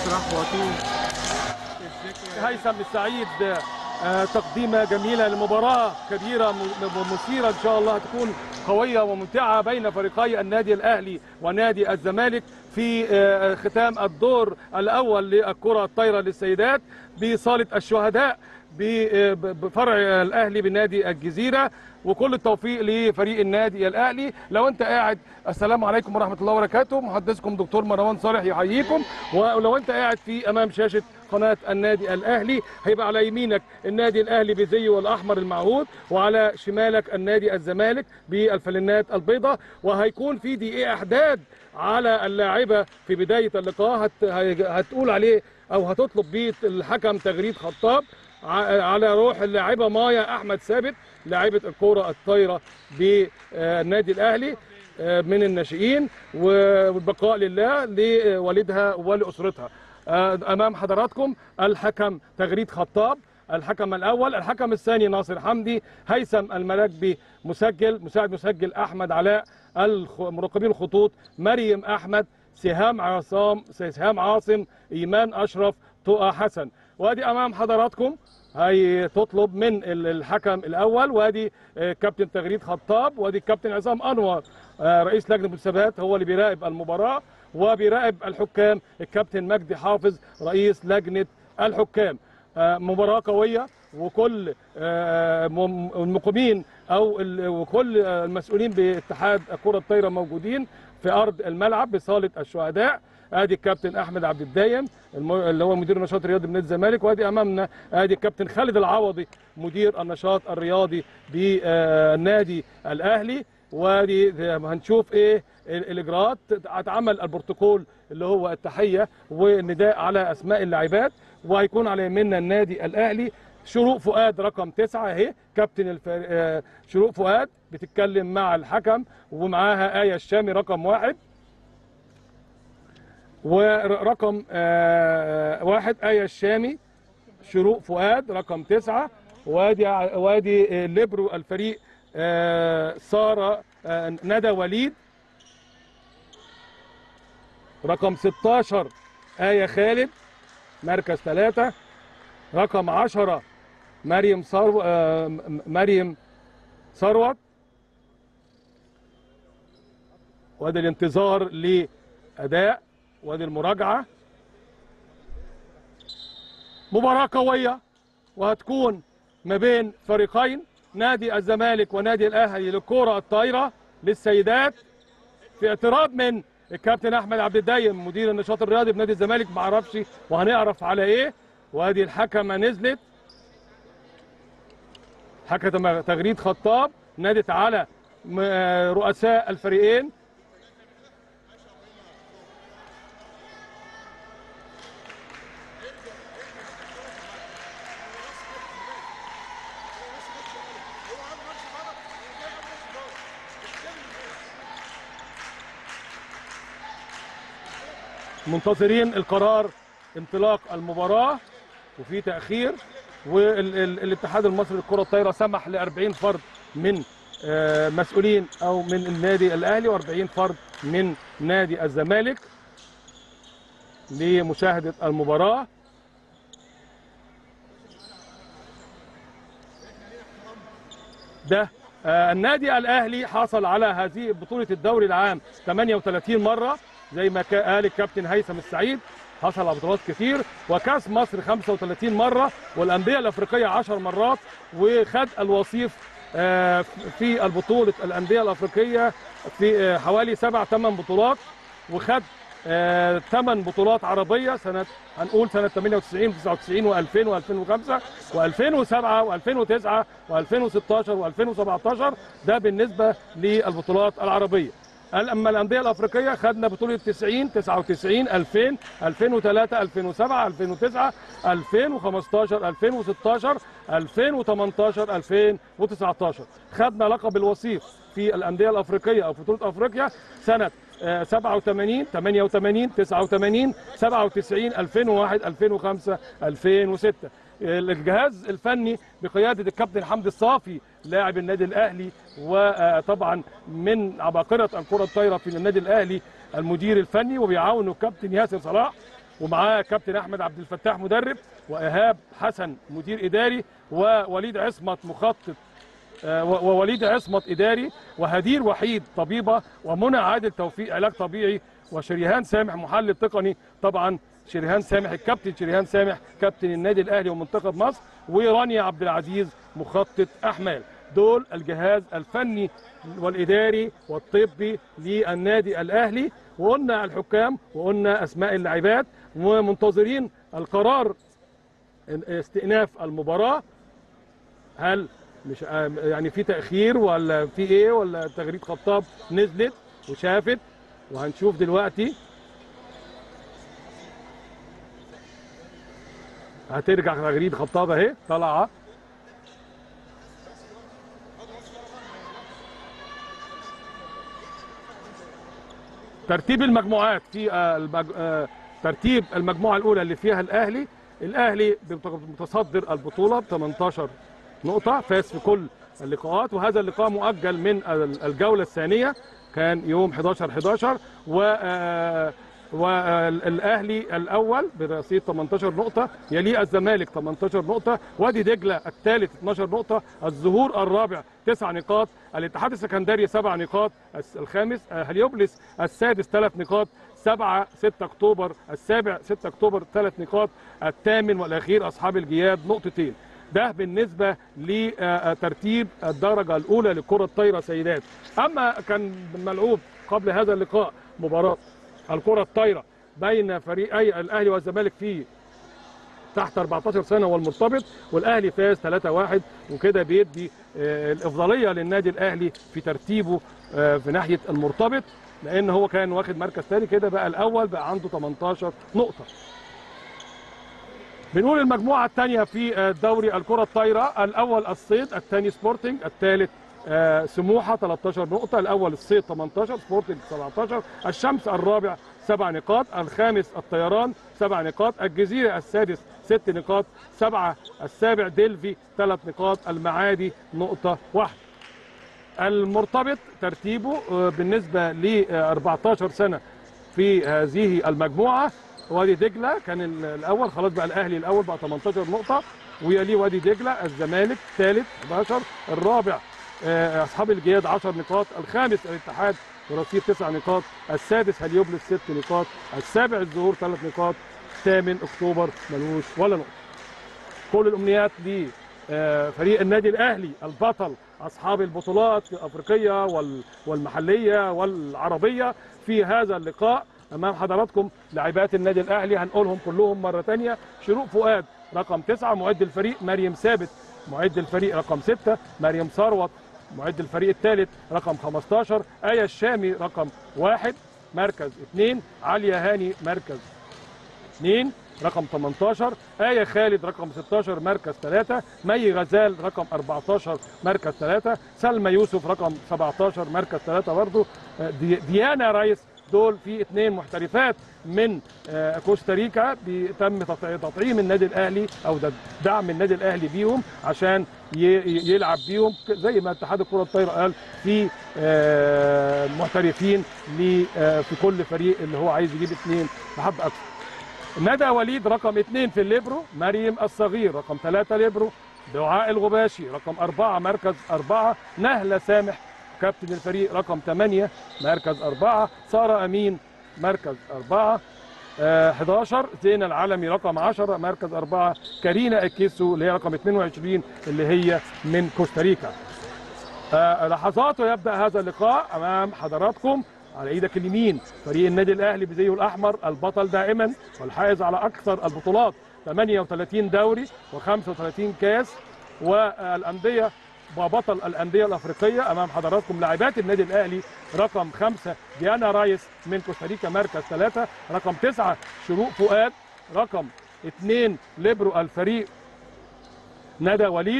مسرح وطول هيثم السعيد آه، تقديمة جميلة لمباراة كبيرة م- م- مثيرة إن شاء الله تكون قوية وممتعة بين فريقي النادي الأهلي ونادي الزمالك في آه، ختام الدور الأول للكرة الطايرة للسيدات بصالة الشهداء ب- آه، ب- بفرع الأهلي بنادي الجزيرة وكل التوفيق لفريق النادي الأهلي لو أنت قاعد السلام عليكم ورحمة الله وبركاته محدثكم دكتور مروان صالح يحييكم ولو أنت قاعد في أمام شاشة قناة النادي الأهلي هيبقى على يمينك النادي الأهلي بزيه الأحمر المعهود وعلى شمالك النادي الزمالك بالفلنات البيضاء وهيكون في دقيقة إحداد على اللاعبة في بداية اللقاء هت... هتقول عليه أو هتطلب بيه الحكم تغريد خطاب ع- على روح اللاعبة مايا أحمد ثابت لاعبة الكرة الطايرة بالنادي الأهلي آه، من الناشئين والبقاء لله لوالدها ولأسرتها آه، امام حضراتكم الحكم تغريد خطاب الحكم الاول الحكم الثاني ناصر حمدي هيثم المراكبي مسجل مساعد مسجل احمد علاء الخ- مراقبين الخطوط مريم احمد سهام عصام سهام عاصم ايمان اشرف طه حسن وادي امام حضراتكم هي تطلب من ال- الحكم الاول وادي آه، كابتن تغريد خطاب وادي الكابتن عصام انور آه، رئيس لجنه المسابقات هو اللي بيراقب المباراه وبيراقب الحكام الكابتن مجدي حافظ رئيس لجنه الحكام آه، مباراه قويه وكل آه، مم- المقيمين او ال- وكل آه، المسؤولين باتحاد الكره الطايره موجودين في ارض الملعب بصاله الشهداء ادي الكابتن احمد عبد الدايم الم- اللي هو مدير النشاط الرياضي بنادي الزمالك وادي امامنا ادي الكابتن خالد العوضي مدير النشاط الرياضي بالنادي الاهلي وادي هنشوف ايه ال- الاجراءات هتعمل البروتوكول اللي هو التحيه والنداء على اسماء اللاعبات وهيكون على يميننا النادي الاهلي شروق فؤاد رقم تسعة اهي كابتن الفر... آه، شروق فؤاد بتتكلم مع الحكم ومعاها آية الشامي رقم واحد ورقم آه، واحد آية الشامي شروق فؤاد رقم تسعة وادي وادي آه، ليبرو الفريق آه، سارة آه، ندى وليد رقم 16 آية خالد مركز ثلاثة رقم 10 مريم ثرو آه، م- مريم ثروت وادي الانتظار لأداء وادي المراجعة مباراة قوية وهتكون ما بين فريقين نادي الزمالك ونادي الأهلي للكرة الطايرة للسيدات في اعتراض من الكابتن احمد عبد الدايم مدير النشاط الرياضي بنادي الزمالك ما اعرفش وهنعرف على ايه وادي الحكمه نزلت حكم تغريد خطاب نادت على م- آه، رؤساء الفريقين منتظرين القرار انطلاق المباراة وفي تأخير والاتحاد المصري للكرة الطايرة سمح ل 40 فرد من آه، مسؤولين أو من النادي الأهلي و40 فرد من نادي الزمالك لمشاهدة المباراة ده آه، النادي الاهلي حصل على هذه بطوله الدوري العام 38 مره زي ما كا- قال الكابتن هيثم السعيد حصل على بطولات كتير وكاس مصر 35 مره والانديه الافريقيه 10 مرات وخد الوصيف آه، في البطوله الانديه الافريقيه في آه، حوالي سبع ثمان بطولات وخد ثمان بطولات عربيه سنه هنقول سنه 98 99 و2000 و2005 و2007 و2009 و2016 و2017 ده بالنسبه للبطولات العربيه اما الانديه الافريقيه خدنا بطوله 90 99 2000 2003 2007 2009 2015 2016 2018 2019 خدنا لقب الوصيف في الانديه الافريقيه او في بطوله افريقيا سنه آه، 87 88 89 97 2001 2005 2006 الجهاز الفني بقياده الكابتن حمدي الصافي لاعب النادي الاهلي وطبعا من عباقره الكره الطايره في النادي الاهلي المدير الفني وبيعاونه الكابتن ياسر صلاح ومعاه كابتن احمد عبد الفتاح مدرب وايهاب حسن مدير اداري ووليد عصمت مخطط آه، و- ووليد عصمت اداري وهدير وحيد طبيبه ومنى عادل توفيق علاج طبيعي وشريهان سامح محلل تقني طبعا شريهان سامح الكابتن شريهان سامح كابتن النادي الاهلي ومنتخب مصر ورانيا عبد العزيز مخطط احمال دول الجهاز الفني والاداري والطبي للنادي الاهلي وقلنا الحكام وقلنا اسماء اللاعبات ومنتظرين القرار استئناف المباراه هل مش يعني في تاخير ولا في ايه ولا تغريد خطاب نزلت وشافت وهنشوف دلوقتي هترجع تغريد خطاب اهي طالعه ترتيب المجموعات في آه، المج... آه، ترتيب المجموعه الاولى اللي فيها الاهلي الاهلي متصدر البطوله ب 18 نقطه فاز في كل اللقاءات وهذا اللقاء مؤجل من ال- الجوله الثانيه كان يوم 11 11 و آه، والاهلي الاول برصيد 18 نقطه يليه الزمالك 18 نقطه وادي دجله الثالث 12 نقطه الظهور الرابع 9 نقاط الاتحاد السكندري 7 نقاط الس- الخامس آه، هليوبلس السادس 3 نقاط 7 6 اكتوبر السابع 6 اكتوبر 3 نقاط الثامن والاخير اصحاب الجياد نقطتين ده بالنسبه لترتيب الدرجه الاولى لكره الطايره سيدات اما كان ملعوب قبل هذا اللقاء مباراه الكره الطايره بين فريقي الاهلي والزمالك في تحت 14 سنه والمرتبط والاهلي فاز 3-1 وكده بيدي آه، الافضليه للنادي الاهلي في ترتيبه آه، في ناحيه المرتبط لان هو كان واخد مركز ثاني كده بقى الاول بقى عنده 18 نقطه بنقول المجموعة الثانية في آه، دوري الكرة الطايرة الأول الصيد الثاني سبورتنج الثالث آه، سموحة 13 نقطة الأول الصيد 18 سبورتنج 17 الشمس الرابع سبع نقاط الخامس الطيران سبع نقاط الجزيرة السادس ست نقاط سبعة السابع ديلفي ثلاث نقاط المعادي نقطة واحدة المرتبط ترتيبه آه، بالنسبة ل 14 سنة في هذه المجموعة وادي دجلة كان ال- الأول خلاص بقى الأهلي الأول بقى 18 نقطة ويليه وادي دجلة الزمالك ثالث 11 الرابع آه، أصحاب الجياد 10 نقاط الخامس الاتحاد برصيد 9 نقاط السادس هليوبلس 6 نقاط السابع الظهور 3 نقاط الثامن أكتوبر ملوش ولا نقطة كل الامنيات لفريق النادي الاهلي البطل اصحاب البطولات الافريقيه وال- والمحليه والعربيه في هذا اللقاء امام حضراتكم لاعبات النادي الاهلي هنقولهم كلهم مره ثانيه شروق فؤاد رقم تسعة معد الفريق مريم ثابت معد الفريق رقم ستة مريم ثروت معد الفريق الثالث رقم 15 آية الشامي رقم واحد مركز اثنين عليا هاني مركز 2 رقم 18 آية خالد رقم 16 مركز 3 مي غزال رقم 14 مركز 3 سلمى يوسف رقم 17 مركز 3 برضه آه، دي- ديانا ريس دول في اثنين محترفات من آه، كوستاريكا تم تطع- تطعيم النادي الاهلي او ده دعم النادي الاهلي بيهم عشان ي- ي- يلعب بيهم ك- زي ما اتحاد الكره الطايره قال في آه، محترفين ل- آه، في كل فريق اللي هو عايز يجيب اثنين لحد اكثر ندى وليد رقم اثنين في الليبرو مريم الصغير رقم ثلاثة ليبرو دعاء الغباشي رقم أربعة مركز أربعة نهلة سامح كابتن الفريق رقم ثمانية مركز أربعة سارة أمين مركز أربعة آه، 11 زينة العالمي رقم 10 مركز أربعة كارينا الكيسو اللي هي رقم 22 اللي هي من كوستاريكا آه، لحظات ويبدا هذا اللقاء امام حضراتكم على ايدك اليمين فريق النادي الاهلي بزيه الاحمر البطل دائما والحائز على اكثر البطولات 38 دوري و35 كاس والانديه وبطل الانديه الافريقيه امام حضراتكم لاعبات النادي الاهلي رقم خمسة ديانا رايس من كوستاريكا مركز ثلاثة رقم تسعة شروق فؤاد رقم اثنين ليبرو الفريق ندى وليد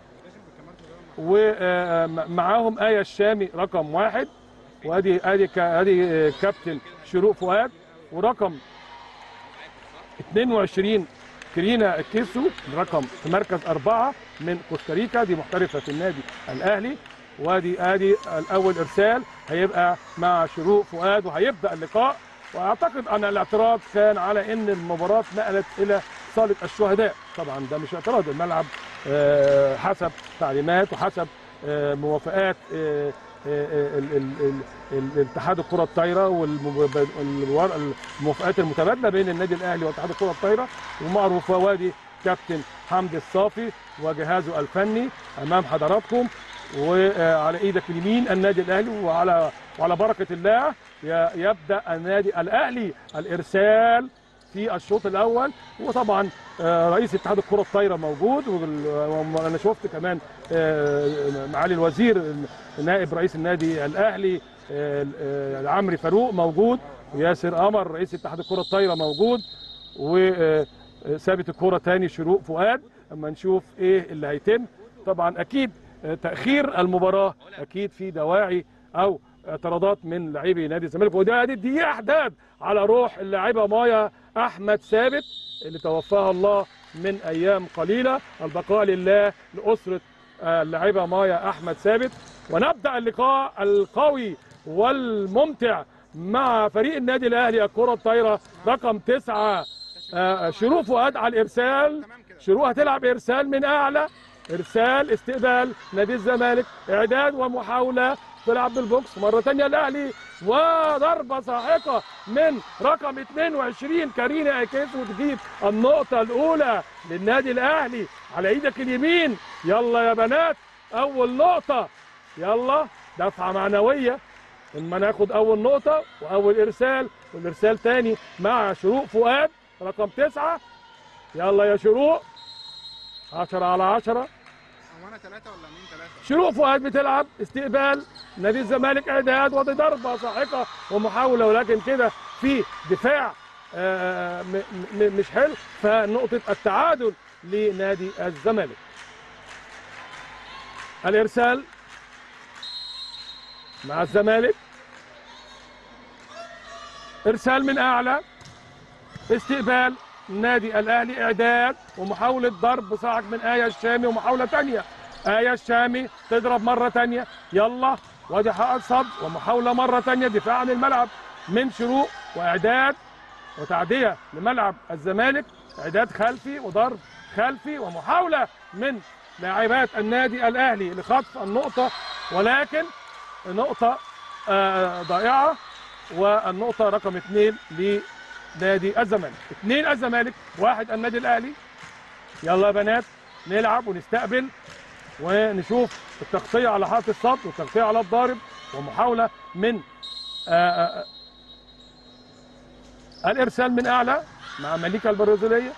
ومعاهم آية الشامي رقم واحد وادي ادي كا- ادي كابتن شروق فؤاد ورقم 22 كرينا كيسو رقم في مركز أربعة من كوستاريكا دي محترفة في النادي الأهلي وادي ادي الأول إرسال هيبقى مع شروق فؤاد وهيبدأ اللقاء واعتقد ان الاعتراض كان على ان المباراه نقلت الى صاله الشهداء طبعا ده مش اعتراض الملعب آه، حسب تعليمات وحسب آه، موافقات آه، آه، ال- ال- ال- ال- الاتحاد الكره الطايره والموافقات المتبادله بين النادي الاهلي واتحاد الكره الطايره ومعروف وادي كابتن حمدي الصافي وجهازه الفني امام حضراتكم وعلى ايدك اليمين النادي الاهلي وعلى وعلى بركه الله ي- يبدا النادي الاهلي الارسال في الشوط الاول وطبعا آه، رئيس اتحاد الكره الطايره موجود وال- وانا شفت كمان آه، معالي الوزير نائب رئيس النادي الاهلي آه، آه، عمرو فاروق موجود وياسر قمر رئيس اتحاد الكره الطايره موجود وثابت الكره تاني شروق فؤاد اما نشوف ايه اللي هيتم طبعا اكيد آه، تاخير المباراه اكيد في دواعي او اعتراضات من لاعبي نادي الزمالك وده دي, دي احداد على روح اللاعبه مايا احمد ثابت اللي توفاها الله من ايام قليله البقاء لله لاسره آه، اللاعبه مايا احمد ثابت ونبدا اللقاء القوي والممتع مع فريق النادي الاهلي الكره الطايره رقم تسعة آه، شروق فؤاد على الارسال شروق هتلعب ارسال من اعلى ارسال استقبال نادي الزمالك اعداد ومحاوله تلعب بالبوكس مره ثانيه الاهلي وضربه ساحقه من رقم 22 كارينا اكيس وتجيب النقطه الاولى للنادي الاهلي على ايدك اليمين يلا يا بنات اول نقطه يلا دفعه معنويه اما ناخد اول نقطه واول ارسال والارسال تاني مع شروق فؤاد رقم تسعة يلا يا شروق 10 على 10 هو انا ثلاثة ولا مين ثلاثة؟ شروق فؤاد بتلعب استقبال نادي الزمالك اعداد ودي ضربه ساحقه ومحاوله ولكن كده في دفاع آه، م- م- مش حلو فنقطه التعادل لنادي الزمالك الارسال مع الزمالك ارسال من اعلى استقبال نادي الاهلي اعداد ومحاوله ضرب صاعق من ايه الشامي ومحاوله ثانيه ايه الشامي تضرب مره ثانيه يلا وادي حائط صد ومحاوله مره ثانيه دفاع عن الملعب من شروق واعداد وتعديه لملعب الزمالك اعداد خلفي وضرب خلفي ومحاوله من لاعبات النادي الاهلي لخطف النقطه ولكن نقطه آه، ضائعه والنقطه رقم اثنين لنادي الزمالك اثنين الزمالك واحد النادي الاهلي يلا يا بنات نلعب ونستقبل ونشوف التغطيه على حائط الصد والتغطيه على الضارب ومحاوله من آه، آه، الارسال من اعلى مع مليكه البرازيليه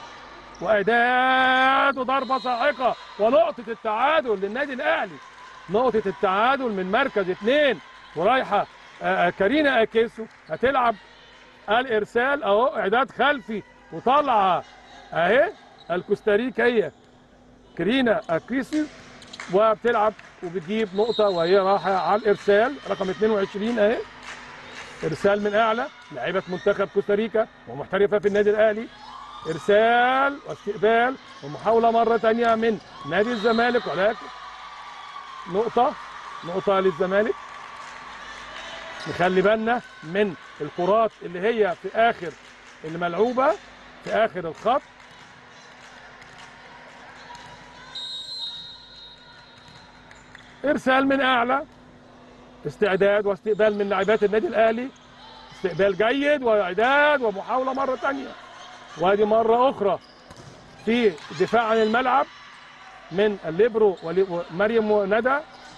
واعداد وضربه ساحقه ونقطه التعادل للنادي الاهلي نقطه التعادل من مركز اثنين ورايحه آه، آه، كارينا اكيسو هتلعب الارسال اهو اعداد خلفي وطالعه اهي الكوستاريكيه كارينا اكيسو وبتلعب وبتجيب نقطه وهي رايحه على الارسال رقم 22 اهي ارسال من اعلى لاعيبه منتخب كوستاريكا ومحترفه في النادي الاهلي ارسال واستقبال ومحاوله مره ثانيه من نادي الزمالك ولكن نقطه نقطه للزمالك نخلي بالنا من الكرات اللي هي في اخر الملعوبه في اخر الخط ارسال من اعلى استعداد واستقبال من لاعبات النادي الاهلي استقبال جيد واعداد ومحاوله مره ثانيه وادي مره اخرى في دفاع عن الملعب من الليبرو ولي- ومريم وندى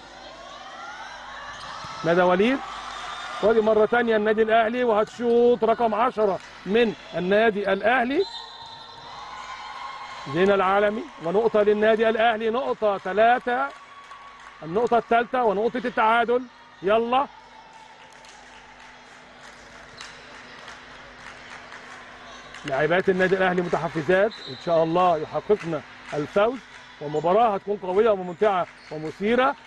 ندى وليد وادي مرة تانية النادي الأهلي وهتشوط رقم عشرة من النادي الأهلي زين العالمي ونقطة للنادي الأهلي نقطة ثلاثة النقطة الثالثة ونقطة التعادل يلا لاعبات النادي الأهلي متحفزات إن شاء الله يحققن الفوز ومباراة هتكون قوية وممتعة ومثيرة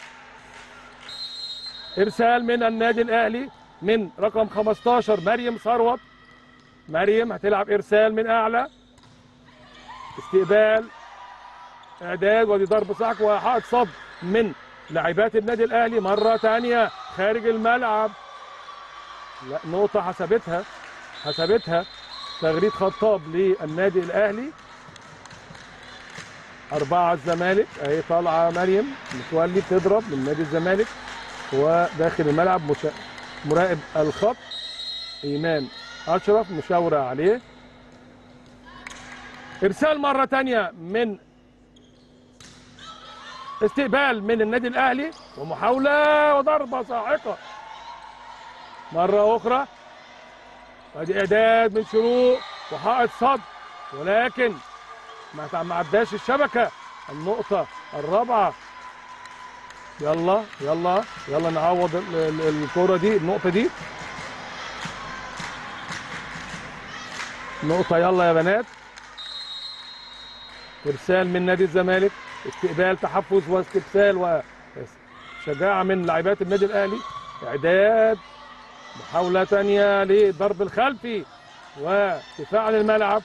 ارسال من النادي الاهلي من رقم 15 مريم ثروت مريم هتلعب ارسال من اعلى استقبال اعداد ودي ضرب صعق وحائط صد من لاعبات النادي الاهلي مره ثانيه خارج الملعب لا نقطة حسبتها حسبتها تغريد خطاب للنادي الأهلي أربعة الزمالك أهي طالعة مريم متولي بتضرب من نادي الزمالك وداخل الملعب مشا... مراقب الخط إيمان أشرف مشاورة عليه إرسال مرة تانية من استقبال من النادي الأهلي ومحاولة وضربة صاعقة مرة أخرى ادي اعداد من شروق وحائط صد ولكن ما تع- ما عداش الشبكه النقطه الرابعه يلا يلا يلا نعوض ال- ال- الكره دي النقطه دي نقطه يلا يا بنات ارسال من نادي الزمالك استقبال تحفز واستبسال وشجاعه من لاعبات النادي الاهلي اعداد محاولة تانية للضرب الخلفي ودفاع عن الملعب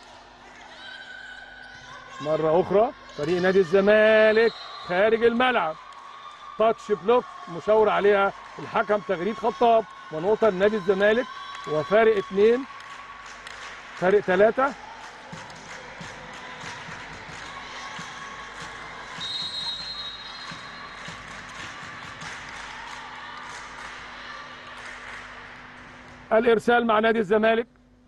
مرة أخرى فريق نادي الزمالك خارج الملعب تاتش بلوك مشاور عليها الحكم تغريد خطاب ونقطة لنادي الزمالك وفارق اثنين فارق ثلاثة الارسال مع نادي الزمالك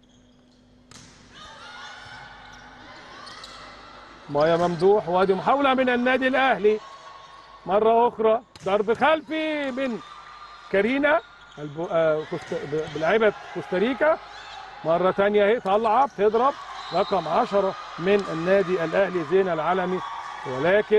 مايا ممدوح وادي محاوله من النادي الاهلي مره اخرى ضرب خلفي من كارينا البو... آه كوست... ب- بلاعيبه كوستاريكا مره ثانيه اهي طالعه بتضرب رقم 10 من النادي الاهلي زين العالمي ولكن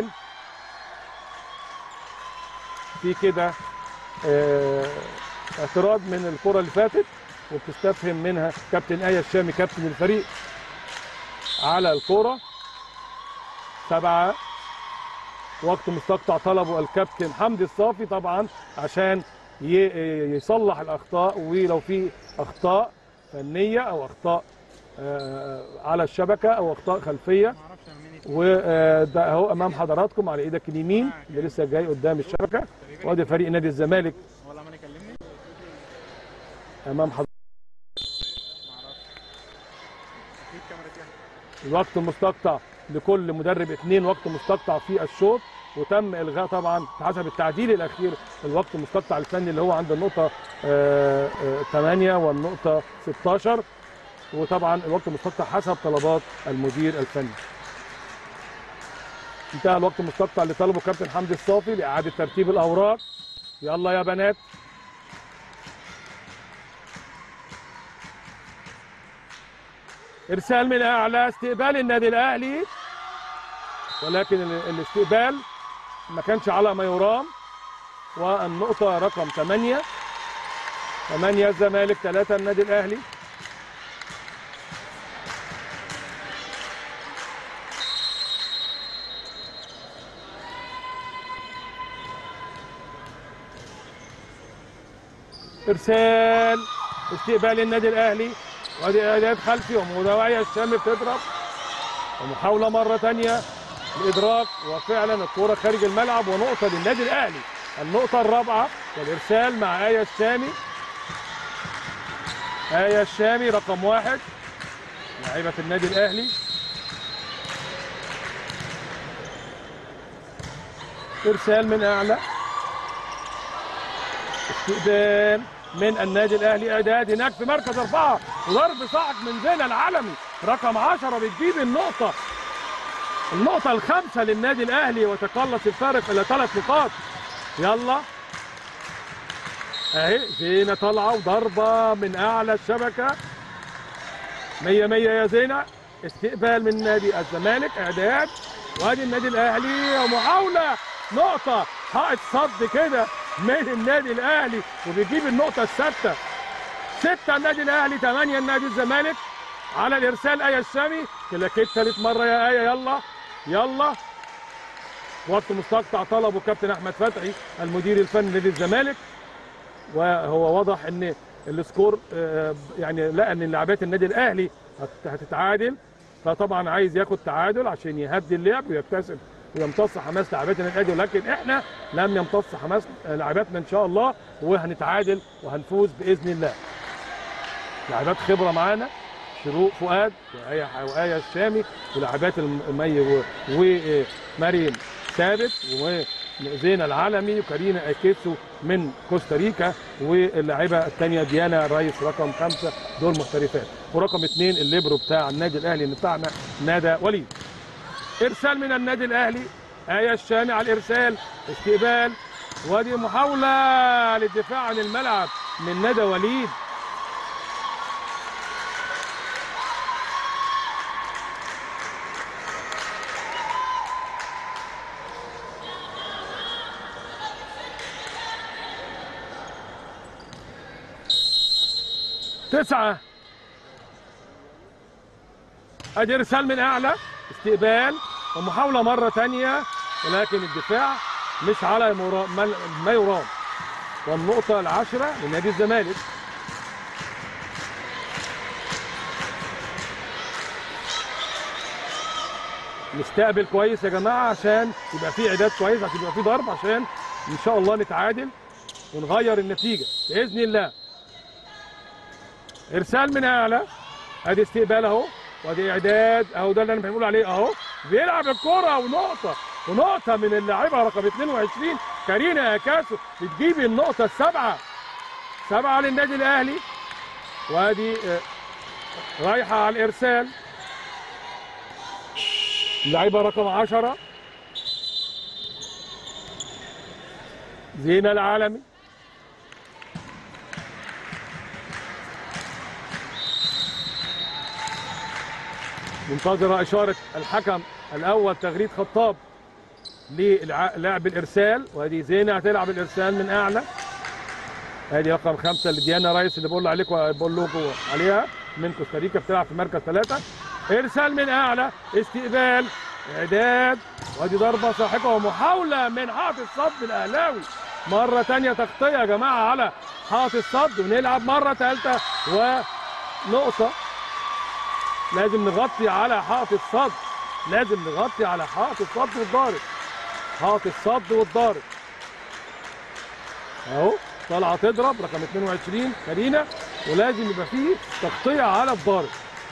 في كده آه اعتراض من الكره اللي فاتت وبتستفهم منها كابتن ايه الشامي كابتن الفريق على الكره سبعه وقت مستقطع طلبه الكابتن حمدي الصافي طبعا عشان ي- يصلح الاخطاء ولو في اخطاء فنيه او اخطاء آه، على الشبكه او اخطاء خلفيه ما اعرفش انا مين وده اهو امام حضراتكم على ايدك اليمين اللي لسه جاي قدام الشبكه وادي فريق نادي الزمالك ولا ما يكلمني امام حضراتكم ما اعرفش اكيد كاميرا فيها الوقت المستقطع لكل مدرب اثنين وقت مستقطع في الشوط وتم الغاء طبعا حسب التعديل الاخير الوقت المستقطع الفني اللي هو عند النقطه 8 والنقطه 16 وطبعا الوقت المستقطع حسب طلبات المدير الفني انتهى الوقت المستقطع اللي طلبه كابتن حمدي الصافي لاعاده ترتيب الاوراق يلا يا بنات ارسال من اعلى استقبال النادي الاهلي ولكن ال- الاستقبال ما كانش على ما يرام والنقطة رقم 8 8 الزمالك 3 النادي الاهلي ارسال استقبال النادي الاهلي وادي اعداد خلفي ومدوعية الشام بتضرب ومحاولة مرة تانية الإدراك وفعلا الكرة خارج الملعب ونقطة للنادي الأهلي النقطة الرابعة والإرسال مع آية الشامي آية الشامي رقم واحد لاعبة النادي الأهلي إرسال من أعلى استقبال من النادي الاهلي اعداد هناك في مركز اربعه وضرب صاعق من زين العالمي رقم 10 بتجيب النقطه النقطه الخامسه للنادي الاهلي وتقلص الفارق الى ثلاث نقاط يلا اهي زينه طالعه وضربه من اعلى الشبكه 100 100 يا زينه استقبال من نادي الزمالك اعداد وادي النادي الاهلي ومحاوله نقطه حائط صد كده من النادي الاهلي وبيجيب النقطه الثابته ستة النادي الاهلي ثمانية النادي الزمالك على الارسال ايه الشامي كلاكيت ثالث مره يا ايه يلا يلا وقت مستقطع طلبه كابتن احمد فتحي المدير الفني لنادي الزمالك وهو واضح ان السكور آه، يعني لقى ان لاعبات النادي الاهلي هت- هتتعادل فطبعا عايز ياخد تعادل عشان يهدي اللعب ويكتسب ويمتص حماس لاعبات النادي الاهلي ولكن احنا لم يمتص حماس لاعباتنا ان شاء الله وهنتعادل وهنفوز باذن الله لاعبات خبره معانا شروق فؤاد وآية وآية الشامي ولاعبات المي و- ومريم ثابت وزينة العالمي وكارينا اكيتسو من كوستاريكا واللاعبة الثانية ديانا الرئيس رقم خمسة دول محترفات ورقم اثنين الليبرو بتاع النادي الاهلي بتاعنا ندى وليد ارسال من النادي الاهلي آية الشامي على الارسال استقبال ودي محاولة للدفاع عن الملعب من ندى وليد تسعة ادي ارسال من اعلى استقبال ومحاولة مرة تانية ولكن الدفاع مش على مرا- ما ما يرام والنقطة العاشرة لنادي الزمالك نستقبل كويس يا جماعة عشان يبقى في إعداد كويس عشان يبقى في ضرب عشان إن شاء الله نتعادل ونغير النتيجة بإذن الله ارسال من اعلى ادي استقبال اهو وادي اعداد اهو ده اللي انا بنقول عليه اهو بيلعب الكرة ونقطة ونقطة من اللاعبة رقم 22 كارينا اكاسو بتجيب النقطة السبعة سبعة للنادي الاهلي وادي آه، رايحة على الارسال اللاعبة رقم 10 زينة العالمي منتظرة إشارة الحكم الأول تغريد خطاب للاعب الإرسال وهذه زينة هتلعب الإرسال من أعلى هذه رقم خمسة لديانا رايس اللي بقول عليكم بقول لكم عليها من كوستاريكا بتلعب في مركز ثلاثة إرسال من أعلى استقبال إعداد وادي ضربة ساحقة ومحاولة من حائط الصد الأهلاوي مرة تانية تغطية يا جماعة على حائط الصد ونلعب مرة ثالثة ونقطة لازم نغطي على حائط الصد لازم نغطي على حائط الصد والضارب حائط الصد والضارب اهو طالعه تضرب رقم 22 كارينا ولازم يبقى فيه تغطيه على الضارب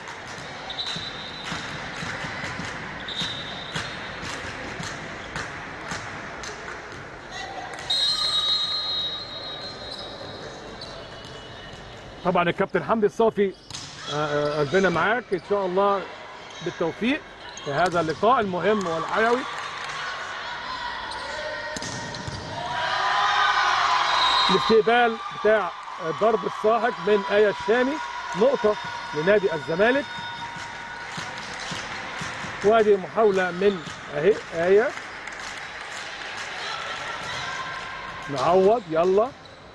طبعا الكابتن حمدي الصافي آه، آه، قلبنا معاك ان شاء الله بالتوفيق في هذا اللقاء المهم والحيوي الاستقبال بتاع الضرب الساحق من آية الشامي نقطة لنادي الزمالك وادي محاولة من اهي آية نعوض يلا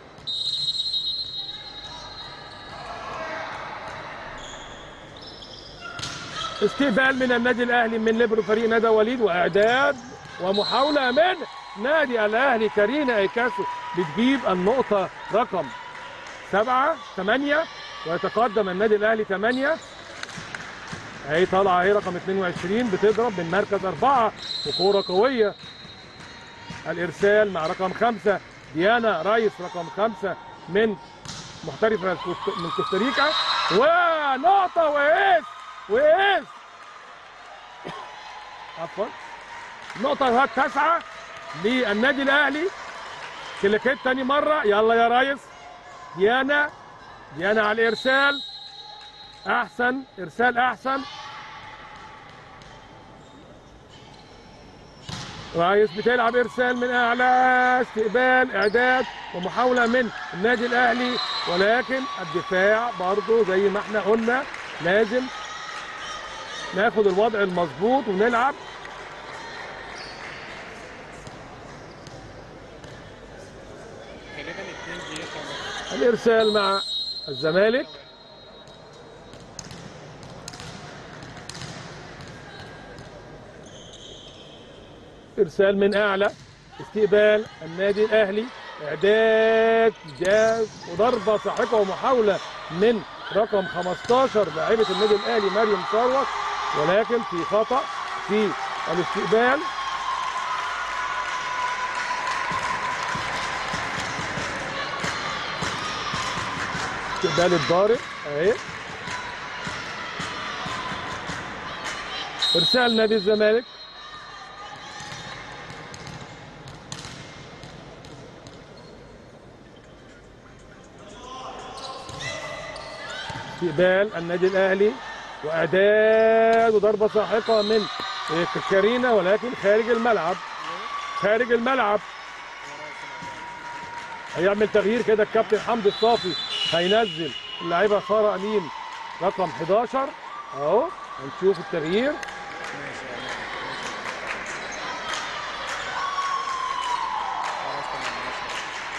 استقبال من النادي الاهلي من ليبرو فريق ندى وليد واعداد ومحاوله من نادي الاهلي كارينا ايكاسو بتجيب النقطه رقم سبعة ثمانية ويتقدم النادي الاهلي ثمانية اهي طالعه اهي رقم 22 بتضرب من مركز أربعة وكوره قويه الارسال مع رقم خمسة ديانا رايس رقم خمسة من محترفه كوست- من كوستاريكا ونقطه وايس وايس عفوا النقطة التاسعة للنادي الأهلي كليكيت تاني مرة يلا يا ريس ديانا ديانا على الإرسال أحسن إرسال أحسن رايس بتلعب إرسال من أعلى استقبال إعداد ومحاولة من النادي الأهلي ولكن الدفاع برضو زي ما احنا قلنا لازم ناخد الوضع المظبوط ونلعب غالبا اتنين دقيقة بس. الارسال مع الزمالك ارسال من اعلى استقبال النادي الاهلي اعداد جاز وضربه ساحقه ومحاوله من رقم 15 لاعبه النادي الاهلي مريم ثروت ولكن في خطا في الاستقبال استقبال الضارب اهي ارسال نادي الزمالك استقبال النادي الاهلي واعداد وضربه ساحقه من كارينا ولكن خارج الملعب خارج الملعب هيعمل تغيير كده الكابتن حمدي الصافي هينزل اللعيبه ساره امين رقم 11 اهو هنشوف التغيير ماشي يا مان. خلاص تمام ماشي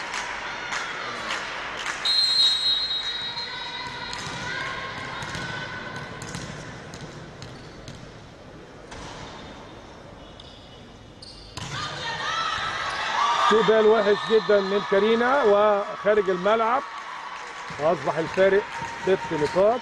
استقبال وحش جدا من كارينا وخارج الملعب واصبح الفارق ست نقاط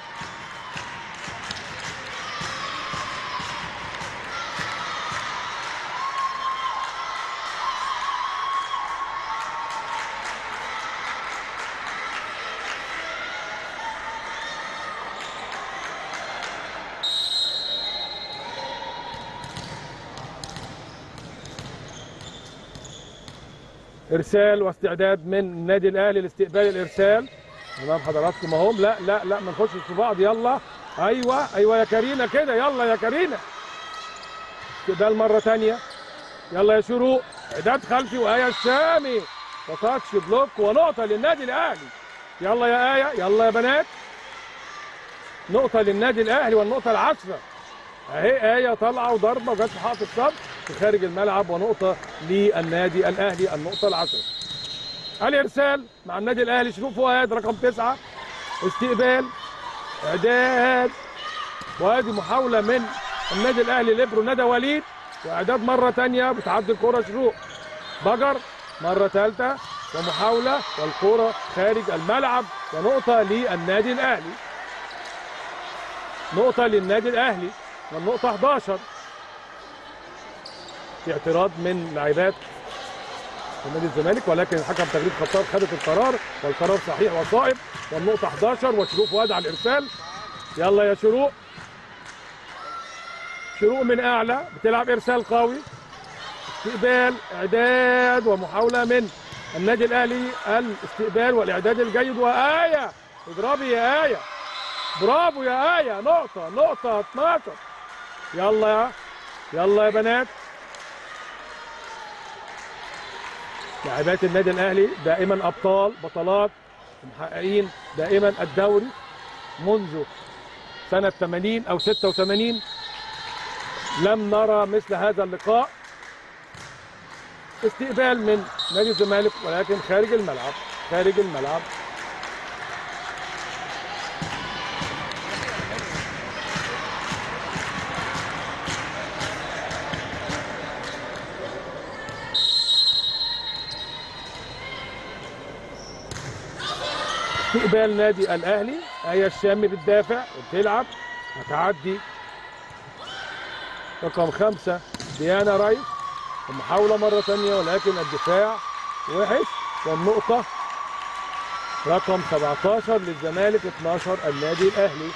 ارسال واستعداد من النادي الاهلي لاستقبال الارسال امام حضراتكم اهو لا لا لا ما نخشش في بعض يلا ايوه ايوه يا كارينا كده يلا يا كارينا استقبال مره ثانيه يلا يا شروق اعداد خلفي وايه الشامي وتاتش بلوك ونقطه للنادي الاهلي يلا يا ايه يلا يا بنات نقطه للنادي الاهلي والنقطه العشره اهي ايه طالعه وضربه وجت في حائط الصد في خارج الملعب ونقطه للنادي الاهلي النقطه العشره الارسال مع النادي الاهلي شوف فؤاد رقم تسعه استقبال اعداد وادي محاوله من النادي الاهلي ليبرو ندى وليد واعداد مره ثانيه بتعدي الكره شروق بجر مره ثالثه ومحاوله والكره خارج الملعب ونقطه للنادي الاهلي نقطه للنادي الاهلي والنقطه 11 في اعتراض من لاعبات نادي الزمالك ولكن الحكم تغريد خطاب خدت القرار والقرار صحيح وصائب والنقطه 11 وشروق فؤاد على الارسال يلا يا شروق شروق من اعلى بتلعب ارسال قوي استقبال اعداد ومحاوله من النادي الاهلي الاستقبال والاعداد الجيد وايه اضربي يا ايه برافو يا ايه نقطه نقطه 12 يلا يا يلا يا بنات لاعبات النادي الاهلي دائما ابطال بطلات محققين دائما الدوري منذ سنه 80 او 86 لم نرى مثل هذا اللقاء استقبال من نادي الزمالك ولكن خارج الملعب خارج الملعب استقبال نادي الاهلي هي الشامي بتدافع وبتلعب هتعدي رقم خمسة ديانا رايس ومحاولة مرة ثانية ولكن الدفاع وحش والنقطة رقم 17 للزمالك 12 النادي الأهلي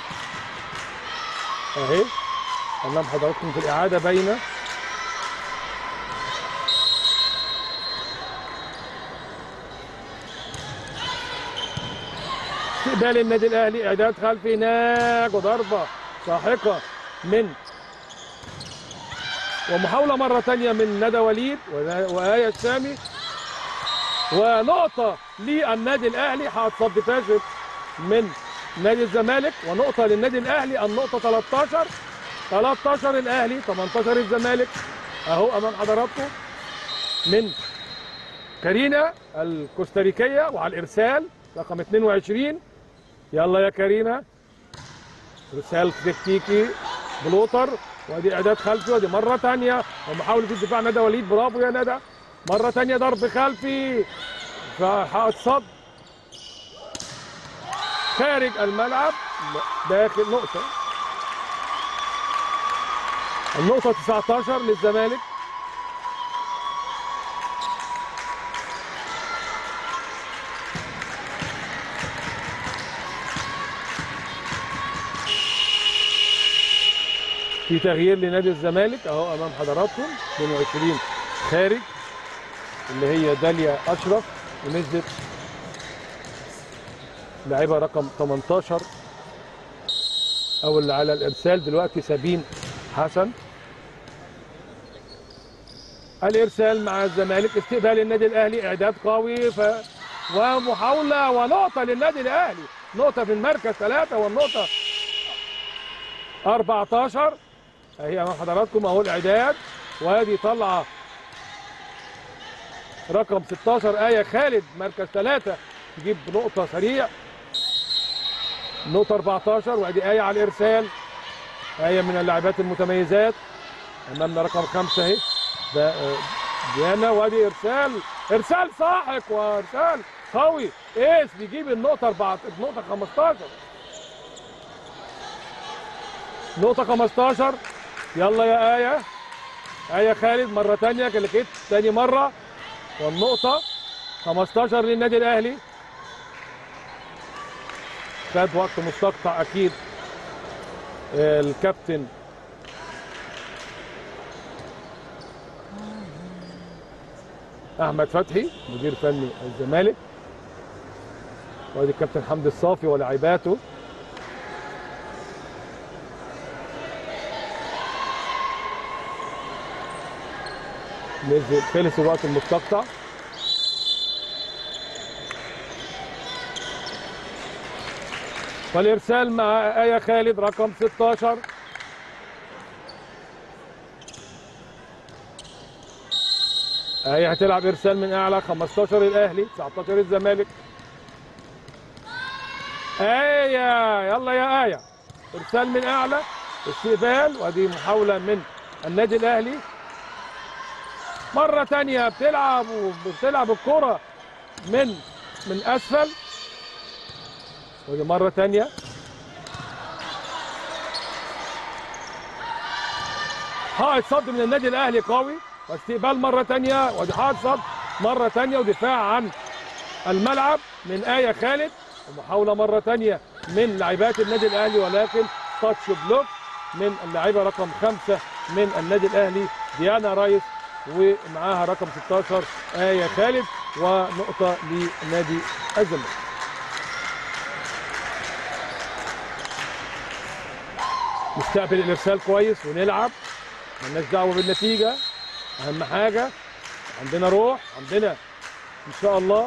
أهي أمام حضراتكم في الإعادة بين استقبال النادي الاهلي اعداد خلفي هناك وضربه ساحقه من ومحاوله مره ثانيه من ندى وليد وايه السامي ونقطه للنادي الاهلي هتصد فاشل من نادي الزمالك ونقطه للنادي الاهلي النقطه 13 13 الاهلي 18 الزمالك اهو امام حضراتكم من كارينا الكوستاريكيه وعلى الارسال رقم 22 يلا يا كريمه رسال تكتيكي بلوتر وادي اعداد خلفي وادي مره ثانيه ومحاوله الدفاع ندى وليد برافو يا ندى مره ثانيه ضرب خلفي فحائط صد خارج الملعب داخل نقطه النقطه 19 للزمالك في تغيير لنادي الزمالك اهو امام حضراتكم 22 خارج اللي هي داليا اشرف ونزلت لاعبه رقم 18 او اللي على الارسال دلوقتي سابين حسن الارسال مع الزمالك استقبال النادي الاهلي اعداد قوي ف... ومحاوله ونقطه للنادي الاهلي نقطه في المركز ثلاثه والنقطه 14 اهي امام حضراتكم اهو الاعداد وادي طلعه رقم 16 ايه خالد مركز ثلاثه تجيب نقطه سريع نقطه 14 وادي ايه على الارسال ايه من اللاعبات المتميزات امامنا رقم خمسه اهي ده آه، ديانا وادي ارسال ارسال ساحق وارسال قوي ايس بيجيب النقطه 4 النقطه 15 نقطة 15 يلا يا آية آية خالد مرة تانية كلكت تاني مرة والنقطة 15 للنادي الأهلي خد وقت مستقطع أكيد آه، الكابتن أحمد فتحي مدير فني الزمالك وادي الكابتن حمدي الصافي ولاعباته نزل خلص الوقت المستقطع والارسال مع ايه خالد رقم 16 ايه هتلعب ارسال من اعلى 15 الاهلي 19 الزمالك ايه يلا يا ايه ارسال من اعلى استقبال ودي محاوله من النادي الاهلي مرة تانية بتلعب وبتلعب الكرة من من أسفل ودي مرة تانية حائط صد من النادي الأهلي قوي واستقبال مرة تانية ودي حائط صد مرة تانية ودفاع عن الملعب من آية خالد ومحاولة مرة تانية من لاعبات النادي الأهلي ولكن تاتش بلوك من اللاعبة رقم خمسة من النادي الأهلي ديانا رايس ومعاها رقم 16 آية خالد ونقطة لنادي الزمالك نستقبل الإرسال كويس ونلعب ملناش دعوة بالنتيجة أهم حاجة عندنا روح عندنا إن شاء الله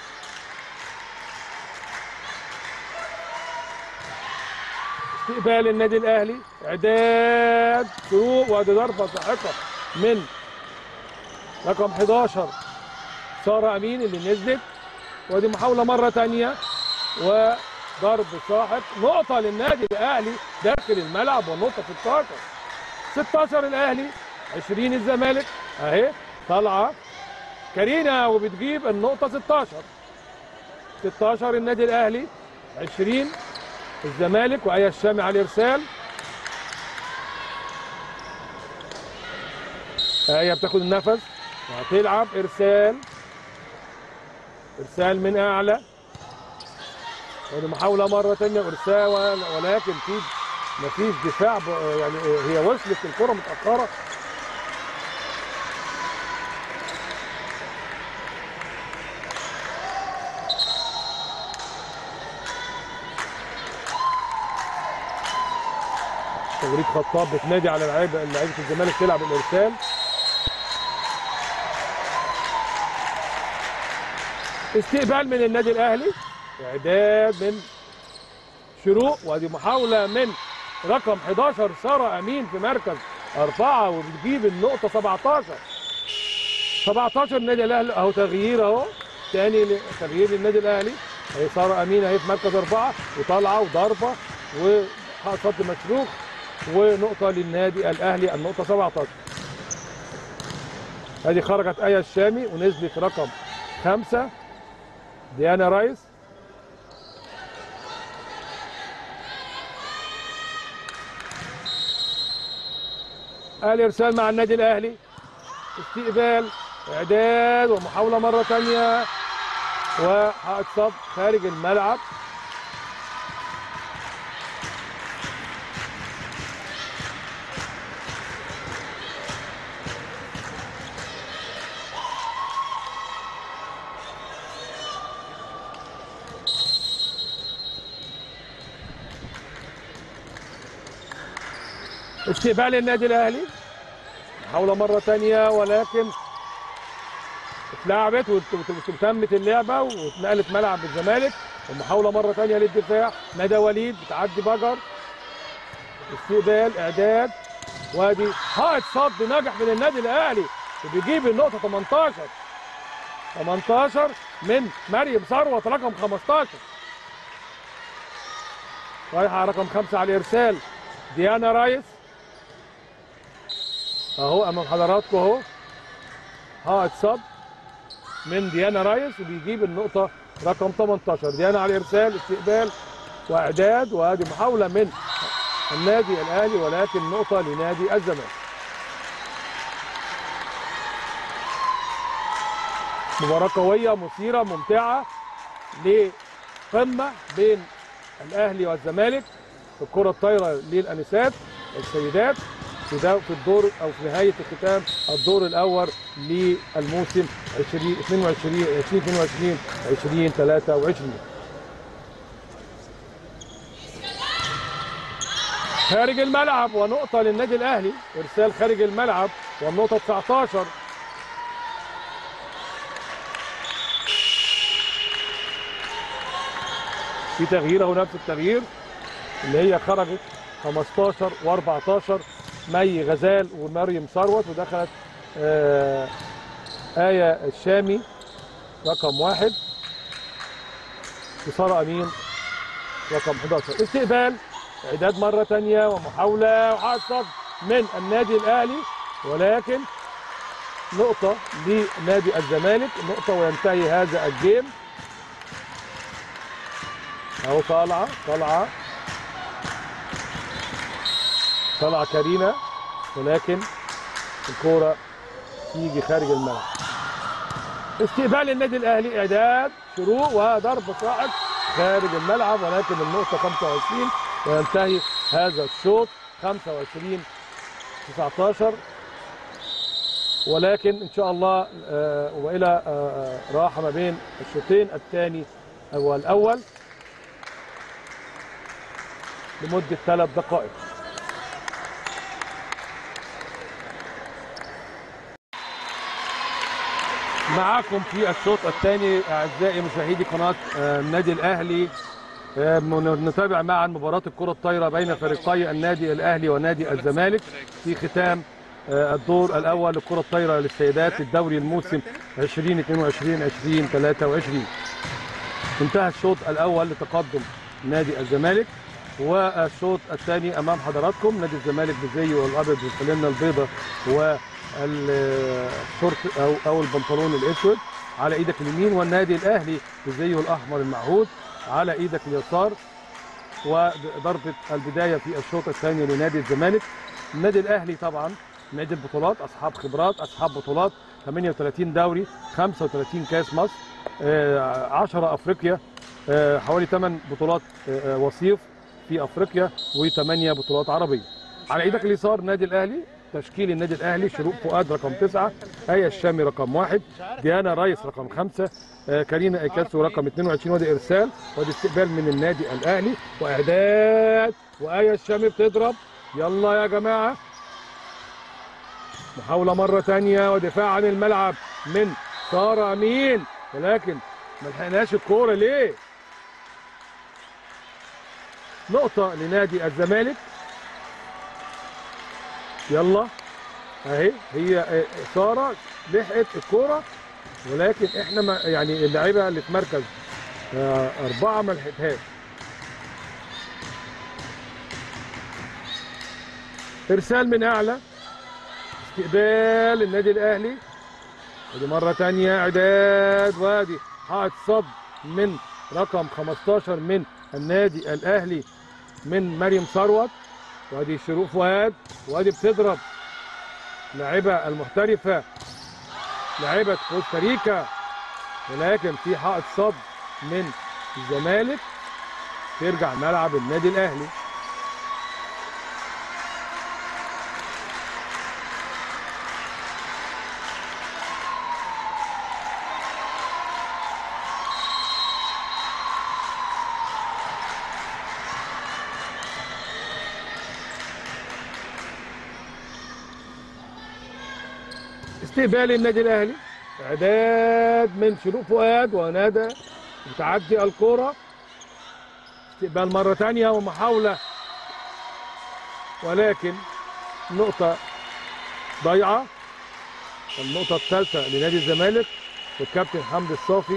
استقبال النادي الأهلي إعداد شروق وادي ضربة ساحقة من رقم 11 سارة أمين اللي نزلت ودي محاولة مرة تانية وضرب ساحق نقطة للنادي الأهلي داخل الملعب ونقطة 16 16 الأهلي 20 الزمالك أهي طالعة كارينا وبتجيب النقطة 16 16 النادي الأهلي 20 الزمالك وآية الشامي على الإرسال آية بتاخد النفس وهتلعب ارسال ارسال من اعلى ودي محاولة مرة تانية ارسال ول- ولكن في مفيش دفاع ب- يعني هي وصلت الكرة متأخرة توريد خطاب بتنادي على لعيبه لعيبه الزمالك تلعب الارسال استقبال من النادي الاهلي اعداد من شروق وادي محاوله من رقم 11 ساره امين في مركز اربعه وبتجيب النقطه 17 17 النادي الاهلي اهو تغيير اهو تاني ل- تغيير للنادي الاهلي اهي ساره امين اهي في مركز اربعه وطالعه وضربه وصد مشروخ ونقطه للنادي الاهلي النقطه 17 ادي خرجت ايه الشامي ونزلت رقم خمسه ديانا رايس الارسال مع النادي الاهلي استقبال اعداد ومحاوله مره ثانيه وحائط صد خارج الملعب استقبال النادي الاهلي محاولة مرة تانية ولكن اتلعبت وت- وت- وتمت اللعبة واتنقلت ملعب الزمالك ومحاولة مرة تانية للدفاع ندى وليد بتعدي بجر استقبال اعداد وادي حائط صد نجح من النادي الاهلي وبيجيب النقطة 18 18 من مريم ثروت رقم 15 رايحة على رقم خمسة على الإرسال ديانا رايس أهو أمام حضراتكم أهو حائط صد من ديانا رايس وبيجيب النقطة رقم 18 ديانا على الإرسال استقبال وإعداد وهذه محاولة من النادي الأهلي ولكن نقطة لنادي الزمالك مباراة قوية مثيرة ممتعة لقمة بين الأهلي والزمالك في الكرة الطايرة للأنسات السيدات في ده في الدور أو في نهاية ختام الدور الأول للموسم 20 22 2022 2023 خارج الملعب ونقطة للنادي الأهلي إرسال خارج الملعب والنقطة 19 في تغيير اهو نفس التغيير اللي هي خرجت 15 و14 مي غزال ومريم ثروت ودخلت آه آية الشامي رقم واحد وسارة أمين رقم 11 استقبال إعداد مرة تانية ومحاولة وحصد من النادي الأهلي ولكن نقطة لنادي الزمالك نقطة وينتهي هذا الجيم اهو طالعه طالعه طالعه كارينا ولكن الكوره تيجي خارج الملعب استقبال النادي الاهلي اعداد شروق وضرب صاعد خارج الملعب ولكن النقطه 25 وينتهي هذا الشوط 25 19 ولكن ان شاء الله آه، والى آه، راحه ما بين الشوطين الثاني والاول لمدة ثلاث دقائق معاكم في الشوط الثاني أعزائي مشاهدي قناة آه، النادي الأهلي آه، من- نتابع معا مباراة الكرة الطايرة بين فريقي النادي الأهلي ونادي الزمالك في ختام آه، الدور الأول للكرة الطايرة للسيدات الدوري الموسم 2022 2023 انتهى الشوط الأول لتقدم نادي الزمالك والشوط الثاني امام حضراتكم نادي الزمالك بزيه الابيض والفانلة البيضاء والشورت او او البنطلون الاسود على ايدك اليمين والنادي الاهلي بزيه الاحمر المعهود على ايدك اليسار وضربه البدايه في الشوط الثاني لنادي الزمالك النادي الاهلي طبعا نادي البطولات اصحاب خبرات اصحاب بطولات 38 دوري 35 كاس مصر آه، 10 افريقيا آه، حوالي 8 بطولات آه، آه، وصيف في افريقيا و8 بطولات عربيه على ايدك اليسار نادي الاهلي تشكيل النادي الاهلي شروق فؤاد رقم تسعة آية الشامي رقم واحد ديانا رايس رقم خمسة آه، كارينا ايكاسو رقم 22 وادي ارسال وادي استقبال من النادي الاهلي واعداد وآية الشامي بتضرب يلا يا جماعه محاولة مرة تانية ودفاع عن الملعب من سارة أمين ولكن ما لحقناش الكورة ليه؟ نقطة لنادي الزمالك يلا اهي هي آه، سارة لحقت الكورة ولكن احنا ما يعني اللعيبة اللي في مركز آه، أربعة ما لحقتهاش إرسال من أعلى استقبال النادي الاهلي ودي مره تانية اعداد وادي حائط صد من رقم 15 من النادي الاهلي من مريم ثروت وادي شروق فؤاد وادي بتضرب لاعبه المحترفه لاعبه كوستاريكا ولكن في حائط صد من الزمالك ترجع ملعب النادي الاهلي استقبال النادي الاهلي اعداد من شروق فؤاد ونادى بتعدي الكرة استقبال مرة تانية ومحاولة ولكن نقطة ضايعة النقطة الثالثة لنادي الزمالك والكابتن حمدي الصافي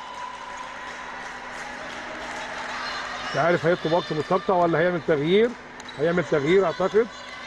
مش عارف هيطلب وقت مستقطع ولا هيعمل تغيير هيعمل تغيير اعتقد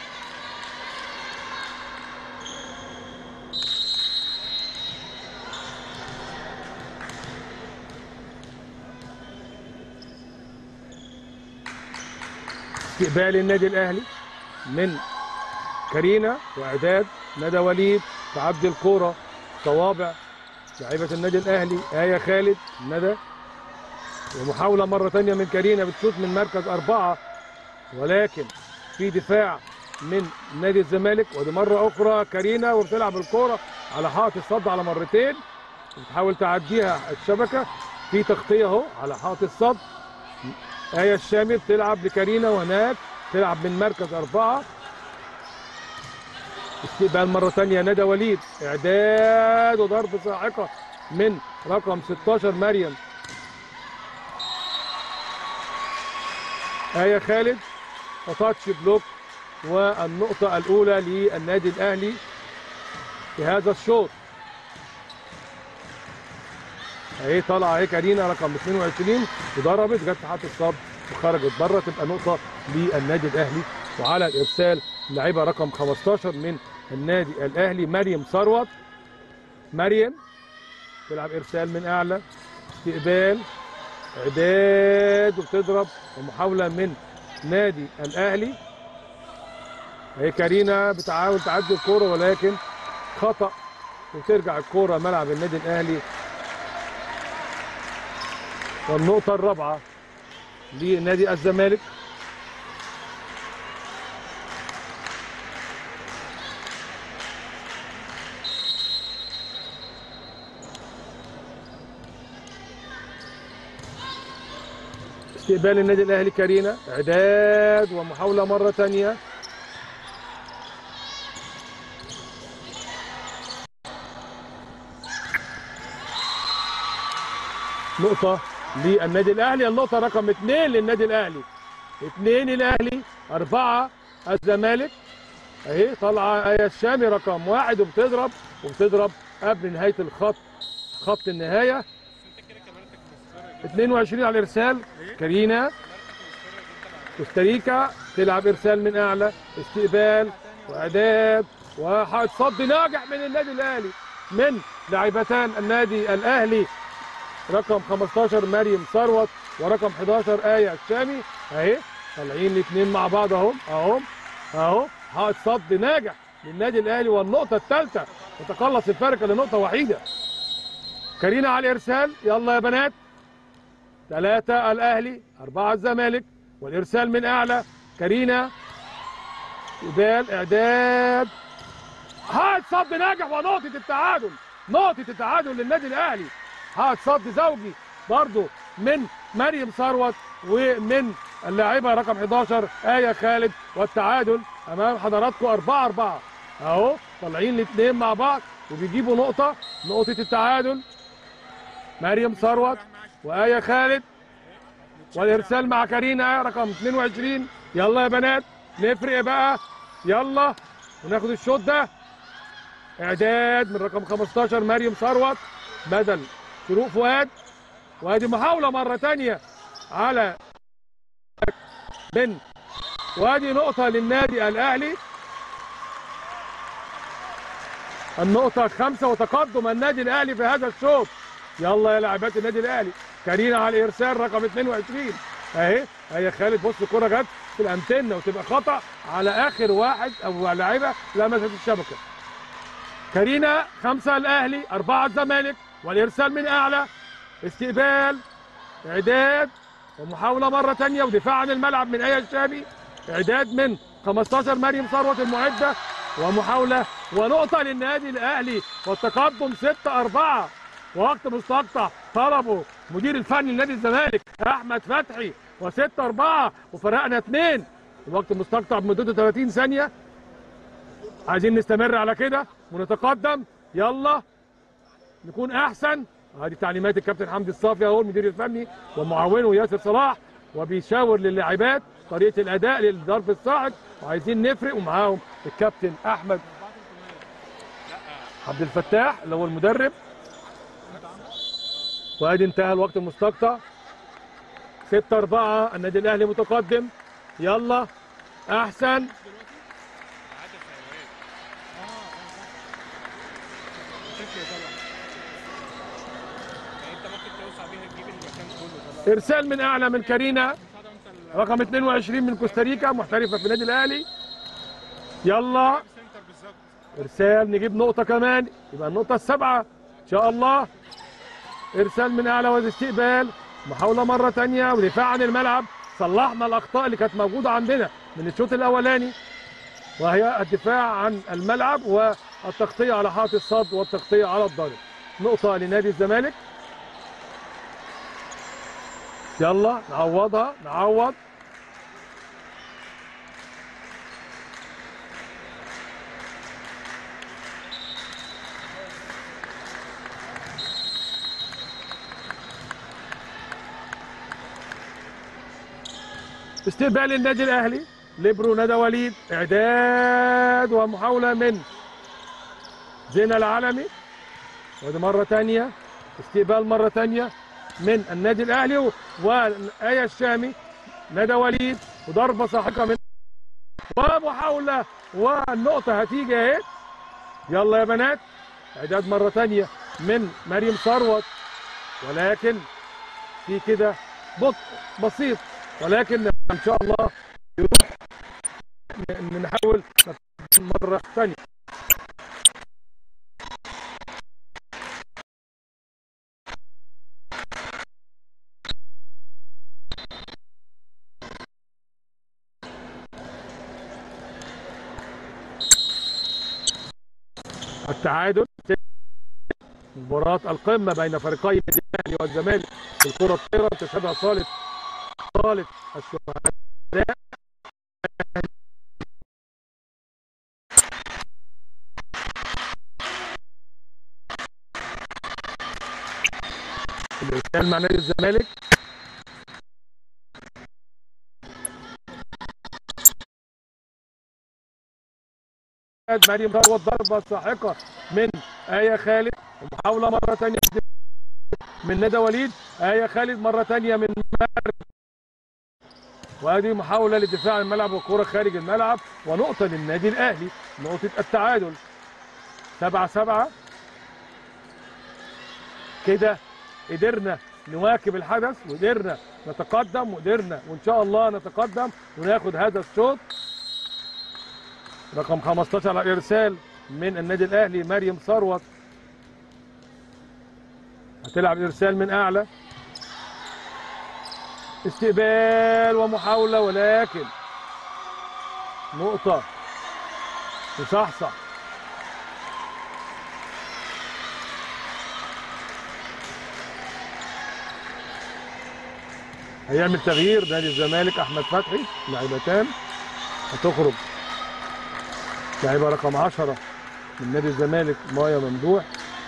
استقبال النادي الاهلي من كارينا واعداد ندى وليد تعدي الكوره صوابع لاعيبه النادي الاهلي ايه خالد ندى ومحاوله مره ثانيه من كارينا بتشوط من مركز اربعه ولكن في دفاع من نادي الزمالك ودي مره اخرى كارينا وبتلعب الكوره على حائط الصد على مرتين بتحاول تعديها الشبكه في تغطيه اهو على حائط الصد آية الشامي بتلعب لكارينا وهناك تلعب من مركز أربعة استقبال مرة ثانية ندى وليد إعداد وضرب صاعقة من رقم 16 مريم آية خالد وتاتش بلوك والنقطة الأولى للنادي الأهلي في هذا الشوط اهي طالعه اهي كارينا رقم 22 وضربت جت تحت الصد وخرجت بره تبقى نقطه للنادي الاهلي وعلى الارسال لاعبه رقم 15 من النادي الاهلي مريم ثروت مريم تلعب ارسال من اعلى استقبال اعداد وبتضرب ومحاوله من نادي الاهلي هي كارينا بتحاول تعدي الكوره ولكن خطا وترجع الكوره ملعب النادي الاهلي والنقطة الرابعة لنادي الزمالك استقبال النادي الاهلي كارينا اعداد ومحاولة مرة ثانية نقطة للنادي الاهلي النقطة رقم اثنين للنادي الاهلي اثنين الاهلي اربعة الزمالك اهي طالعة ايه الشامي رقم واحد وبتضرب وبتضرب قبل نهاية الخط خط النهاية 22 على الارسال كارينا كوستاريكا تلعب ارسال من اعلى استقبال واعداد وحائط صد ناجح من النادي الاهلي من لاعبتان النادي الاهلي رقم 15 مريم ثروت ورقم 11 آية الشامي اهي طالعين الاثنين مع بعض اهم اهم اهو حائط صد ناجح للنادي الاهلي والنقطة الثالثة وتقلص الفارق لنقطة وحيدة كارينا على الارسال يلا يا بنات ثلاثة الاهلي أربعة الزمالك والارسال من اعلى كارينا إبال اعداد حائط صد ناجح ونقطة التعادل نقطة التعادل للنادي الاهلي حائط صد زوجي برضو من مريم ثروت ومن اللاعبة رقم 11 آية خالد والتعادل أمام حضراتكم 4 4 أهو طالعين الاثنين مع بعض وبيجيبوا نقطة نقطة التعادل مريم ثروت وآية خالد والإرسال مع كارينا رقم 22 يلا يا بنات نفرق بقى يلا وناخد الشوط ده إعداد من رقم 15 مريم ثروت بدل شروق فؤاد وادي محاولة مرة تانية على من وادي نقطة للنادي الأهلي النقطة الخامسة وتقدم النادي الأهلي في هذا الشوط يلا يا لاعبات النادي الأهلي كارينا على الإرسال رقم 22 أهي هي خالد بص الكرة جت في الأنتنة وتبقى خطأ على آخر واحد أو لاعبة لمست الشبكة كارينا خمسة الأهلي أربعة الزمالك والإرسال من أعلى استقبال إعداد ومحاولة مرة تانية ودفاع عن الملعب من آية الشامي إعداد من 15 مريم ثروت المعدة ومحاولة ونقطة للنادي الأهلي والتقدم 6 4 وقت مستقطع طلبه مدير الفني لنادي الزمالك أحمد فتحي و6 4 وفرقنا 2 وقت مستقطع بمدته 30 ثانية عايزين نستمر على كده ونتقدم يلا نكون احسن هذه تعليمات الكابتن حمدي الصافي اهو المدير الفني ومعاونه ياسر صلاح وبيشاور للاعبات طريقه الاداء للضرب الصاعد وعايزين نفرق ومعاهم الكابتن احمد عبد الفتاح اللي هو المدرب وادي انتهى الوقت المستقطع 6 4 النادي الاهلي متقدم يلا احسن عدد فوائد تفرق طبعا يعني انت ممكن توسع بيها تجيب المكان كله طبعا ارسال من اعلى من كارينا مساعدة انت رقم 22 من كوستاريكا محترفه في النادي الاهلي يلا السنتر بالظبط ارسال نجيب نقطه كمان يبقى النقطه السابعه ان شاء الله ارسال من اعلى وادي استقبال محاوله مره تانية ودفاع عن الملعب صلحنا الاخطاء اللي كانت موجوده عندنا من الشوط الاولاني وهي الدفاع عن الملعب والتغطيه على حائط الصد والتغطيه على الضرب نقطه لنادي الزمالك يلا نعوضها نعوض استقبال النادي الاهلي ليبرو ندى وليد اعداد ومحاوله من زين العالمي ودي مره تانية استقبال مره تانية من النادي الاهلي و- وايه الشامي ندى وليد وضربه ساحقه من ومحاوله والنقطه هتيجي اهي يلا يا بنات اعداد مره تانية من مريم ثروت ولكن في كده بطء بسيط ولكن ان شاء الله يروح ن- نحاول مره ثانيه التعادل مباراة القمة بين فريقي النادي الأهلي والزمالك في الكرة الطايرة تشهدها صالة صالة الشهداء الإرسال مع نادي الزمالك مريم ثروت ضربة ساحقة من آية خالد ومحاولة مرة ثانية من ندى وليد آية خالد مرة ثانية من مريم وهذه محاولة للدفاع عن الملعب والكرة خارج الملعب ونقطة للنادي الأهلي نقطة التعادل سبعة سبعة كده قدرنا نواكب الحدث وقدرنا نتقدم وقدرنا وإن شاء الله نتقدم وناخد هذا الشوط رقم 15 على الإرسال من النادي الأهلي مريم ثروت هتلعب إرسال من أعلى استقبال ومحاولة ولكن نقطة تصحصح هيعمل تغيير نادي الزمالك احمد فتحي لاعبتان هتخرج لاعبة رقم 10 من نادي الزمالك مايا ممدوح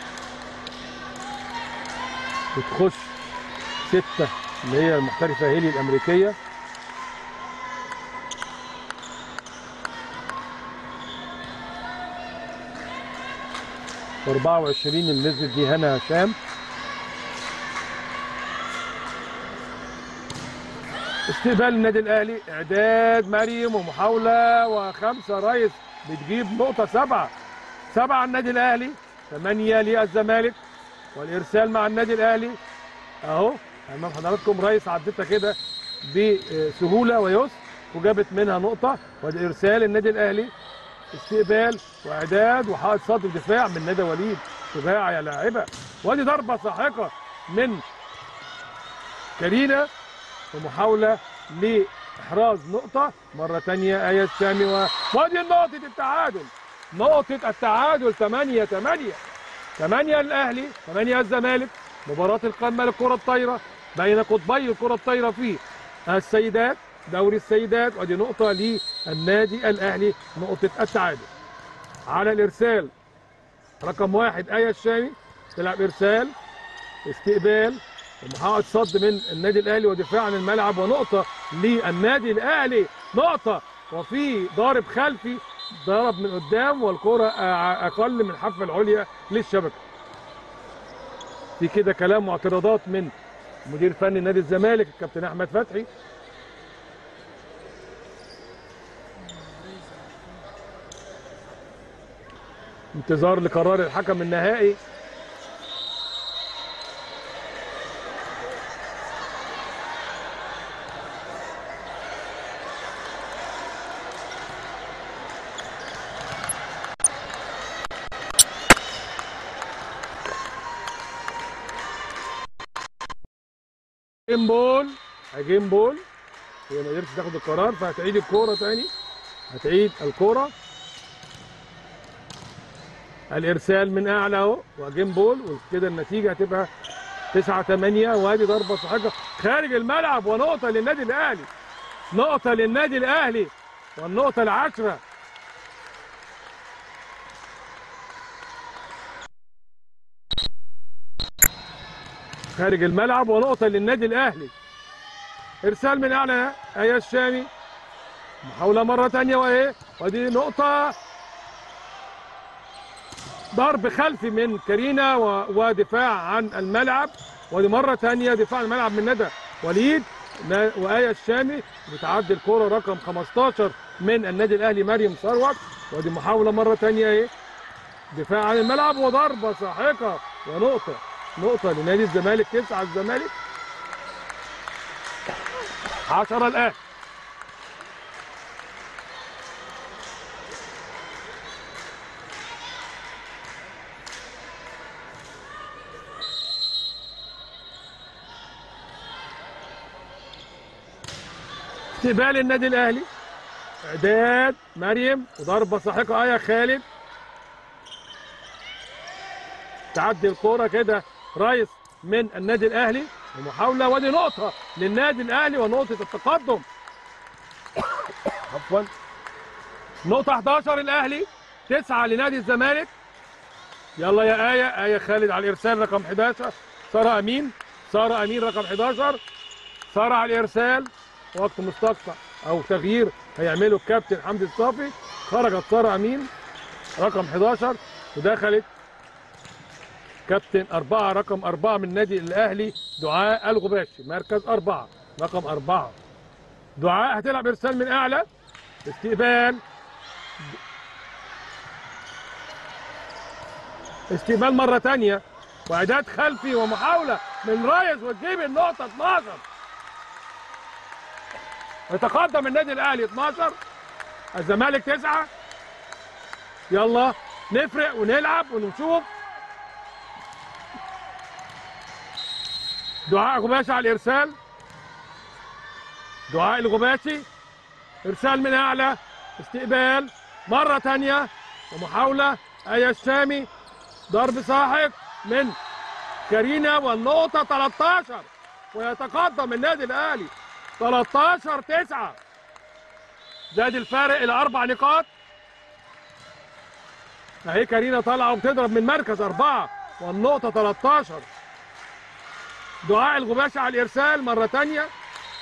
وتخش ستة اللي هي المحترفة هيلي الأمريكية أربعة وعشرين اللي نزلت دي هنا هشام استقبال النادي الأهلي إعداد مريم ومحاولة وخمسة ريس بتجيب نقطة سبعة سبعة النادي الأهلي ثمانية للزمالك والإرسال مع النادي الأهلي أهو أمام حضراتكم ريس عدتها كده بسهولة ويسر وجابت منها نقطة وادي إرسال النادي الأهلي استقبال وإعداد وحائط صد ودفاع من ندى وليد دفاع يا لاعبة وادي ضربة ساحقة من كارينا ومحاولة لإحراز نقطة مرة تانية آية الشامي و... وادي نقطة التعادل نقطة التعادل 8 8 8 الأهلي 8 الزمالك مباراة القمة للكرة الطايرة بين قطبي الكرة الطايرة في السيدات دوري السيدات ودي نقطة للنادي الأهلي نقطة التعادل على الإرسال رقم واحد آية الشامي تلعب إرسال استقبال ومحاولة صد من النادي الأهلي ودفاع عن الملعب ونقطة للنادي الأهلي نقطة وفي ضارب خلفي ضرب من قدام والكرة أع- أقل من الحافة العليا للشبكة في كده كلام واعتراضات من مدير فني نادي الزمالك الكابتن أحمد فتحي انتظار لقرار الحكم النهائي جيم بول جيم بول هي ما قدرتش تاخد القرار فهتعيد الكوره تاني هتعيد الكوره الارسال من اعلى اهو وجيم بول وكده النتيجه هتبقى 9 8 وادي ضربه صحيحه خارج الملعب ونقطه للنادي الاهلي نقطه للنادي الاهلي والنقطه العاشره خارج الملعب ونقطه للنادي الاهلي ارسال من اعلى ايا الشامي محاوله مره ثانيه وايه ودي نقطه ضرب خلفي من كارينا و- ودفاع عن الملعب ودي مره ثانيه دفاع عن الملعب من ندى وليد نا- وآية الشامي بتعدي الكرة رقم 15 من النادي الأهلي مريم ثروت ودي محاولة مرة ثانية اهي دفاع عن الملعب وضربة ساحقة ونقطة نقطة لنادي الزمالك تسعة الزمالك 10 الآن استقبال النادي الاهلي اعداد مريم وضربه ساحقه ايه خالد تعدي الكوره كده رايس من النادي الاهلي ومحاوله ودي نقطه للنادي الاهلي ونقطه التقدم عفوا نقطه 11 الاهلي 9 لنادي الزمالك يلا يا آية آية خالد على الإرسال رقم 11 سارة أمين سارة أمين رقم 11 سارة على الإرسال وقت مستقطع أو تغيير هيعمله الكابتن حمدي الصافي خرجت سارة أمين رقم 11 ودخلت كابتن أربعة رقم أربعة من النادي الأهلي دعاء الغباشي مركز أربعة رقم أربعة دعاء هتلعب إرسال من أعلى استقبال استقبال مرة تانية وإعداد خلفي ومحاولة من رايز وتجيب النقطة 12 يتقدم النادي الأهلي 12 الزمالك 9 يلا نفرق ونلعب ونشوف دعاء غباشي على الإرسال دعاء الغباشي إرسال من أعلى استقبال مرة تانية ومحاولة آية الشامي ضرب ساحق من كارينا والنقطة 13 ويتقدم النادي الأهلي 13 9 زاد الفارق إلى أربع نقاط أهي كارينا طالعة وبتضرب من مركز أربعة والنقطة 13 دعاء الغباشي على الإرسال مرة تانية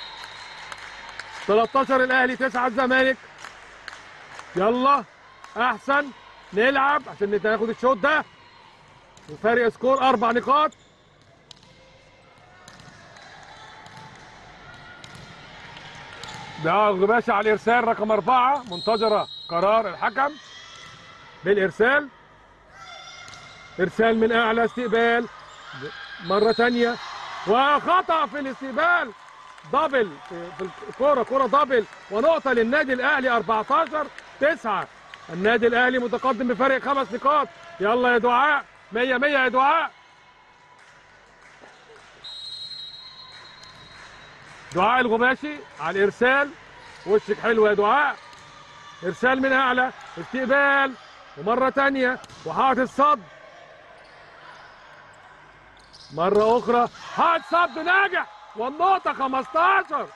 13 الأهلي 9 الزمالك يلا أحسن نلعب عشان ناخد الشوط ده وفارق سكور اربع نقاط ده الغباشة على الارسال رقم اربعة منتظرة قرار الحكم بالارسال ارسال من اعلى استقبال مرة تانية وخطأ في الاستقبال دبل في في الكرة كرة دبل ونقطة للنادي الاهلي 14 9 النادي الاهلي متقدم بفارق خمس نقاط يلا يا دعاء 100 100 يا دعاء دعاء الغباشي على الارسال وشك حلو يا دعاء ارسال من اعلى استقبال ومره تانية وحاط الصد مره اخرى حاط صد ناجح والنقطه 15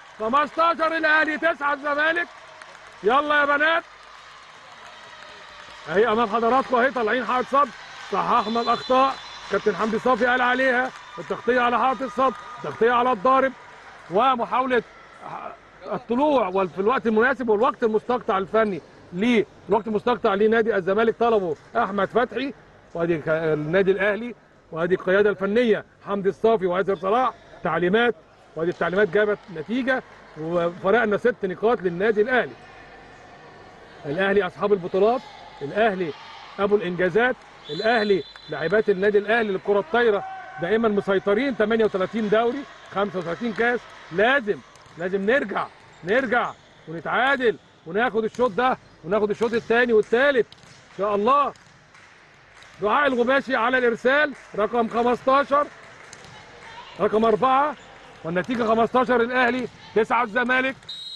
15 الاهلي 9 الزمالك يلا يا بنات اهي امام حضراتكم اهي طالعين حائط صد صححنا الاخطاء كابتن حمدي صافي قال عليها التغطيه على حائط الصد التغطيه على الضارب ومحاوله الطلوع وفي الوقت المناسب والوقت المستقطع الفني ليه الوقت المستقطع لنادي الزمالك طلبه احمد فتحي وادي ك- النادي الاهلي وادي القياده الفنيه حمدي الصافي وياسر صلاح تعليمات وادي التعليمات جابت نتيجه وفرقنا ست نقاط للنادي الاهلي الاهلي اصحاب البطولات الاهلي ابو الانجازات الاهلي لاعبات النادي الاهلي للكره الطايره دائما مسيطرين 38 دوري 35 كاس لازم لازم نرجع نرجع ونتعادل وناخد الشوط ده وناخد الشوط الثاني والثالث ان شاء الله دعاء الغباشي على الارسال رقم 15 رقم أربعة والنتيجة 15 الأهلي 9 الزمالك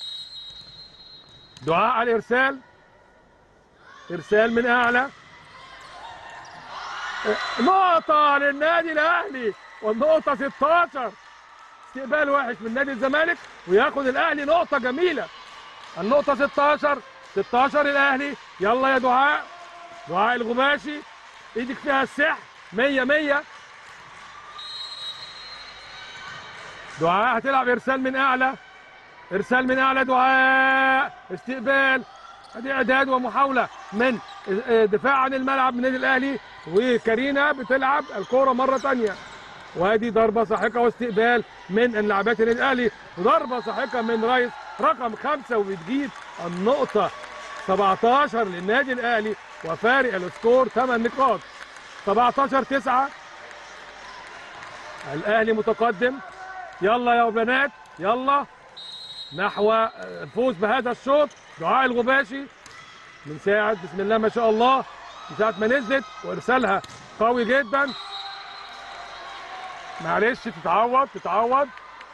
دعاء على الإرسال إرسال من أعلى نقطة للنادي الأهلي والنقطة 16 استقبال وحش من نادي الزمالك وياخد الأهلي نقطة جميلة النقطة 16 16 الأهلي يلا يا دعاء دعاء الغباشي ايدك فيها السحر 100 100 دعاء هتلعب ارسال من اعلى ارسال من اعلى دعاء استقبال ادي اعداد ومحاوله من دفاع عن الملعب من النادي الاهلي وكارينا بتلعب الكوره مره ثانيه وادي ضربه ساحقه واستقبال من اللاعبات النادي الاهلي وضربه ساحقه من رايس رقم خمسه وبتجيب النقطه 17 للنادي الاهلي وفارق السكور 8 نقاط 17 9 الاهلي متقدم يلا يا بنات يلا نحو الفوز بهذا الشوط دعاء الغباشي من ساعة بسم الله ما شاء الله من ساعة ما نزلت وارسالها قوي جدا معلش تتعوض تتعوض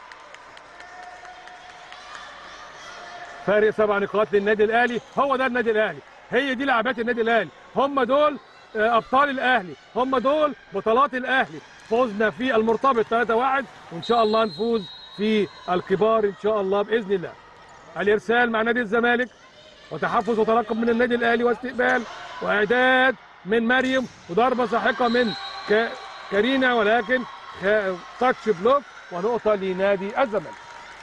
فارق سبع نقاط للنادي الاهلي هو ده النادي الاهلي هي دي لعبات النادي الاهلي هم دول آه، ابطال الاهلي هم دول بطولات الاهلي فوزنا في المرتبط 3-1 وان شاء الله نفوز في الكبار ان شاء الله باذن الله الارسال مع نادي الزمالك وتحفز وترقب من النادي الاهلي واستقبال واعداد من مريم وضربه ساحقه من ك... كارينا ولكن خ- تاتش بلوك ونقطه لنادي الزمالك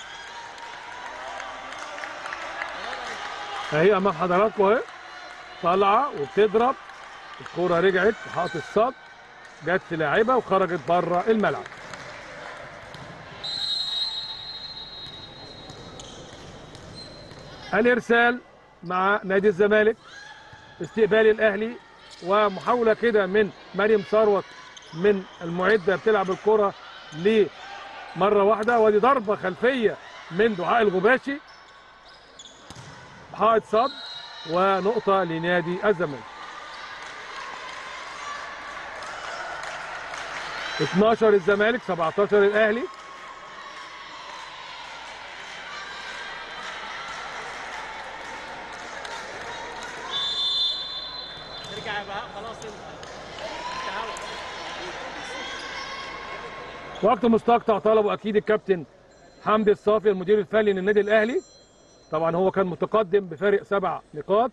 اهي امام حضراتكم اهي طالعه وبتضرب الكوره رجعت حاط الصد جت في لاعبه وخرجت بره الملعب الارسال مع نادي الزمالك استقبال الاهلي ومحاوله كده من مريم ثروت من المعده بتلعب الكره لمره واحده ودي ضربه خلفيه من دعاء الغباشي حائط صد ونقطه لنادي الزمالك 12 الزمالك 17 الاهلي ارجع بقى خلاص انت تعال. وقت مستقطع طلبه اكيد الكابتن حمدي الصافي المدير الفني للنادي الاهلي طبعا هو كان متقدم بفارق سبع نقاط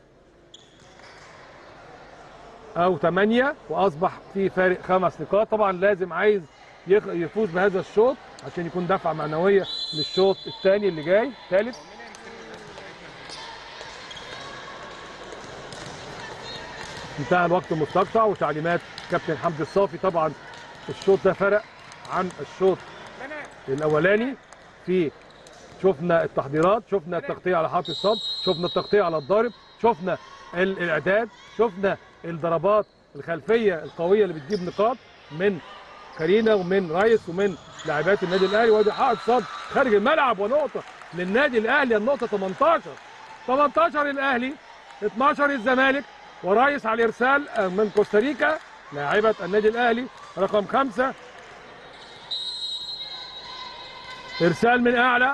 او ثمانية واصبح في فارق خمس نقاط طبعا لازم عايز يخ- يفوز بهذا الشوط عشان يكون دفعه معنويه للشوط الثاني اللي جاي ثالث انتهى الوقت المستقطع وتعليمات كابتن حمدي الصافي طبعا الشوط ده فرق عن الشوط الاولاني في شفنا التحضيرات شفنا التغطيه على حاط الصد شفنا التغطيه على الضارب شفنا ال- الاعداد شفنا الضربات الخلفيه القويه اللي بتجيب نقاط من كارينا ومن رايس ومن لاعبات النادي الاهلي وادي حائط صد خارج الملعب ونقطه للنادي الاهلي النقطه 18 18 الاهلي 12 الزمالك ورايس على الارسال آه، من كوستاريكا لاعبه النادي الاهلي رقم خمسة ارسال من اعلى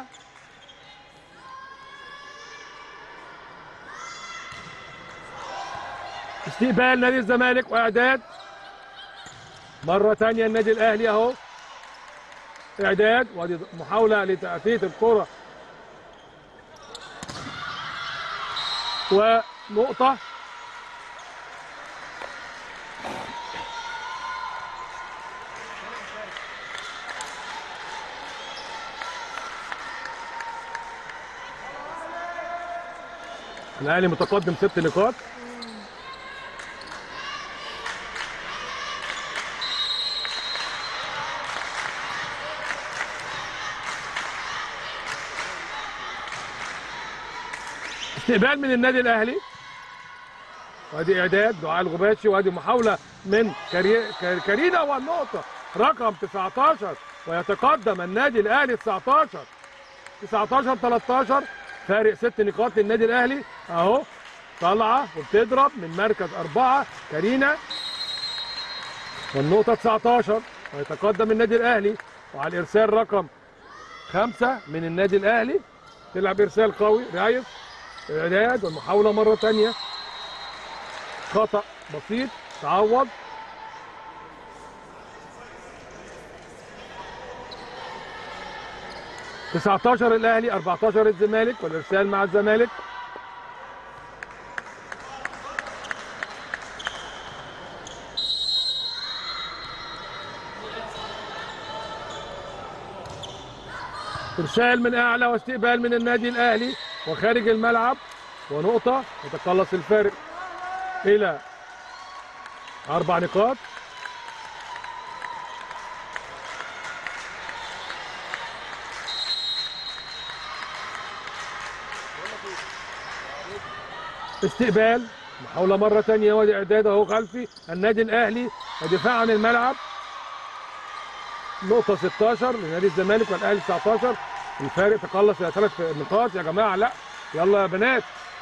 استقبال نادي الزمالك واعداد مره ثانيه النادي الاهلي اهو اعداد وادي محاوله لتأتية الكره ونقطه الاهلي متقدم ست نقاط استقبال من النادي الاهلي وادي اعداد دعاء الغباشي وادي محاوله من كري... كر- كارينا والنقطه رقم 19 ويتقدم النادي الاهلي 19 19 13 فارق ست نقاط للنادي الاهلي اهو طالعه وبتضرب من مركز اربعه كارينا والنقطه 19 ويتقدم النادي الاهلي وعلى الارسال رقم خمسه من النادي الاهلي تلعب ارسال قوي ريس اعداد والمحاوله مره ثانيه خطا بسيط تعوض تسعتاشر الاهلي 14 الزمالك والارسال مع الزمالك ارسال من اعلى واستقبال من النادي الاهلي وخارج الملعب ونقطه يتقلص الفارق الى اربع نقاط استقبال محاولة مرة ثانية وادي إعداد أهو خلفي النادي الأهلي ودفاع عن الملعب نقطة 16 لنادي الزمالك والأهلي 19 الفارق تقلص إلى ثلاث نقاط يا جماعة لا يلا يا بنات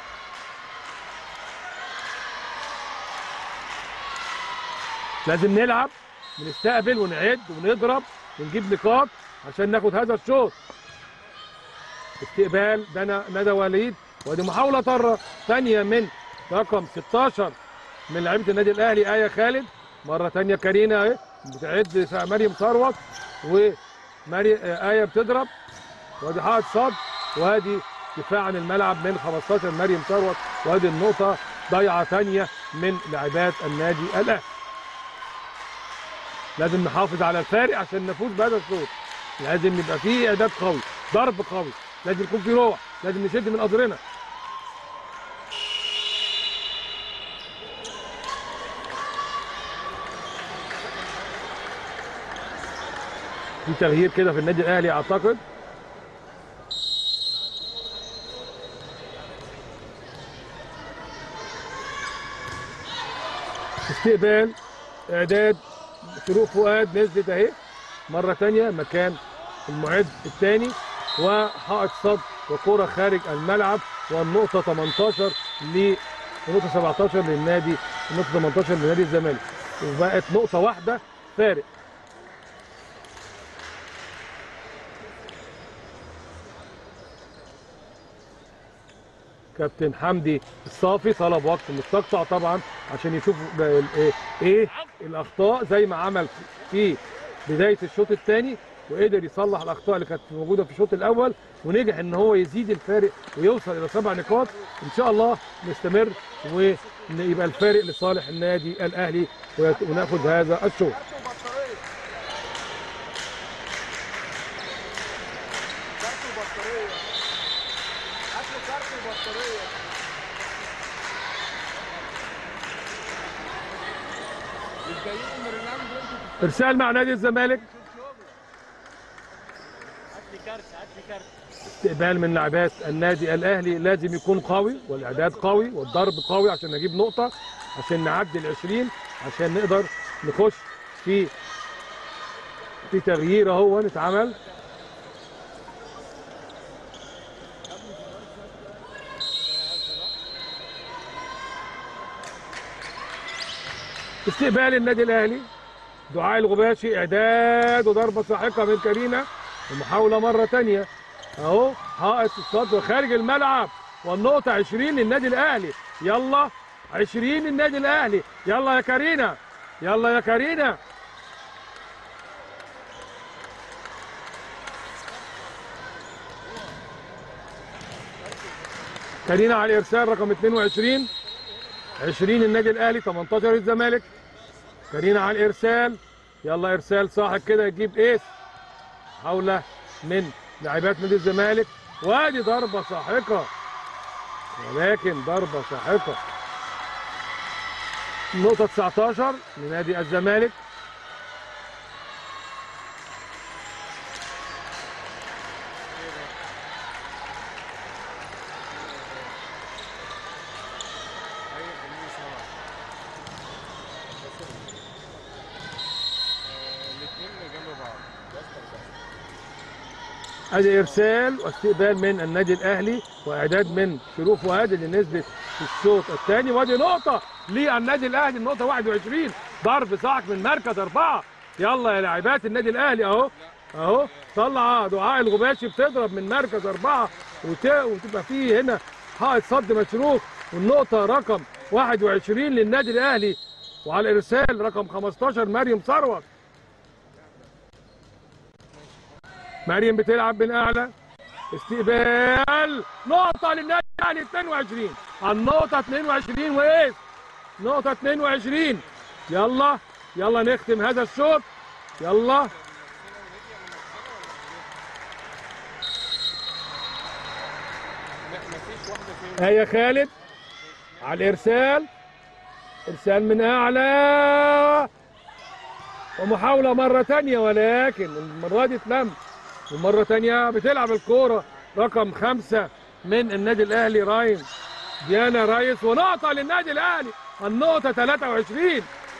لازم نلعب ونستقبل ونعد ونضرب ونجيب نقاط عشان ناخد هذا الشوط استقبال ده ندى وليد ودي محاولة طرة ثانية من رقم 16 من لعيبة النادي الأهلي آية خالد مرة ثانية كارينا اهي بتعد مريم ثروت وماري آية بتضرب وادي حائط صد وادي دفاع عن الملعب من 15 مريم ثروت وادي النقطة ضيعة ثانية من لاعبات النادي الأهلي لازم نحافظ على الفارق عشان نفوز بهذا الشوط لازم يبقى فيه اعداد قوي ضرب قوي لازم يكون في روح لازم نشد من قدرنا في تغيير كده في النادي الاهلي اعتقد استقبال اعداد شروق فؤاد نزلت اهي مره ثانيه مكان المعد الثاني وحائط صد وكره خارج الملعب والنقطه 18 ل نقطه 17 للنادي نقطه 18 لنادي الزمالك وبقت نقطه واحده فارق كابتن حمدي الصافي طلب وقت مستقطع طبعا عشان يشوف ب- ال- ايه ايه الاخطاء زي ما عمل في بدايه الشوط الثاني وقدر يصلح الاخطاء اللي كانت موجوده في الشوط الاول ونجح ان هو يزيد الفارق ويوصل الى سبع نقاط ان شاء الله نستمر ويبقى الفارق لصالح النادي الاهلي ويت- وناخذ هذا الشوط ارسال مع نادي الزمالك هات لي كارت هات لي كارت استقبال من لاعبات النادي الاهلي لازم يكون قوي والاعداد قوي والضرب قوي عشان نجيب نقطه عشان نعدي ال 20 عشان نقدر نخش في في تغيير اهو اتعمل استقبال النادي الاهلي دعاء الغباشي اعداد وضربه ساحقه من كارينا ومحاوله مره ثانيه اهو حائط الصد وخارج الملعب والنقطه 20 للنادي الاهلي يلا 20 للنادي الاهلي يلا يا كارينا يلا يا كارينا كارينا على الارسال رقم 22 20 النادي الاهلي 18 الزمالك كارينا على الارسال يلا ارسال صاحب كده يجيب ايس حاولة من لاعبات نادي الزمالك وادي ضربه ساحقه ولكن ضربة ساحقة النقطة 19 لنادي الزمالك ايوه خليني سبعة الاثنين جنب بعض ادي ارسال واستقبال من النادي الاهلي واعداد من شروف وهادي اللي نزلت في الشوط الثاني وادي نقطه للنادي الاهلي النقطه 21 ضرب صاعق من مركز اربعه يلا يا لاعبات النادي الاهلي اهو اهو طلع دعاء الغباشي بتضرب من مركز اربعه وت- وتبقى فيه هنا حائط صد مشروخ والنقطه رقم 21 للنادي الاهلي وعلى الارسال رقم 15 مريم ثروت مريم بتلعب من اعلى استقبال نقطة للنادي الاهلي 22 النقطة 22 وايه؟ نقطة 22 يلا يلا نختم هذا الشوط يلا لا مفيش واحدة فين هيا خالد على الارسال ارسال من اعلى ومحاولة مرة تانية ولكن المرة دي اتلم ومرة تانية بتلعب الكورة رقم خمسة من النادي الاهلي راين ديانا رايس ونقطة للنادي الاهلي النقطة 23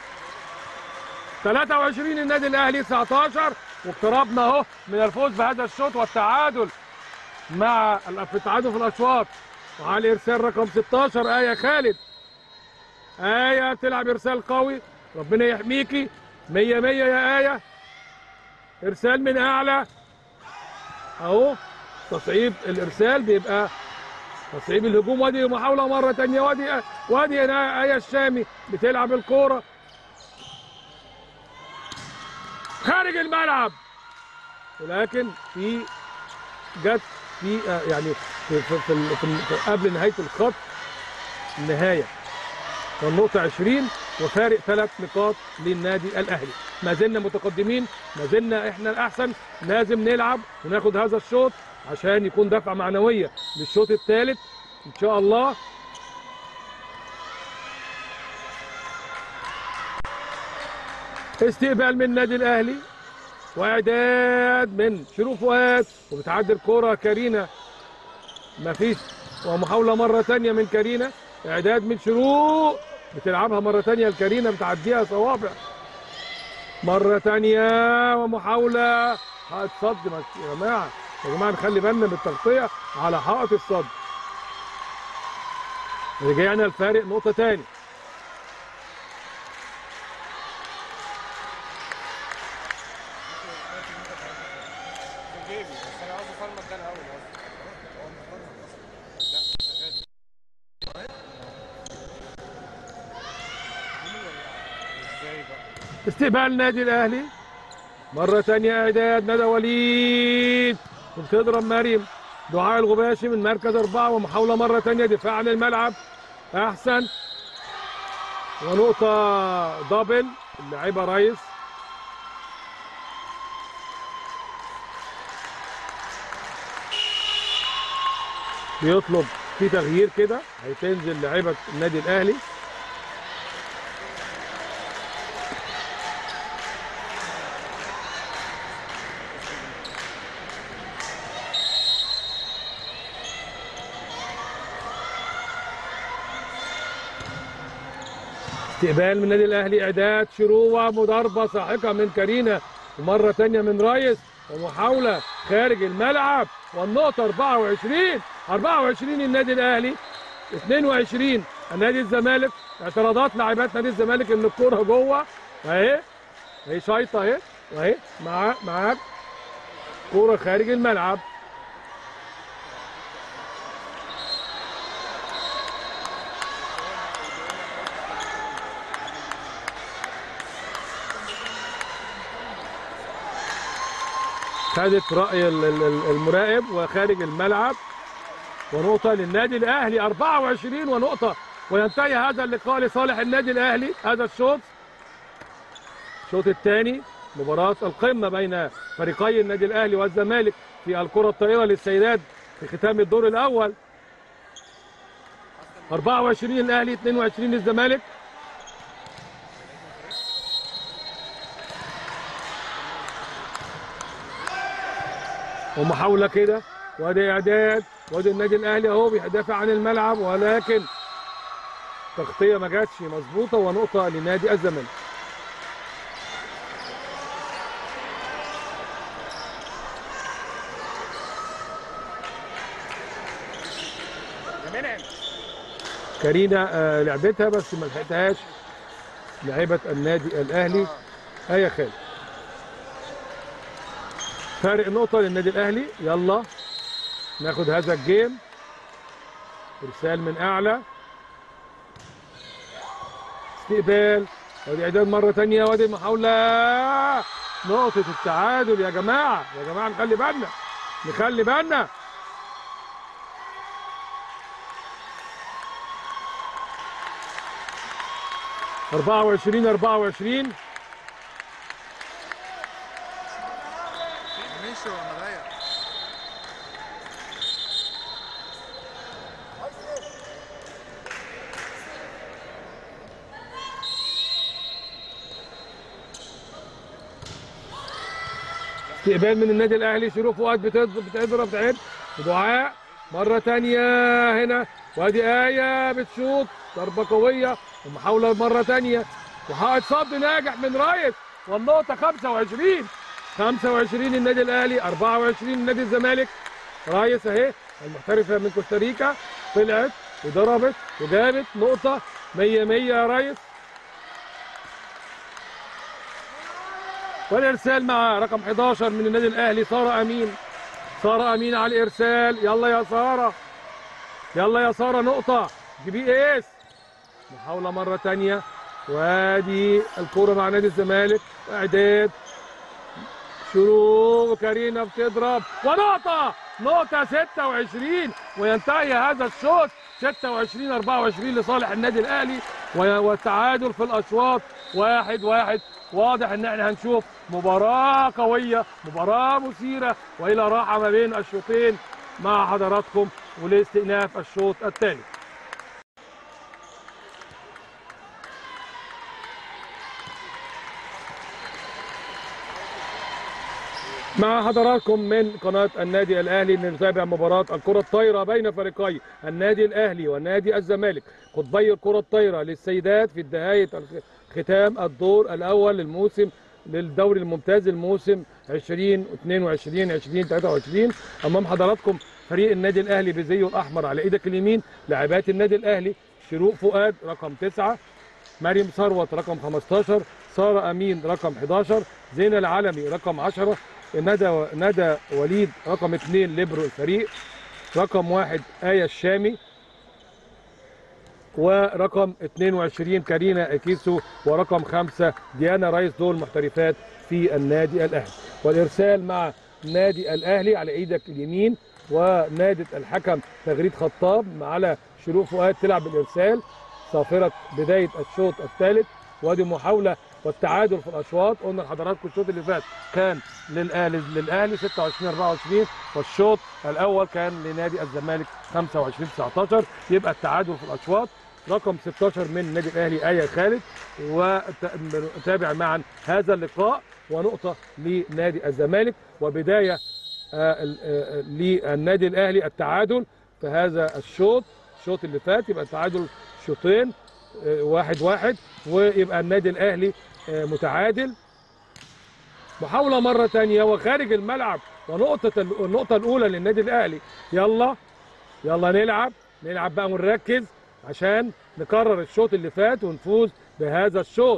23 النادي الاهلي 19 واقتربنا اهو من الفوز بهذا الشوط والتعادل مع ال- في التعادل في الاشواط وعلى ارسال رقم 16 ايه خالد ايه تلعب ارسال قوي ربنا يحميكي 100 100 يا ايه ارسال من اعلى اهو تصعيد الارسال بيبقى تصعيد الهجوم وادي محاوله مره تانية وادي وادي هنا ايه الشامي بتلعب الكوره خارج الملعب ولكن في جت في آه، يعني في, في, في, ال- في, ال- في قبل نهايه الخط النهايه والنقطه 20 وفارق ثلاث نقاط للنادي الاهلي ما زلنا متقدمين ما زلنا احنا الاحسن لازم نلعب وناخد هذا الشوط عشان يكون دفعه معنويه للشوط الثالث ان شاء الله استقبال من النادي الاهلي واعداد من شروق فؤاد وبتعدي الكرة كارينا مفيش ومحاولة مرة تانية من كارينا اعداد من شروق بتلعبها مرة تانية الكارينا بتعديها صوابع مرة تانية ومحاولة حائط صد مش- يا جماعة يا جماعة نخلي بالنا من التغطية على حائط الصد رجعنا الفارق نقطة تاني في جيبي بس انا عاوز افرمط ده الاول اصلا لا شغال ازاي بقى استقبال النادي الاهلي مره ثانيه اعداد ندى وليد وبتضرب مريم دعاء الغباشي من مركز اربعه ومحاوله مره ثانيه دفاع عن الملعب احسن ونقطه دبل اللاعبه رايس بيطلب في تغيير كده هتنزل لعيبه النادي الاهلي استقبال من النادي الاهلي اعداد شروع مضاربه ساحقه من كارينا ومره ثانيه من رايس ومحاوله خارج الملعب والنقطه 24 24 النادي الاهلي 22 النادي الزمالك اعتراضات لاعبات نادي الزمالك ان الكوره جوه اهي اهي شايطه اهي واهي مع معاك كوره خارج الملعب خدت رأي ال- ال- ال- المراقب وخارج الملعب ونقطة للنادي الأهلي 24 ونقطة وينتهي هذا اللقاء لصالح النادي الأهلي هذا الشوط الشوط الثاني مباراة القمة بين فريقي النادي الأهلي والزمالك في الكرة الطائرة للسيدات في ختام الدور الأول 24 الاهلي 22 الزمالك ومحاولة كده وادي اعداد وادي النادي الاهلي اهو بيدافع عن الملعب ولكن تغطية ما جاتش مظبوطة ونقطة لنادي الزمالك يا منعم كارينا آه، لعبتها بس ما لحقتهاش لعيبه النادي الاهلي ايه خالد فارق نقطه للنادي الاهلي يلا ناخد هذا الجيم ارسال من اعلى استقبال وادي اعداد مره تانية وادي محاوله نقطه التعادل يا جماعه يا جماعه نخلي بالنا نخلي بالنا أربعة وعشرين أربعة وعشرين مشي ولا ضيع استقبال من النادي الاهلي شروق فؤاد بتضرب بتضرب تعد دعاء مره تانية هنا وادي ايه بتشوط ضربه قويه ومحاوله مره تانية وحائط صد ناجح من رايس والنقطه 25 25 النادي الاهلي 24 النادي الزمالك رايس اهي المحترفه من كوستاريكا طلعت وضربت وجابت نقطه 100 100 يا رايس والارسال مع رقم 11 من النادي الاهلي ساره امين ساره امين على الارسال يلا يا ساره يلا يا ساره نقطه جيبي ايس محاوله مره تانية وادي الكوره مع نادي الزمالك اعداد شروق وكارينا بتضرب ونقطه نقطه 26 وينتهي هذا الشوط 26 24 لصالح النادي الاهلي و- والتعادل في الاشواط واحد واحد واضح ان احنا هنشوف مباراه قويه مباراه مثيره والى راحه ما بين الشوطين مع حضراتكم ولاستئناف الشوط الثاني مع حضراتكم من قناة النادي الأهلي نتابع مباراة الكرة الطايرة بين فريقي النادي الأهلي ونادي الزمالك قطبي الكرة الطايرة للسيدات في نهاية ختام الدور الأول للموسم للدوري الممتاز الموسم 2022 2023 أمام حضراتكم فريق النادي الأهلي بزيه الأحمر على إيدك اليمين لاعبات النادي الأهلي شروق فؤاد رقم 9 مريم ثروت رقم 15 سارة أمين رقم 11 زينة العلمي رقم 10 ندى ندى وليد رقم 2 ليبرو الفريق رقم واحد آية الشامي ورقم 22 كارينا اكيسو ورقم خمسة ديانا رئيس دول محترفات في النادي الاهلي والارسال مع نادي الاهلي على ايدك اليمين ونادي الحكم تغريد خطاب على شروق فؤاد تلعب الارسال صافره بدايه الشوط الثالث وادي محاوله والتعادل في الاشواط قلنا لحضراتكم الشوط اللي فات كان للاهلي للاهلي 26 24 والشوط الاول كان لنادي الزمالك 25 19 يبقى التعادل في الاشواط رقم 16 من النادي الاهلي ايه خالد ونتابع معا هذا اللقاء ونقطه لنادي الزمالك وبدايه آه، ال- آه، للنادي الاهلي التعادل في هذا الشوط الشوط اللي فات يبقى التعادل شوطين آه، واحد واحد ويبقى النادي الاهلي آه، متعادل محاولة مرة تانية وخارج الملعب ونقطة ال- النقطة الأولى للنادي الأهلي يلا يلا نلعب نلعب بقى ونركز عشان نكرر الشوط اللي فات ونفوز بهذا الشوط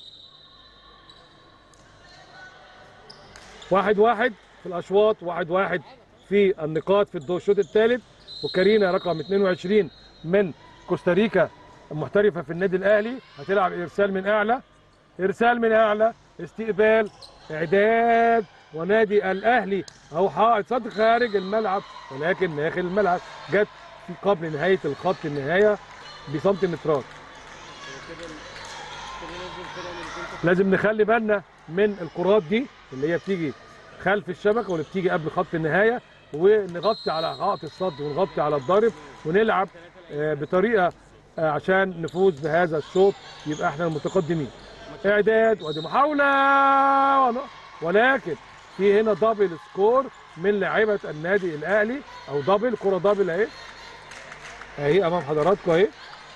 واحد واحد في الأشواط واحد واحد في النقاط في الدور الشوط الثالث وكارينا رقم 22 من كوستاريكا محترفة في النادي الأهلي هتلعب إرسال من أعلى إرسال من أعلى استقبال إعداد ونادي الأهلي أو حائط صد خارج الملعب ولكن داخل الملعب جت في قبل نهاية الخط النهاية بسنتيمترات كده كده لازم كده ننزل لازم نخلي بالنا من الكرات دي اللي هي بتيجي خلف الشبكه واللي بتيجي قبل خط النهايه ونغطي على خط الصد ونغطي على الضارب ونلعب آه، بطريقه آه، عشان نفوز بهذا الشوط يبقى احنا المتقدمين اعداد ودي محاوله ون- ولكن في هنا دبل سكور من لاعيبه النادي الاهلي او دبل كره دبل اهي اهي امام حضراتكم اهي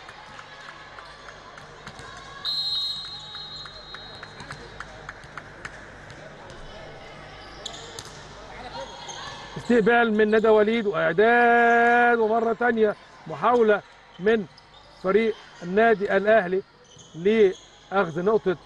استقبال من ندى وليد واعداد ومره تانية محاوله من فريق النادي الاهلي لاخذ نقطه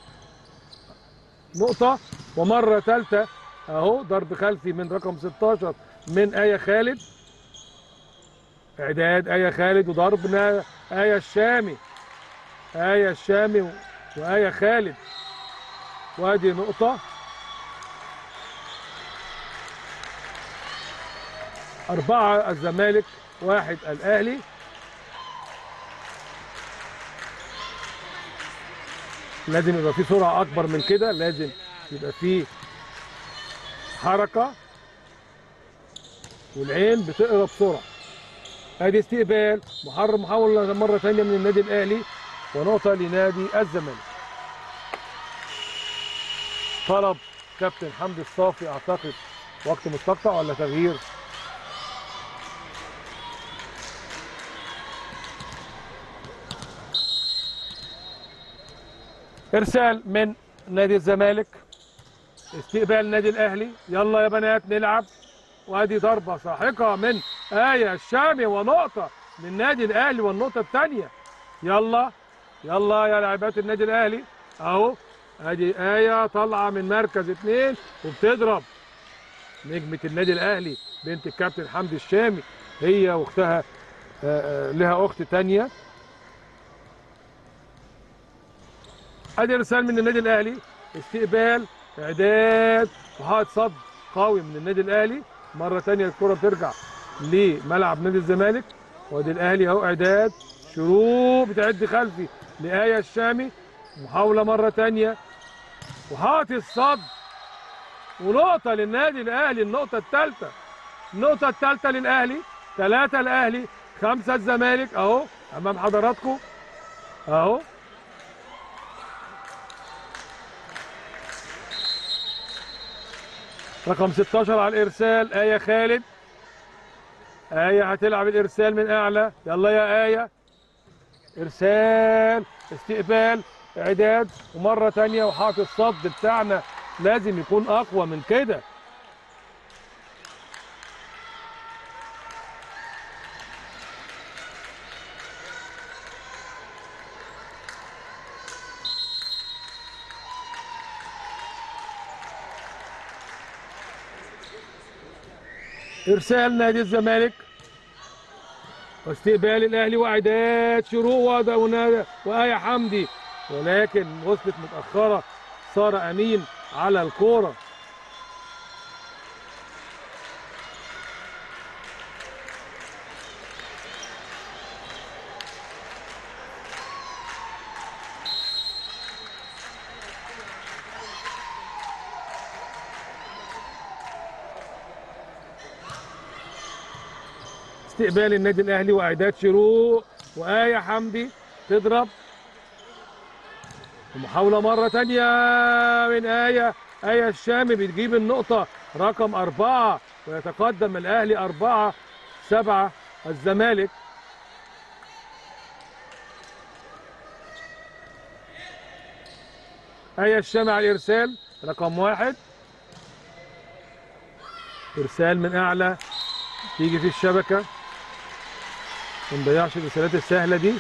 نقطه ومره ثالثه اهو ضرب خلفي من رقم 16 من ايه خالد اعداد ايه خالد وضربنا ايه الشامي ايه الشامي و- وايه خالد وادي نقطه أربعة الزمالك واحد الأهلي لازم يبقى في سرعة أكبر من كده لازم يبقى في حركة والعين بتقرا بسرعة ادي استقبال محرم محاولة مرة ثانية من النادي الأهلي ونقطة لنادي الزمالك طلب كابتن حمدي الصافي أعتقد وقت مستقطع ولا تغيير ارسال من نادي الزمالك استقبال النادي الاهلي يلا يا بنات نلعب وادي ضربه ساحقه من ايه الشامي ونقطه للنادي الاهلي والنقطه الثانيه يلا يلا يا لاعبات النادي الاهلي اهو ادي ايه طالعه من مركز اثنين وبتضرب نجمه النادي الاهلي بنت الكابتن حمدي الشامي هي واختها آه، آه، لها اخت تانيه ادي ارسال من النادي الاهلي استقبال اعداد وحائط صد قوي من النادي الاهلي مره ثانيه الكره بترجع لملعب نادي الزمالك وادي الاهلي اهو اعداد شروق بتعد خلفي لايه الشامي محاوله مره ثانيه وحائط الصد ونقطه للنادي الاهلي النقطه الثالثه النقطه الثالثه للاهلي ثلاثه الاهلي خمسه الزمالك اهو امام حضراتكم اهو رقم 16 على الارسال ايه خالد ايه هتلعب الارسال من اعلى يلا يا ايه ارسال استقبال اعداد ومره تانية وحاط الصد بتاعنا لازم يكون اقوى من كده ارسال نادي الزمالك واستقبال الاهلي واعداد شروق وده ونادى وايه حمدي ولكن وصلت متاخره ساره امين على الكوره استقبال النادي الاهلي واعداد شروق وايه حمدي تضرب ومحاولة مرة تانية من آية آية الشامي بتجيب النقطة رقم أربعة ويتقدم الأهلي أربعة سبعة الزمالك آية الشامي على الإرسال رقم واحد إرسال من أعلى تيجي في الشبكة ما نضيعش الرسالات السهلة دي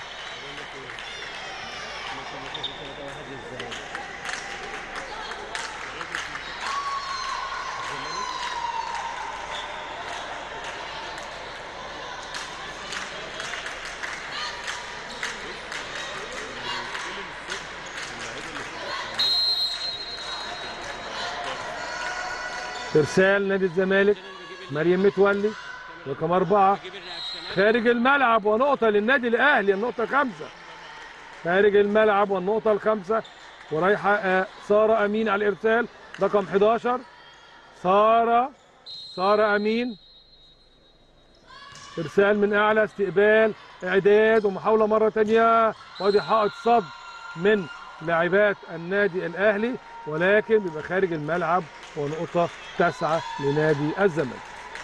ارسال نادي الزمالك مريم متولي رقم أربعة خارج الملعب ونقطة للنادي الأهلي النقطة خمسة خارج الملعب والنقطة الخامسة ورايحة آه، سارة أمين على الإرسال رقم 11 سارة سارة أمين ارسال من اعلى استقبال اعداد ومحاوله مره تانية وادي حائط صد من لاعبات النادي الاهلي ولكن بيبقى خارج الملعب ونقطه تسعه لنادي الزمالك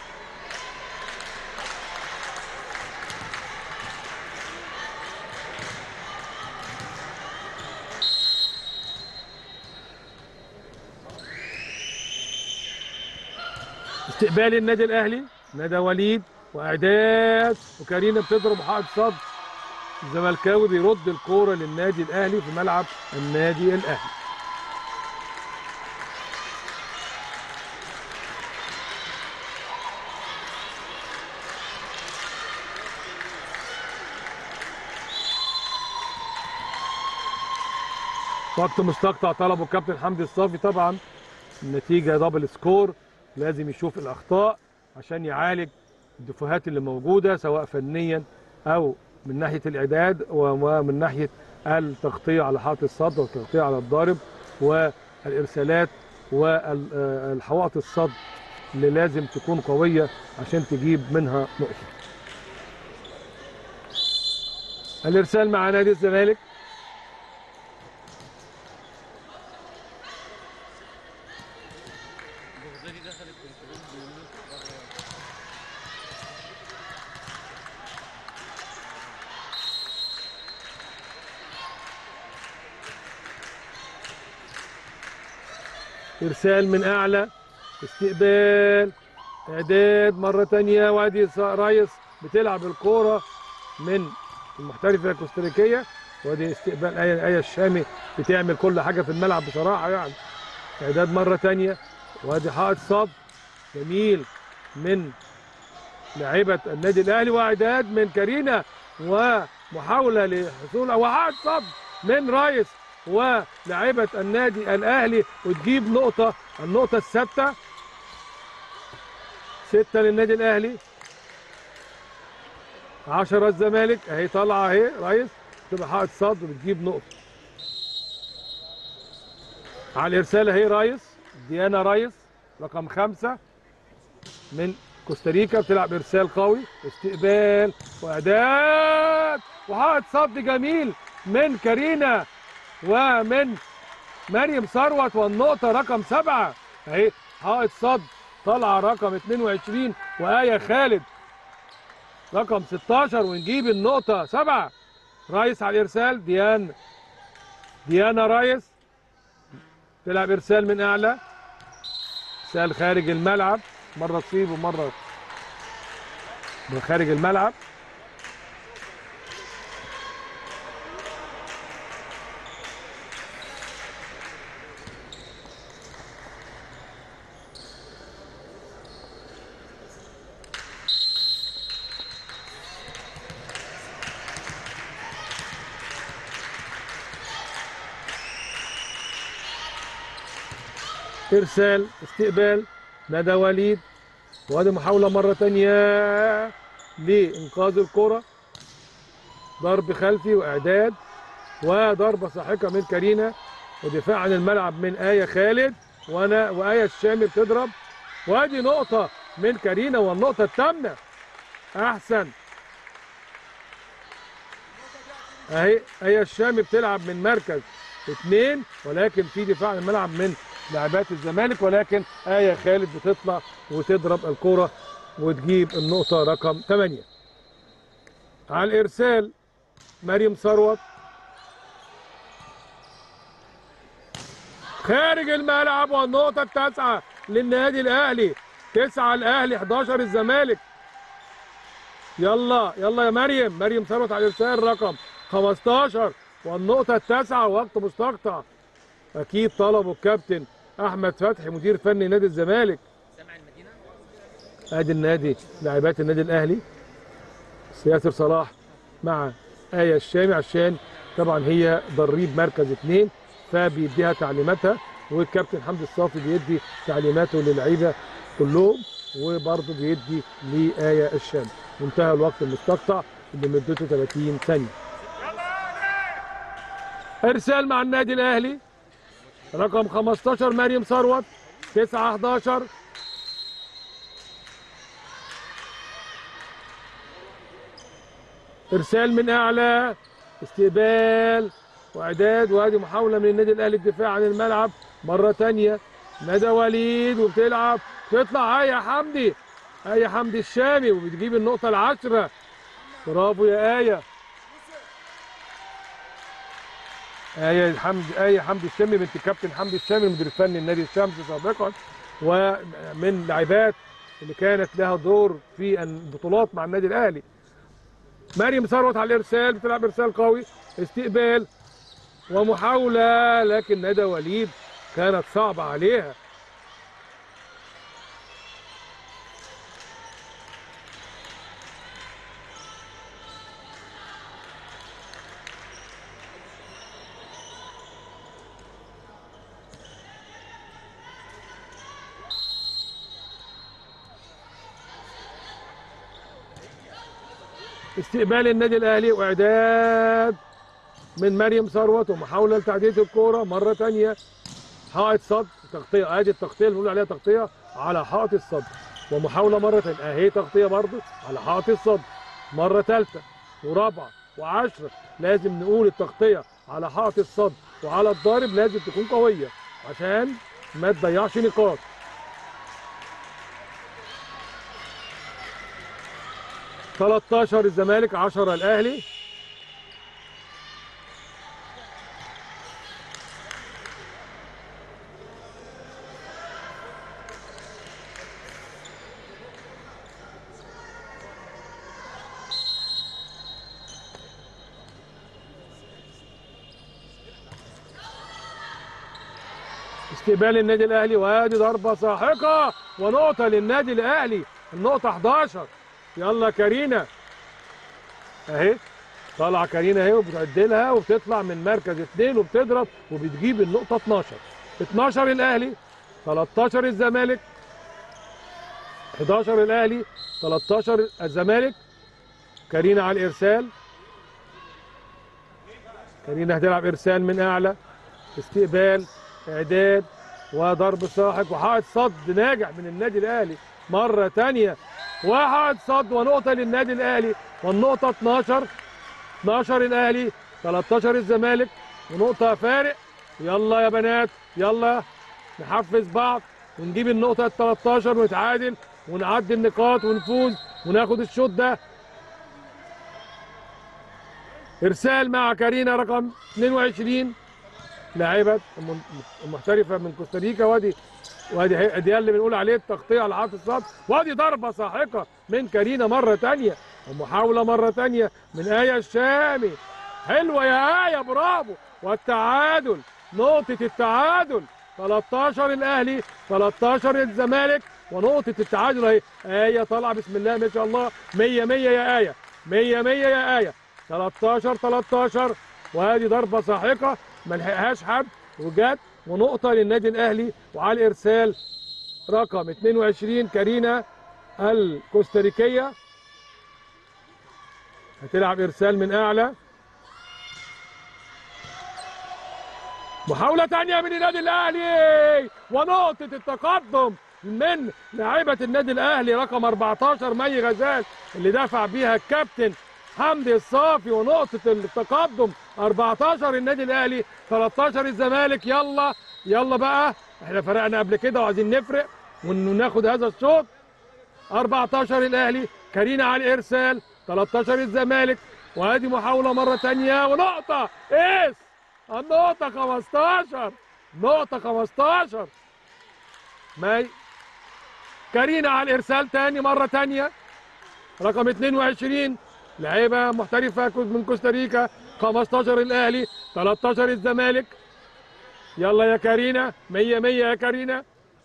استقبال النادي الاهلي ندى وليد واعداد وكارينا بتضرب حائط صد الزملكاوي بيرد الكوره للنادي الاهلي في ملعب النادي الاهلي وقت مستقطع طلبه الكابتن حمدي الصافي طبعا النتيجه دبل سكور لازم يشوف الاخطاء عشان يعالج الدفوهات اللي موجوده سواء فنيا او من ناحيه الاعداد ومن ناحيه التغطيه على حائط الصد والتغطيه على الضارب والارسالات والحوائط الصد اللي لازم تكون قويه عشان تجيب منها نقطه. الارسال مع نادي الزمالك البغدادي دخل الكنترول بيقول بره ارسال من اعلى استقبال اعداد مره تانية وادي ص- رايس بتلعب الكوره من المحترفه الكوستاريكيه وادي استقبال ايه ايه الشامي بتعمل كل حاجه في الملعب بصراحه يعني اعداد مره تانية وادي حائط صد جميل من لاعبة النادي الاهلي واعداد من كارينا ومحاوله لحصول وحائط صد من رايس ولاعبة النادي الاهلي وتجيب نقطة النقطة الثابتة ستة للنادي الاهلي عشرة الزمالك اهي طالعة اهي رايس تبقى حائط صد وبتجيب نقطة على الارسال اهي رايس ديانا رايس رقم خمسة من كوستاريكا بتلعب ارسال قوي استقبال واعداد وحائط صد جميل من كارينا ومن مريم ثروت والنقطة رقم سبعة اهي حائط صد طالعة رقم 22 وآية خالد رقم 16 ونجيب النقطة سبعة رايس على الإرسال ديان ديانا رايس تلعب إرسال من أعلى إرسال خارج الملعب مرة تصيب ومرة من خارج الملعب ارسال استقبال ندى وليد وادي محاولة مرة تانية لإنقاذ الكرة ضرب خلفي وإعداد وضربة ساحقة من كارينا ودفاع عن الملعب من آية خالد وأنا وآية الشامي بتضرب وادي نقطة من كارينا والنقطة الثامنة أحسن أهي آية الشامي بتلعب من مركز اثنين ولكن في دفاع عن الملعب من لاعبات الزمالك ولكن آية خالد بتطلع وتضرب الكرة وتجيب النقطة رقم 8 على الإرسال مريم ثروت خارج الملعب والنقطة التاسعة للنادي الأهلي تسعة الأهلي 11 الزمالك يلا يلا يا مريم مريم ثروت على الإرسال رقم 15 والنقطة التاسعة وقت مستقطع أكيد طلبه الكابتن أحمد فتحي مدير فني نادي الزمالك سامع المدينه ادي النادي لاعبات النادي الاهلي ياسر صلاح مع آية الشامي عشان طبعا هي ضريب مركز اثنين فبيديها تعليماتها والكابتن حمدي الصافي بيدي تعليماته للعيبه كلهم وبرضه بيدي لآية الشامي وانتهى الوقت المستقطع اللي مدته 30 ثانية ارسال مع النادي الاهلي رقم 15 مريم ثروت 9 11 ارسال من اعلى استقبال واعداد وادي محاوله من النادي الاهلي الدفاع عن الملعب مره تانية ندى وليد وبتلعب تطلع هيا حمدي هيا حمدي الشامي وبتجيب النقطه العشره برافو يا ايه آية حمد آية حمد الشامي بنت الكابتن حمدي الشامي مدير فني النادي الشمس سابقا ومن لاعبات اللي كانت لها دور في البطولات مع النادي الاهلي مريم ثروت على الارسال بتلعب ارسال قوي استقبال ومحاوله لكن ندى وليد كانت صعبه عليها استقبال النادي الاهلي واعداد من مريم ثروت ومحاوله لتعديل الكوره مره ثانيه حائط صد تغطيه ادي التغطيه اللي بنقول عليها تغطيه على حائط الصد ومحاوله مره ثانيه اهي تغطيه برضه على حائط الصد مره ثالثه ورابعه وعشره لازم نقول التغطيه على حائط الصد وعلى الضارب لازم تكون قويه عشان ما تضيعش نقاط تلتاشر الزمالك 10 الاهلي استقبال النادي الاهلي وادي ضربه ساحقه ونقطه للنادي الاهلي النقطه 11 يلا كارينا اهي طالعه كارينا اهي وبتعدلها وبتطلع من مركز اثنين وبتضرب وبتجيب النقطه 12 12 الاهلي 13 الزمالك 11 الاهلي 13 الزمالك كارينا على الارسال كارينا هتلعب ارسال من اعلى استقبال اعداد وضرب ساحق وحائط صد ناجح من النادي الاهلي مره ثانيه وحائط صد ونقطه للنادي الاهلي والنقطه 12 12 الاهلي 13 الزمالك ونقطه فارق يلا يا بنات يلا نحفز بعض ونجيب النقطه ال 13 ونتعادل ونعدي النقاط ونفوز وناخد الشوط ده ارسال مع كارينا رقم 22 لاعبه محترفه من كوستاريكا وادي وادي هي- دي اللي بنقول عليه التغطيه على حائط الصد وادي ضربه ساحقه من كارينا مره ثانيه ومحاوله مره ثانيه من ايه الشامي حلوه يا ايه برافو والتعادل نقطه التعادل 13 الاهلي 13 الزمالك ونقطه التعادل اهي ايه طالعه بسم الله ما شاء الله 100 100 يا ايه 100 100 يا ايه 13 13 وادي ضربه ساحقه ما لحقهاش حد وجت ونقطه للنادي الاهلي وعلى الارسال رقم 22 كارينا الكوستاريكيه هتلعب ارسال من اعلى محاولة تانية من النادي الأهلي ونقطة التقدم من لاعبة النادي الأهلي رقم 14 مي غزال اللي دفع بيها الكابتن حمدي الصافي ونقطة التقدم 14 النادي الأهلي 13 الزمالك يلا يلا بقى احنا فرقنا قبل كده وعايزين نفرق وناخد هذا الشوط 14 الأهلي كارينا على الإرسال 13 الزمالك وادي محاولة مرة تانية ونقطة إيس النقطة 15 نقطة 15 ماي كارينا على الإرسال تاني مرة تانية رقم 22 لعيبة محترفة كوز- من كوستاريكا 15 الأهلي 13 الزمالك يلا يا كارينا 100 100 يا كارينا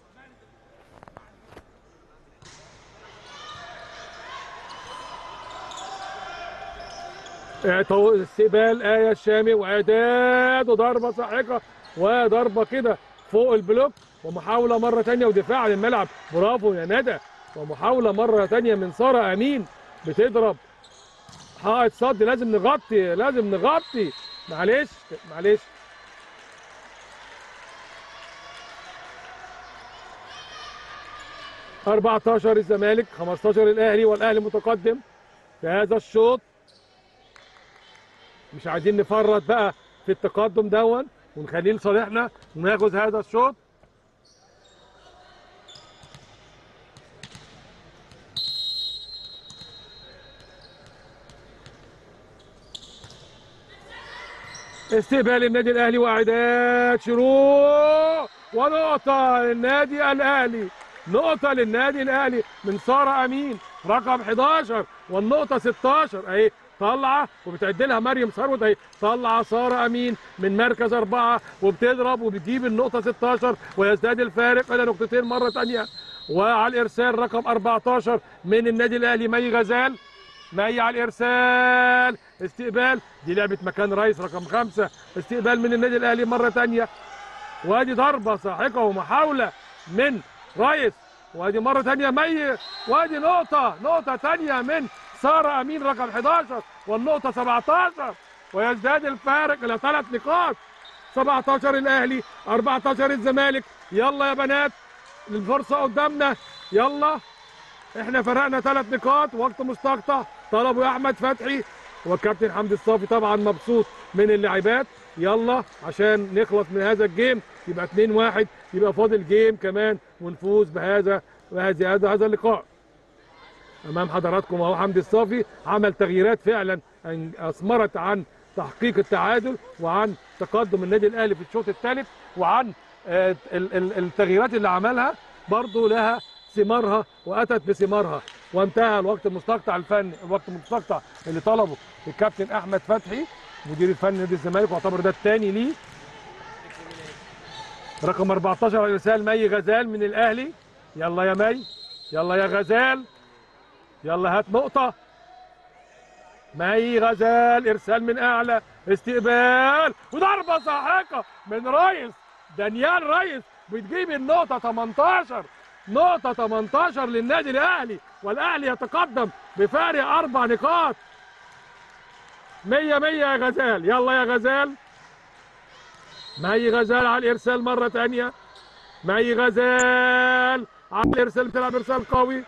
اعطوا استقبال آية الشامي وإعداد وضربة ساحقة وضربة كده فوق البلوك ومحاولة مرة تانية ودفاع عن الملعب برافو يا ندى ومحاولة مرة تانية من سارة أمين بتضرب حائط صد لازم نغطي لازم نغطي معلش معلش أربعتاشر الزمالك 15 الأهلي والأهلي متقدم في هذا الشوط مش عايزين نفرط بقى في التقدم دون ونخليه لصالحنا وناخد هذا الشوط استقبال النادي الاهلي واعداد شروق ونقطه للنادي الاهلي نقطه للنادي الاهلي من ساره امين رقم 11 والنقطه 16 اهي طالعه وبتعد لها مريم ثروت اهي طالعه ساره امين من مركز اربعه وبتضرب وبتجيب النقطه 16 ويزداد الفارق الى نقطتين مره ثانيه وعلى الارسال رقم 14 من النادي الاهلي مي غزال مي على الارسال استقبال دي لعبه مكان رئيس رقم خمسة استقبال من النادي الاهلي مره ثانيه وادي ضربه ساحقه ومحاوله من رئيس وادي مره ثانيه مي وادي نقطه نقطه ثانيه من ساره امين رقم 11 والنقطه 17 ويزداد الفارق الى ثلاث نقاط 17 الاهلي 14 الزمالك يلا يا بنات الفرصه قدامنا يلا احنا فرقنا ثلاث نقاط وقت مستقطع طلبوا يا احمد فتحي والكابتن حمدي الصافي طبعا مبسوط من اللاعبات يلا عشان نخلص من هذا الجيم يبقى 2 1 يبقى فاضل جيم كمان ونفوز بهذا بهذا هذا هذا اللقاء امام حضراتكم اهو حمدي الصافي عمل تغييرات فعلا اثمرت عن تحقيق التعادل وعن تقدم النادي الاهلي في الشوط الثالث وعن آه، ال- ال- التغييرات اللي عملها برضو لها ثمارها واتت بثمارها وانتهى الوقت المستقطع الفني الوقت المستقطع اللي طلبه الكابتن احمد فتحي مدير الفني نادي الزمالك واعتبر ده الثاني ليه رقم 14 على رسال مي غزال من الاهلي يلا يا مي يلا يا غزال يلا هات نقطة مي غزال ارسال من اعلى استقبال وضربة ساحقة من ريس دانيال ريس بتجيب النقطة 18 نقطة 18 للنادي الاهلي والاهلي يتقدم بفارق اربع نقاط 100 100 يا غزال يلا يا غزال مي غزال على الارسال مرة ثانية مي غزال على الارسال بتلعب ارسال قوي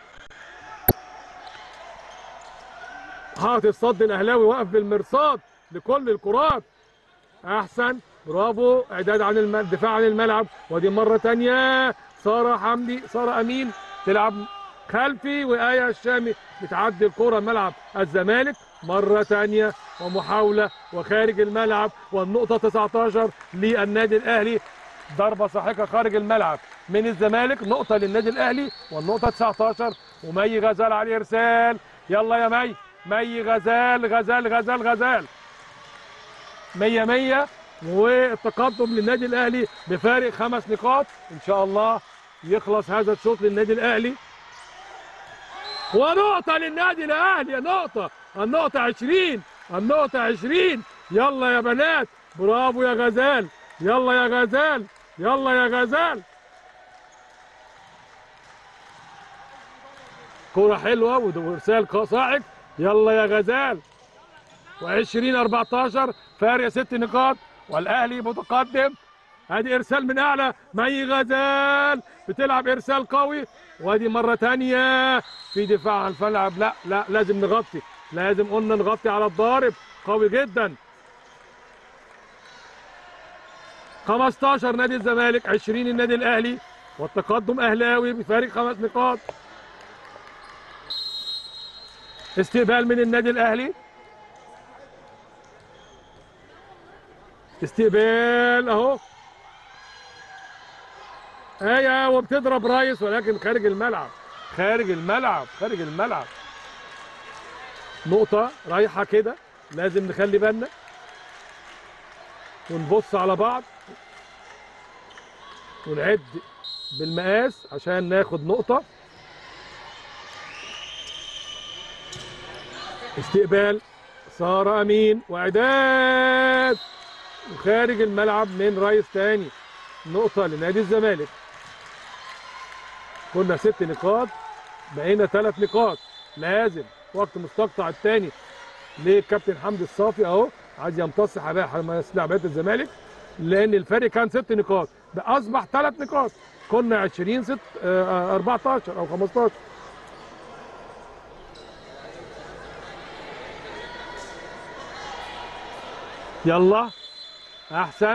حاطط الصد الاهلاوي واقف بالمرصاد لكل الكرات احسن برافو اعداد عن الم... دفاع عن الملعب ودي مره تانية ساره حمدي ساره امين تلعب خلفي وآية الشامي بتعدي الكرة ملعب الزمالك مرة تانية ومحاولة وخارج الملعب والنقطة 19 للنادي الأهلي ضربة ساحقة خارج الملعب من الزمالك نقطة للنادي الأهلي والنقطة 19 ومي غزال على الإرسال يلا يا مي مي غزال غزال غزال غزال مية مية والتقدم للنادي الأهلي بفارق خمس نقاط إن شاء الله يخلص هذا الشوط للنادي الأهلي ونقطة للنادي الأهلي نقطة النقطة 20 النقطة 20 يلا يا بنات برافو يا غزال يلا يا غزال يلا يا غزال كرة حلوة وارسال صاعد يلا يا غزال و20 14 فارق ست نقاط والاهلي متقدم ادي ارسال من اعلى مي غزال بتلعب ارسال قوي وادي مره ثانيه في دفاع عن الملعب لا لا لازم نغطي لازم قلنا نغطي على الضارب قوي جدا 15 نادي الزمالك 20 النادي الاهلي والتقدم اهلاوي بفارق خمس نقاط استقبال من النادي الاهلي استقبال اهو ايه وبتضرب رايس ولكن خارج الملعب خارج الملعب خارج الملعب نقطة رايحة كده لازم نخلي بالنا ونبص على بعض ونعد بالمقاس عشان ناخد نقطة استقبال سارة أمين وإعداد وخارج الملعب من رئيس تاني نقطة لنادي الزمالك كنا ست نقاط بقينا ثلاث نقاط لازم وقت مستقطع الثاني للكابتن حمدي الصافي اهو عايز يمتص حماس لاعبات الزمالك لان الفرق كان ست نقاط بقى اصبح ثلاث نقاط كنا 20 ست آه 14 او 15 15 يلا احسن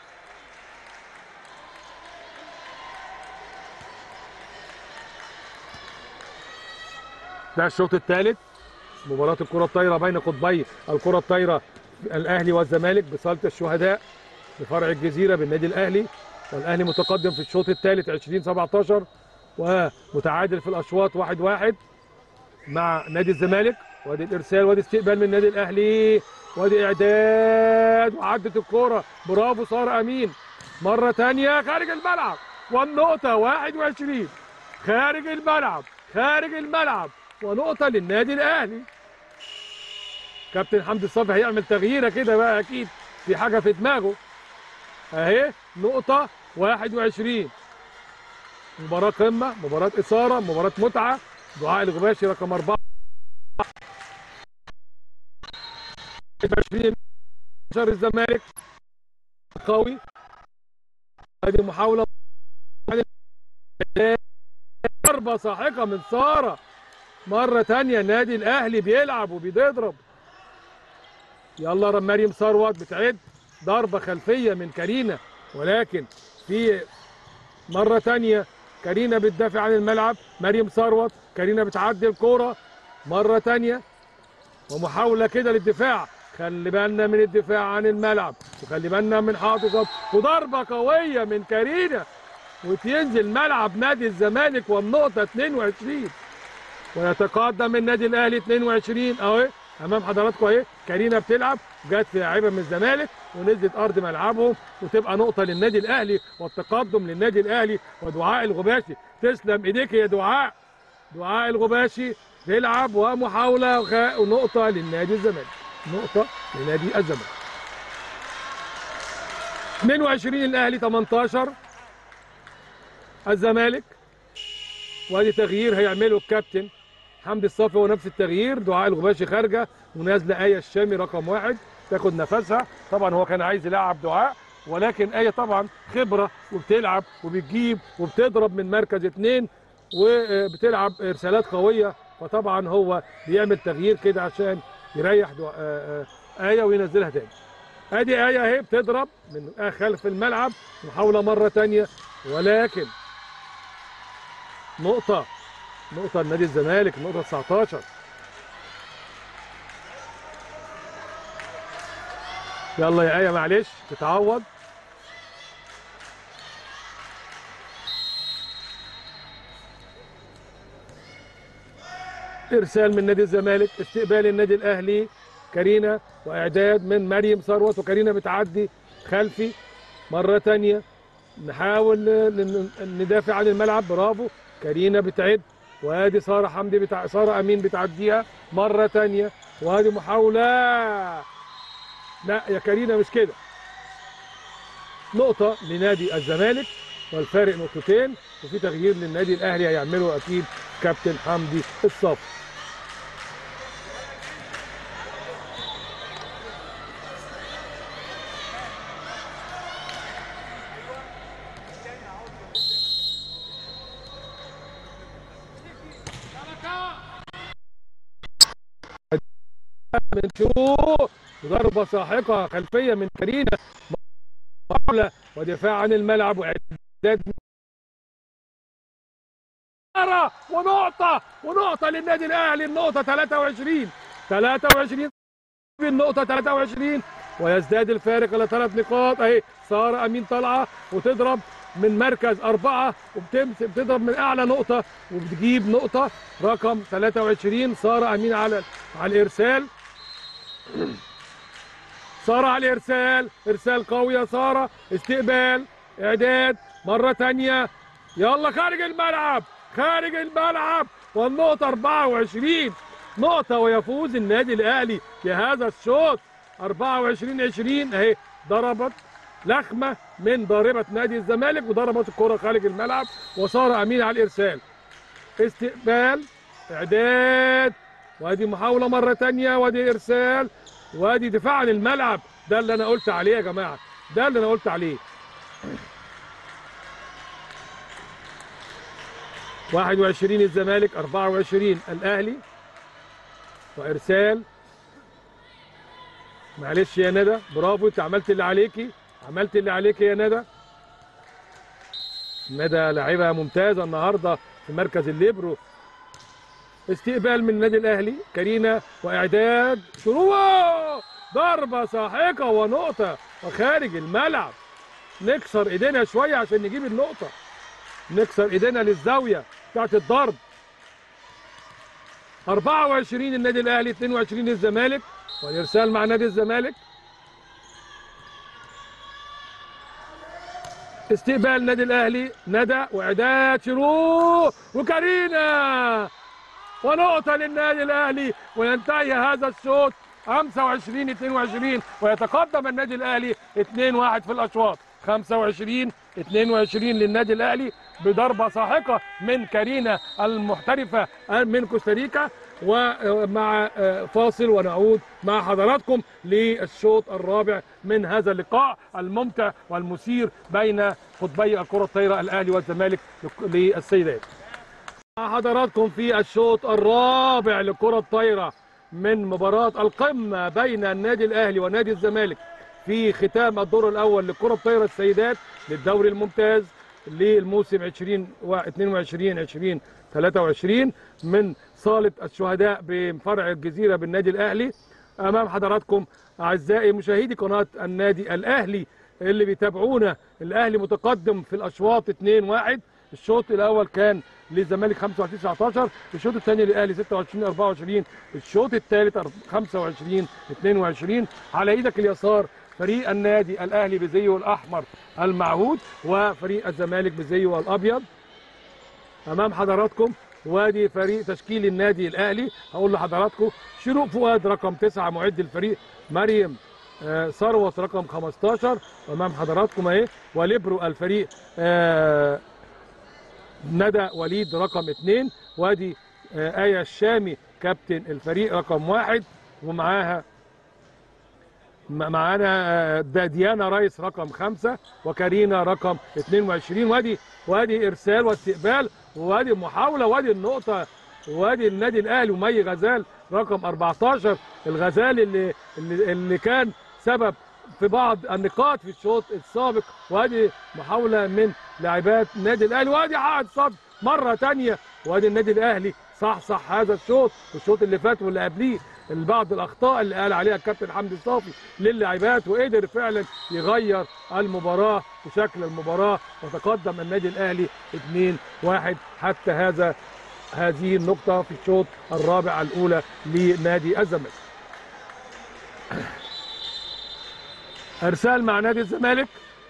ده الشوط الثالث مباراة الكرة الطايرة بين قطبي الكرة الطايرة الأهلي والزمالك بصالة الشهداء بفرع الجزيرة بالنادي الأهلي والأهلي متقدم في الشوط الثالث 20 17 ومتعادل في الأشواط 1 1 مع نادي الزمالك وادي الإرسال وادي استقبال من النادي الأهلي وادي إعداد وعدت الكرة برافو سارة أمين مرة تانية خارج الملعب والنقطة 21 خارج الملعب خارج الملعب ونقطة للنادي الأهلي كابتن حمدي الصافي هيعمل تغييره كده بقى أكيد في حاجة في دماغه أهي نقطة 21 مباراة قمة مباراة إثارة مباراة متعة دعاء الغباشي رقم أربعة 20 شهر الزمالك قوي هذه محاولة ضربة ساحقة من سارة مرة تانية النادي الأهلي بيلعب وبيضرب يلا مريم ثروت بتعد ضربة خلفية من كارينا ولكن في مرة تانية كارينا بتدافع عن الملعب مريم ثروت كارينا بتعدي الكورة مرة تانية ومحاولة كده للدفاع خلي بالنا من الدفاع عن الملعب وخلي بالنا من حاطط وضربة قوية من كارينا وتنزل ملعب نادي الزمالك والنقطة 22 ويتقدم النادي الاهلي 22 اهي امام حضراتكم اهي كارينا بتلعب جت في لاعيبه من الزمالك ونزلت ارض ملعبهم وتبقى نقطه للنادي الاهلي والتقدم للنادي الاهلي ودعاء الغباشي تسلم ايديك يا دعاء دعاء الغباشي تلعب ومحاوله وخ- ونقطه للنادي الزمالك نقطه لنادي الزمالك 22 الاهلي 18 الزمالك وادي تغيير هيعمله الكابتن حمدي الصافي هو نفس التغيير دعاء الغباشي خارجه ونازله ايه الشامي رقم واحد تاخد نفسها طبعا هو كان عايز يلعب دعاء ولكن ايه طبعا خبره وبتلعب وبتجيب وبتضرب من مركز اثنين وبتلعب ارسالات قويه فطبعا هو بيعمل تغيير كده عشان يريح دعاء آه، آه، ايه وينزلها تاني ادي ايه اهي بتضرب من خلف الملعب محاوله مره تانية ولكن نقطه نقطة لنادي الزمالك نقطة 19 يلا يا آية معلش تتعوض إرسال من نادي الزمالك استقبال النادي الأهلي كارينا وإعداد من مريم ثروت وكارينا بتعدي خلفي مرة تانية نحاول ن- ن- ندافع عن الملعب برافو كارينا بتعد وادي ساره حمدي بتاع ساره امين بتعديها مره تانية وادي محاوله لا يا كارينا مش كده نقطه لنادي الزمالك والفارق نقطتين وفي تغيير للنادي الاهلي هيعمله اكيد كابتن حمدي الصافي من شو ضربة ساحقة خلفية من كارينا محاولة ودفاع عن الملعب وإعداد مرة ونقطة ونقطة للنادي الأهلي النقطة 23 23 النقطة 23 ويزداد الفارق إلى ثلاث نقاط أهي سارة أمين طالعة وتضرب من مركز أربعة وبتمسك بتضرب من أعلى نقطة وبتجيب نقطة رقم 23 سارة أمين على على الإرسال سارة على الإرسال إرسال قوي يا سارة استقبال إعداد مرة تانية يلا خارج الملعب خارج الملعب والنقطة 24 نقطة ويفوز النادي الأهلي بهذا الشوط 24 20 أهي ضربت لخمة من ضاربة نادي الزمالك وضربت الكرة خارج الملعب وسارة أمين على الإرسال استقبال إعداد وادي محاولة مرة تانية وادي إرسال وادي دفاع عن الملعب ده اللي أنا قلت عليه يا جماعة ده اللي أنا قلت عليه 21 الزمالك 24 الأهلي وإرسال معلش يا ندى برافو انت عملت اللي عليكي عملت اللي عليكي يا ندى ندى لاعبه ممتازه النهارده في مركز الليبرو استقبال من النادي الاهلي كارينا واعداد شروع ضربه ساحقه ونقطه وخارج الملعب نكسر ايدينا شويه عشان نجيب النقطه نكسر ايدينا للزاويه بتاعت الضرب 24 النادي الاهلي 22 الزمالك والارسال مع نادي الزمالك استقبال النادي الاهلي ندى واعداد شروق وكارينا ونقطة للنادي الأهلي وينتهي هذا الشوط 25 22 ويتقدم النادي الأهلي 2-1 في الأشواط 25 22 للنادي الأهلي بضربة ساحقة من كارينا المحترفة من كوستاريكا ومع فاصل ونعود مع حضراتكم للشوط الرابع من هذا اللقاء الممتع والمثير بين قطبي الكرة الطايرة الأهلي والزمالك للسيدات مع حضراتكم في الشوط الرابع لكرة الطايرة من مباراة القمة بين النادي الأهلي ونادي الزمالك في ختام الدور الأول لكرة الطايرة السيدات للدوري الممتاز للموسم 20 22 20 23 من صالة الشهداء بفرع الجزيرة بالنادي الأهلي أمام حضراتكم أعزائي مشاهدي قناة النادي الأهلي اللي بيتابعونا الأهلي متقدم في الأشواط 2-1 الشوط الاول كان للزمالك 25 19 الشوط الثاني للاهلي 26 24 الشوط الثالث 25 22 على ايدك اليسار فريق النادي الاهلي بزيه الاحمر المعهود وفريق الزمالك بزيه الابيض امام حضراتكم وادي فريق تشكيل النادي الاهلي هقول لحضراتكم شروق فؤاد رقم 9 معد الفريق مريم آه ثروت رقم 15 امام حضراتكم اهي وليبرو الفريق آه ندى وليد رقم اثنين وادي آه آية الشامي كابتن الفريق رقم واحد ومعاها معانا آه ديانا رايس رقم خمسة وكارينا رقم 22 وادي وادي ارسال واستقبال وادي محاولة وادي النقطة وادي النادي الاهلي ومي غزال رقم 14 الغزال اللي اللي, اللي كان سبب في بعض النقاط في الشوط السابق وادي محاوله من لاعبات النادي الاهلي وادي عقد صد مره ثانيه وادي النادي الاهلي صح صح هذا الشوط والشوط اللي فات واللي قبليه بعض الاخطاء اللي قال عليها الكابتن حمدي صافي للاعبات وقدر فعلا يغير المباراه وشكل المباراه وتقدم النادي الاهلي 2-1 حتى هذا هذه النقطه في الشوط الرابع الاولى لنادي الزمالك ارسال مع نادي الزمالك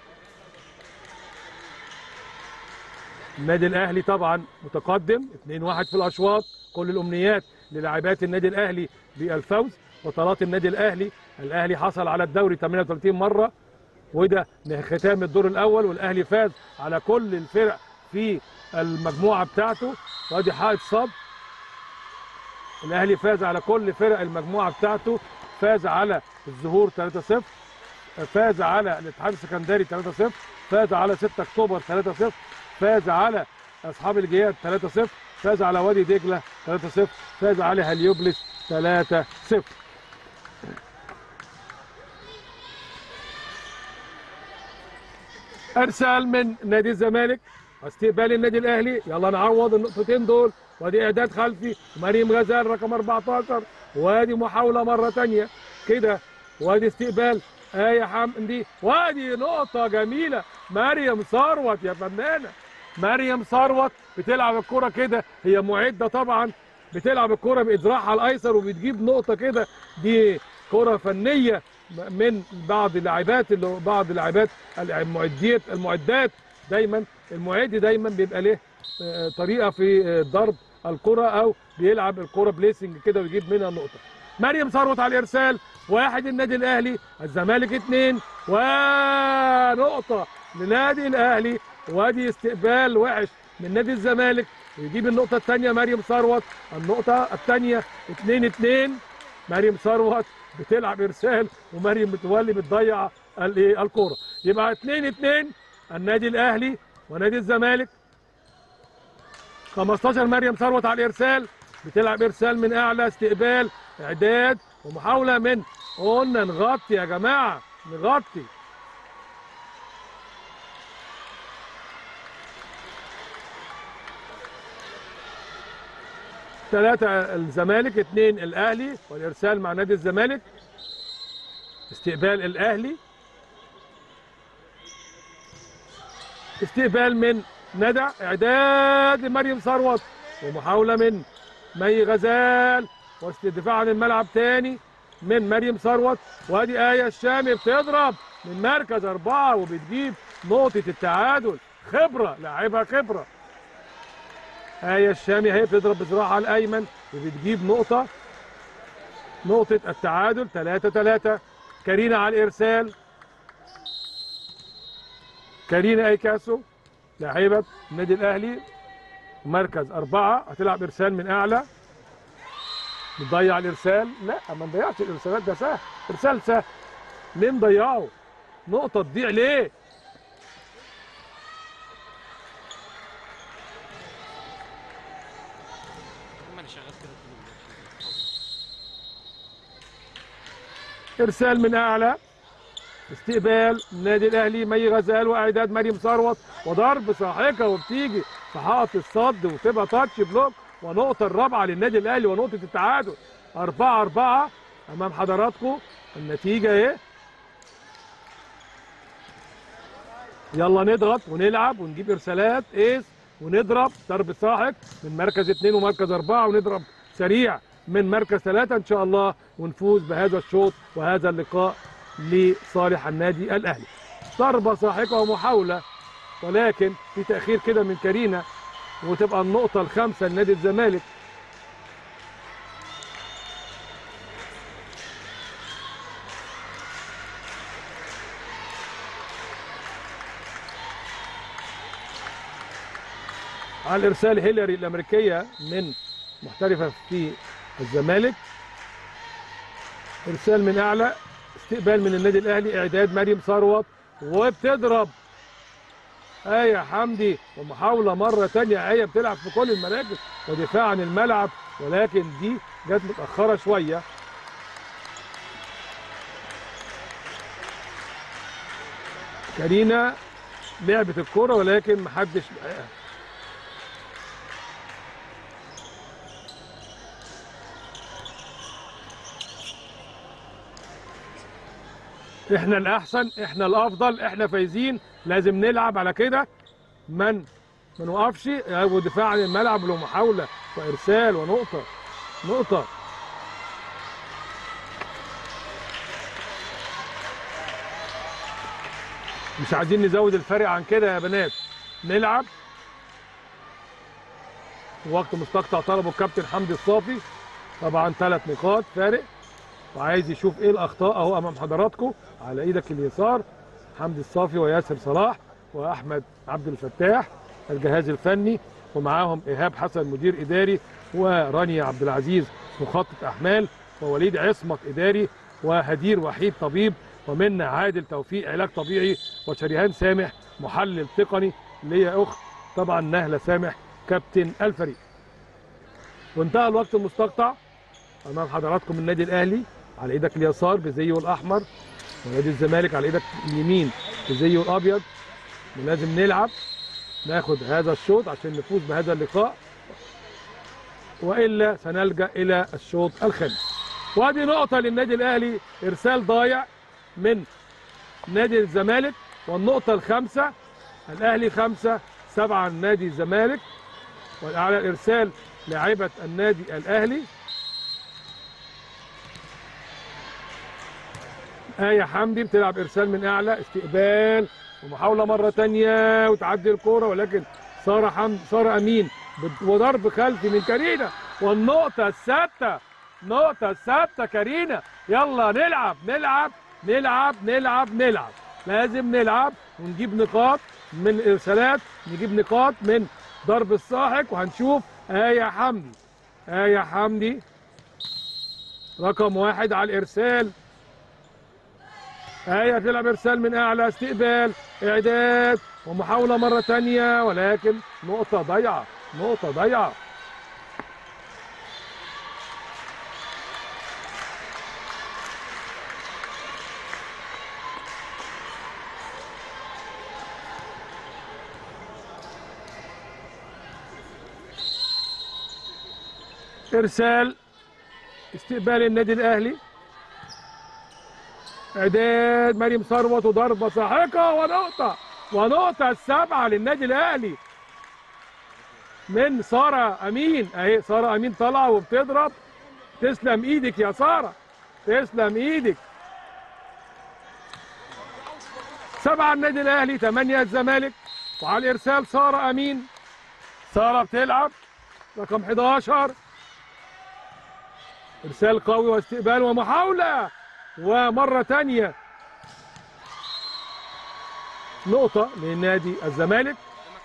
النادي الاهلي طبعا متقدم 2-1 في الاشواط كل الامنيات للاعبات النادي الاهلي بالفوز بطولات النادي الاهلي الاهلي حصل على الدوري 38 مره وده ختام الدور الاول والاهلي فاز على كل الفرق في المجموعه بتاعته وادي حائط صد الاهلي فاز على كل فرق المجموعه بتاعته فاز على الزهور 3-0 فاز على الاتحاد السكندري 3-0 فاز على 6 اكتوبر 3-0 فاز على اصحاب الجياد 3-0 فاز على وادي دجله 3-0 فاز على هليوبلس 3-0 ارسال من نادي الزمالك استقبال النادي الاهلي يلا نعوض النقطتين دول وادي اعداد خلفي مريم غزال رقم 14 وادي محاوله مره ثانيه كده وادي استقبال آية حمدي وادي نقطة جميلة مريم ثروت يا فنانة مريم ثروت بتلعب الكرة كده هي معدة طبعا بتلعب الكرة بإذراعها الأيسر وبتجيب نقطة كده دي كرة فنية من بعض اللاعبات اللي بعض اللاعبات المعديات المعدات دايما المعد دايما بيبقى له طريقة في ضرب الكرة أو بيلعب الكرة بليسنج كده ويجيب منها نقطة مريم ثروت على الإرسال واحد النادي الاهلي الزمالك اثنين ونقطة لنادي الاهلي وادي استقبال وحش من نادي الزمالك ويجيب النقطة الثانية مريم ثروت النقطة الثانية 2 2 مريم ثروت بتلعب ارسال ومريم متولي بتضيع الكورة يبقى 2 2 النادي الاهلي ونادي الزمالك 15 مريم ثروت على الارسال بتلعب ارسال من اعلى استقبال اعداد ومحاوله من قلنا نغطي يا جماعه نغطي ثلاثة الزمالك اثنين الأهلي والإرسال مع نادي الزمالك استقبال الأهلي استقبال من ندى إعداد لمريم ثروت ومحاولة من مي غزال واستدفاع عن الملعب تاني من مريم ثروت وادي آية الشامي بتضرب من مركز أربعة وبتجيب نقطة التعادل خبرة لاعبها خبرة آية الشامي هي بتضرب بذراعها الأيمن وبتجيب نقطة نقطة التعادل 3 3 كارينا على الإرسال كارينا أيكاسو لاعبة النادي الأهلي مركز أربعة هتلعب إرسال من أعلى بتضيع الإرسال لا ما نضيعش الإرسالات ده سهل إرسال سهل ليه نضيعه نقطة تضيع ليه ما انا شغال كده طول الوقت. ارسال من اعلى استقبال النادي الاهلي مي غزال واعداد مريم ثروت وضرب ساحقه وبتيجي في حائط الصد وتبقى تاتش بلوك ونقطه الرابعه للنادي الاهلي ونقطه التعادل 4 4 امام حضراتكم النتيجه اهي يلا نضغط ونلعب ونجيب ارسالات ايس ونضرب ضرب ساحق من مركز اثنين ومركز اربعه ونضرب سريع من مركز ثلاثه ان شاء الله ونفوز بهذا الشوط وهذا اللقاء لصالح النادي الاهلي. ضربه ساحقه ومحاوله ولكن في تاخير كده من كارينا وتبقى النقطه الخامسه لنادي الزمالك على الارسال هيلاري الامريكيه من محترفه في الزمالك ارسال من اعلى استقبال من النادي الاهلي اعداد مريم ثروت وبتضرب آية حمدي ومحاولة مرة تانية آية بتلعب في كل المراكز ودفاع عن الملعب ولكن دي جت متأخرة شوية كارينا لعبت الكرة ولكن محدش لقاها احنا الاحسن احنا الافضل احنا فايزين لازم نلعب على كده من ما نوقفش ودفاع عن الملعب له محاوله وارسال ونقطه نقطه مش عايزين نزود الفرق عن كده يا بنات نلعب وقت مستقطع طلبه الكابتن حمدي الصافي طبعا ثلاث نقاط فارق وعايز يشوف ايه الاخطاء اهو امام حضراتكم على ايدك اليسار حمدي الصافي وياسر صلاح واحمد عبد الفتاح الجهاز الفني ومعاهم ايهاب حسن مدير اداري ورانيا عبد العزيز مخطط احمال ووليد عصمت اداري وهدير وحيد طبيب ومنى عادل توفيق علاج طبيعي وشريهان سامح محلل تقني ليا اخت طبعا نهله سامح كابتن الفريق وانتهى الوقت المستقطع امام حضراتكم النادي الاهلي على ايدك اليسار بزيه الاحمر ونادي الزمالك على ايدك اليمين بزيه الابيض ولازم نلعب ناخد هذا الشوط عشان نفوز بهذا اللقاء والا سنلجا الى الشوط الخامس وادي نقطه للنادي الاهلي ارسال ضايع من نادي الزمالك والنقطه الخامسه الاهلي خمسه سبعه نادي الزمالك وعلى الارسال لاعبه النادي الاهلي آية حمدي بتلعب إرسال من أعلى استقبال ومحاولة مرة تانية وتعدي الكورة ولكن سارة حمد سارة أمين بت- وضرب خلفي من كارينا والنقطة الثابتة نقطة الثابتة كارينا يلا نلعب نلعب نلعب نلعب نلعب لازم نلعب ونجيب نقاط من الإرسالات نجيب نقاط من ضرب الساحق وهنشوف آية حمدي آية حمدي رقم واحد على الإرسال هيا تلعب ارسال من اعلى استقبال اعداد ومحاوله مره تانية ولكن نقطه ضيعه نقطه ضيعه ارسال استقبال النادي الاهلي اعداد مريم ثروت وضربه ساحقه ونقطه ونقطه السبعه للنادي الاهلي من ساره امين اهي ساره امين طالعه وبتضرب تسلم ايدك يا ساره تسلم ايدك سبعه النادي الاهلي ثمانيه الزمالك وعلى الارسال ساره امين ساره بتلعب رقم 11 ارسال قوي واستقبال ومحاوله ومره ثانيه نقطه لنادي الزمالك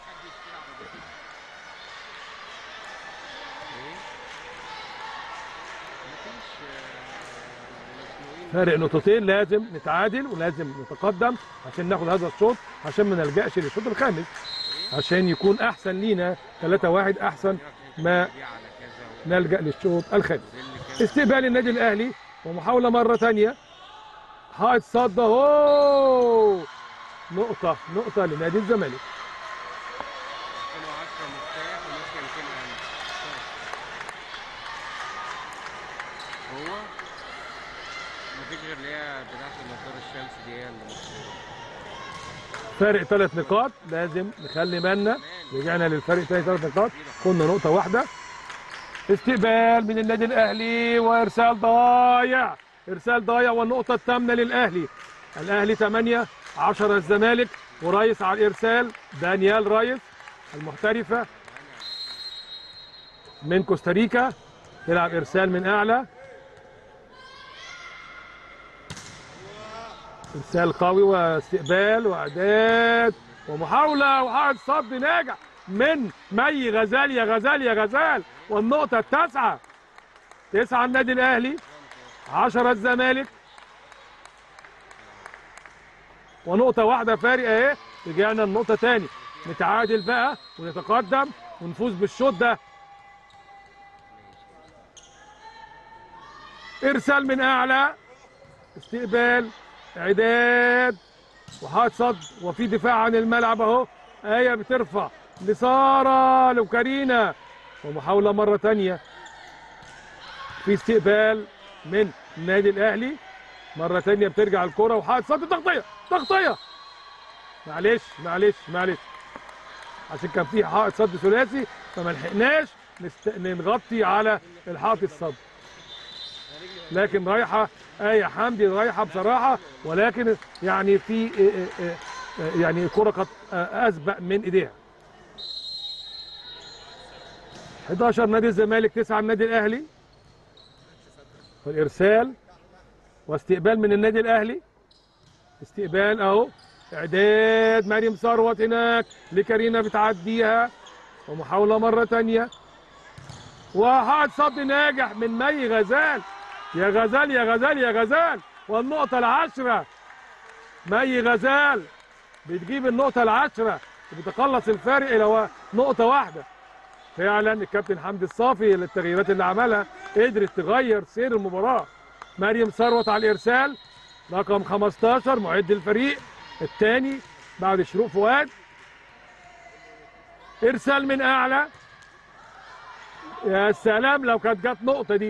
فارق نقطتين لازم نتعادل ولازم نتقدم عشان ناخد هذا الشوط عشان ما نلجاش للشوط الخامس عشان يكون احسن لينا 3 1 احسن ما نلجا للشوط الخامس استقبال النادي الاهلي ومحاوله مره ثانيه حائط صد اهو نقطه نقطه لنادي الزمالك 2010 مفتاح وماشيه 200 ألف هو مفيش غير اللي هي بتاعت النضارة الشمس دي هي اللي مشهورة فارق ثلاث نقاط لازم نخلي بالنا رجعنا للفرق تاني ثلاث نقاط كنا نقطة واحدة استقبال من النادي الأهلي وإرسال ضايع إرسال ضايع والنقطة الثامنة للأهلي الأهلي 8 10 الزمالك ورايس على الإرسال دانيال رايس المحترفة من كوستاريكا تلعب إرسال من أعلى ارسال قوي واستقبال واعداد ومحاوله وحائط صد ناجح من مي غزال يا غزال يا غزال والنقطه التاسعه تسعه النادي الاهلي عشرة الزمالك ونقطه واحده فارق اهي رجعنا النقطه تاني نتعادل بقى ونتقدم ونفوز بالشوط ده ارسال من اعلى استقبال اعداد وحائط صد وفي دفاع عن الملعب اهو ايه بترفع لساره لوكارينا ومحاوله مره تانية في استقبال من النادي الاهلي مره تانية بترجع الكره وحائط صد تغطيه تغطيه معلش معلش معلش عشان كان في حائط صد ثلاثي فما لحقناش نست... نغطي على الحائط الصد لكن رايحه ايه حمدي رايحه بصراحه ولكن يعني في آه، آه، آه، يعني الكره قد آه، اسبق من ايديها 11 نادي الزمالك 9 النادي الاهلي والارسال واستقبال من النادي الاهلي استقبال اهو اعداد مريم ثروت هناك لكارينا بتعديها ومحاوله مره تانية وحائط صد ناجح من مي غزال يا غزال يا غزال يا غزال والنقطة العشرة مي غزال بتجيب النقطة العشرة وبتقلص الفارق إلى و- نقطة واحدة فعلا الكابتن حمدي الصافي للتغييرات اللي عملها قدرت تغير سير المباراة مريم ثروت على الإرسال رقم 15 معد الفريق الثاني بعد شروق فؤاد إرسال من أعلى يا سلام لو كانت جت نقطة دي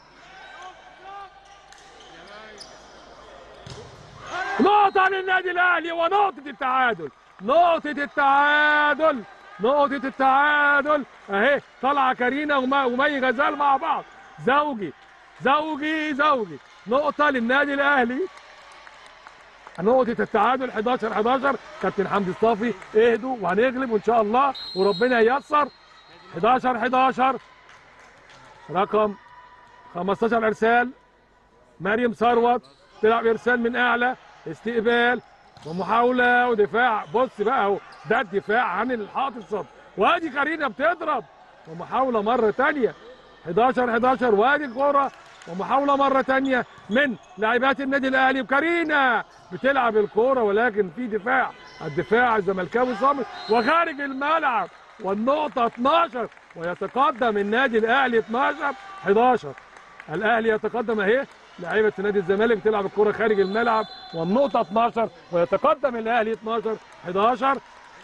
نقطة للنادي الأهلي ونقطة التعادل نقطة التعادل نقطة التعادل أهي طالعة كارينا وما- ومي غزال مع بعض زوجي زوجي زوجي نقطة للنادي الأهلي نقطة التعادل 11 11 كابتن حمدي الصافي اهدوا وهنغلب وإن شاء الله وربنا ييسر 11 11 رقم 15 ارسال مريم ثروت تلعب ارسال من اعلى استقبال ومحاوله ودفاع بص بقى اهو ده الدفاع عن الحائط الصد وادي كارينا بتضرب ومحاوله مره تانية 11 11 وادي الكره ومحاوله مره تانية من لاعبات النادي الاهلي وكارينا بتلعب الكوره ولكن في دفاع الدفاع الزملكاوي صامت وخارج الملعب والنقطه 12 ويتقدم النادي الاهلي 12 11 الاهلي يتقدم اهي لعيبه نادي الزمالك بتلعب الكره خارج الملعب والنقطه 12 ويتقدم الاهلي 12 11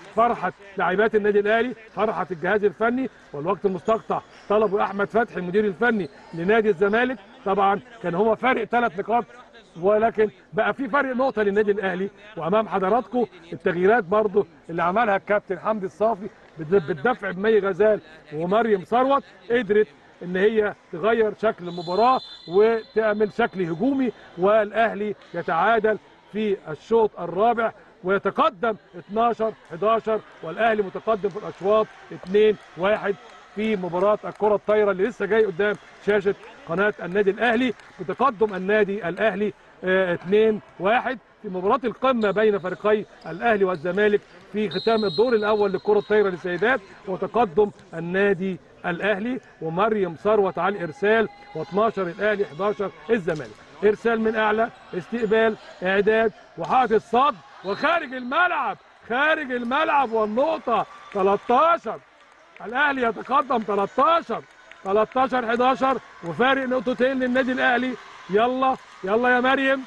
فرحه لاعبات النادي الاهلي فرحه الجهاز الفني والوقت المستقطع طلبوا احمد فتحي المدير الفني لنادي الزمالك طبعا كان هو فارق ثلاث نقاط ولكن بقى في فرق نقطه للنادي الاهلي وامام حضراتكم التغييرات برضو اللي عملها الكابتن حمدي الصافي بالد- بالدفع بمي غزال ومريم ثروت قدرت ان هي تغير شكل المباراه وتعمل شكل هجومي والاهلي يتعادل في الشوط الرابع ويتقدم 12 11 والاهلي متقدم في الاشواط 2 1 في مباراه الكره الطايره اللي لسه جاي قدام شاشه قناه النادي الاهلي بتقدم النادي الاهلي 2 1 في مباراه القمه بين فريقي الاهلي والزمالك في ختام الدور الاول للكره الطايره للسيدات وتقدم النادي الاهلي ومريم ثروت على الارسال و12 الاهلي 11 الزمالك ارسال من اعلى استقبال اعداد وحاطط الصد وخارج الملعب خارج الملعب والنقطه 13 الاهلي يتقدم 13 13 11 وفارق نقطتين للنادي الاهلي يلا يلا يا مريم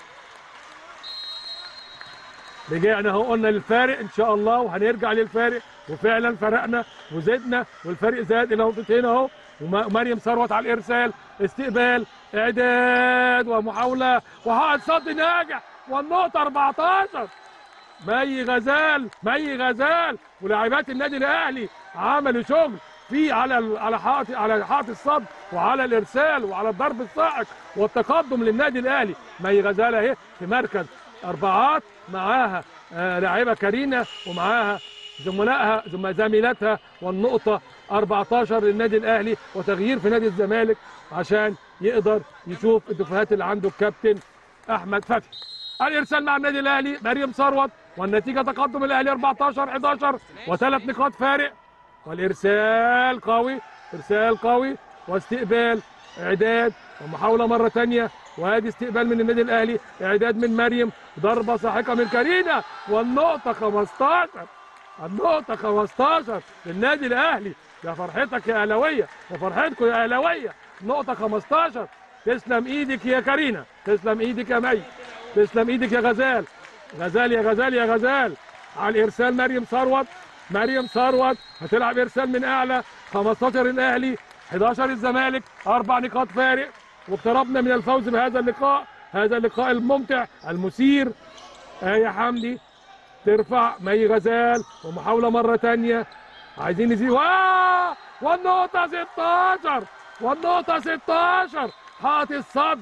رجعنا اهو قلنا للفارق ان شاء الله وهنرجع للفارق وفعلا فرقنا وزدنا والفرق زاد الى نقطتين اهو ومريم ثروت على الارسال استقبال اعداد ومحاوله وحائط صد ناجح والنقطه 14 مي غزال مي غزال ولاعبات النادي الاهلي عملوا شغل في على ال- على حائط على حائط الصد وعلى الارسال وعلى الضرب الصاعق والتقدم للنادي الاهلي مي غزال اهي في مركز اربعات معاها آه، لاعبه كارينا ومعاها زملائها زم- زميلاتها والنقطه 14 للنادي الاهلي وتغيير في نادي الزمالك عشان يقدر يشوف الدفاعات اللي عنده الكابتن احمد فتحي الارسال مع النادي الاهلي مريم ثروت والنتيجه تقدم الاهلي 14 11 وثلاث نقاط فارق والارسال قوي ارسال قوي واستقبال اعداد ومحاوله مره ثانيه وادي استقبال من النادي الاهلي اعداد من مريم ضربه ساحقه من كارينا والنقطه 15 النقطه 15 للنادي الاهلي يا فرحتك يا اهلاويه يا فرحتكم يا اهلاويه نقطه 15 تسلم ايدك يا كارينا تسلم ايدك يا مي تسلم ايدك يا غزال غزال يا غزال يا غزال على الارسال مريم ثروت مريم ثروت هتلعب ارسال من اعلى 15 الاهلي 11 الزمالك اربع نقاط فارق واقتربنا من الفوز بهذا اللقاء هذا اللقاء الممتع المثير آية حمدي ترفع مي غزال ومحاولة مرة تانية عايزين نزيد واه والنقطة 16 والنقطة 16 حائط الصد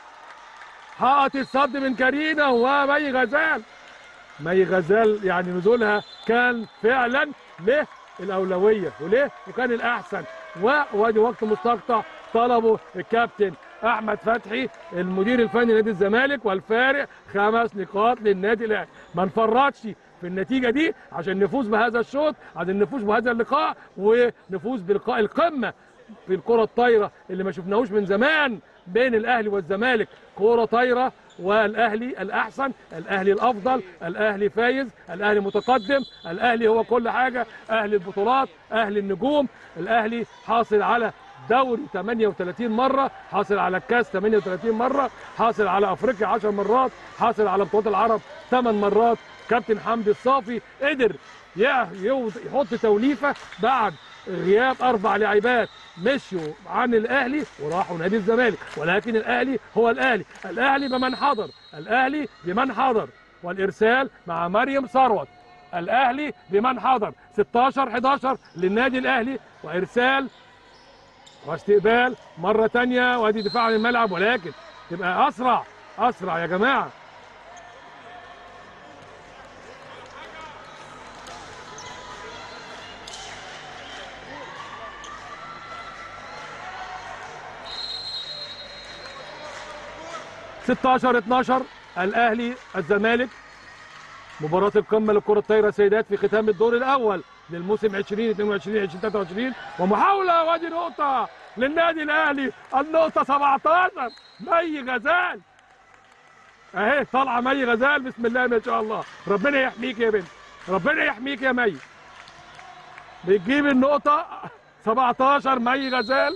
حائط الصد من كارينا ومي غزال مي غزال يعني نزولها كان فعلا له الاولويه وليه وكان الاحسن وادي وقت مستقطع طلبه الكابتن احمد فتحي المدير الفني لنادي الزمالك والفارق خمس نقاط للنادي الاهلي ما نفرطش في النتيجه دي عشان نفوز بهذا الشوط عشان نفوز بهذا اللقاء ونفوز بلقاء القمه في الكره الطايره اللي ما شفناهوش من زمان بين الاهلي والزمالك كره طايره والاهلي الاحسن الاهلي الافضل الاهلي فايز الاهلي متقدم الاهلي هو كل حاجه اهلي البطولات اهلي النجوم الاهلي حاصل على دوري 38 مره حاصل على الكاس 38 مره حاصل على افريقيا 10 مرات حاصل على بطولات العرب 8 مرات كابتن حمدي الصافي قدر يع- يوض- يحط توليفه بعد غياب اربع لاعبات مشوا عن الاهلي وراحوا نادي الزمالك ولكن الاهلي هو الاهلي الاهلي بمن حضر الاهلي بمن حضر والارسال مع مريم ثروت الاهلي بمن حضر 16 11 للنادي الاهلي وارسال واستقبال مره تانية وادي دفاع عن الملعب ولكن تبقى اسرع اسرع يا جماعه ستاشر 12 الاهلي الزمالك مباراة القمة لكرة الطايرة سيدات في ختام الدور الأول للموسم 2022 2023 ومحاولة وادي نقطة للنادي الأهلي النقطة 17 مي غزال أهي طالعة مي غزال بسم الله ما شاء الله ربنا يحميك يا بنت ربنا يحميك يا مي بتجيب النقطة 17 مي غزال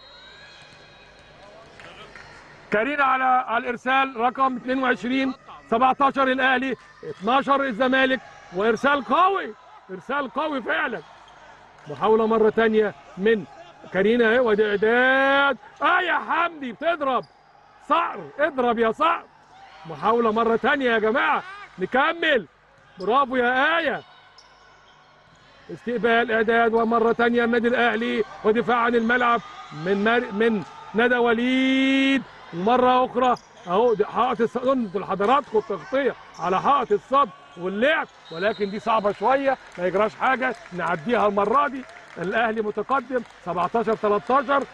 كارينا على على الارسال رقم 22 17 الاهلي 12 الزمالك وارسال قوي ارسال قوي فعلا محاوله مره تانية من كارينا اهي وادي اعداد اه يا حمدي بتضرب صقر اضرب يا صقر محاوله مره تانية يا جماعه نكمل برافو يا ايه استقبال اعداد ومره تانية النادي الاهلي ودفاع عن الملعب من مار... من ندى وليد ومره اخرى اهو دي حائط الصد انتوا لحضراتكم التغطيه على حائط الصد واللعب ولكن دي صعبه شويه ما يجراش حاجه نعديها المره دي الاهلي متقدم 17 13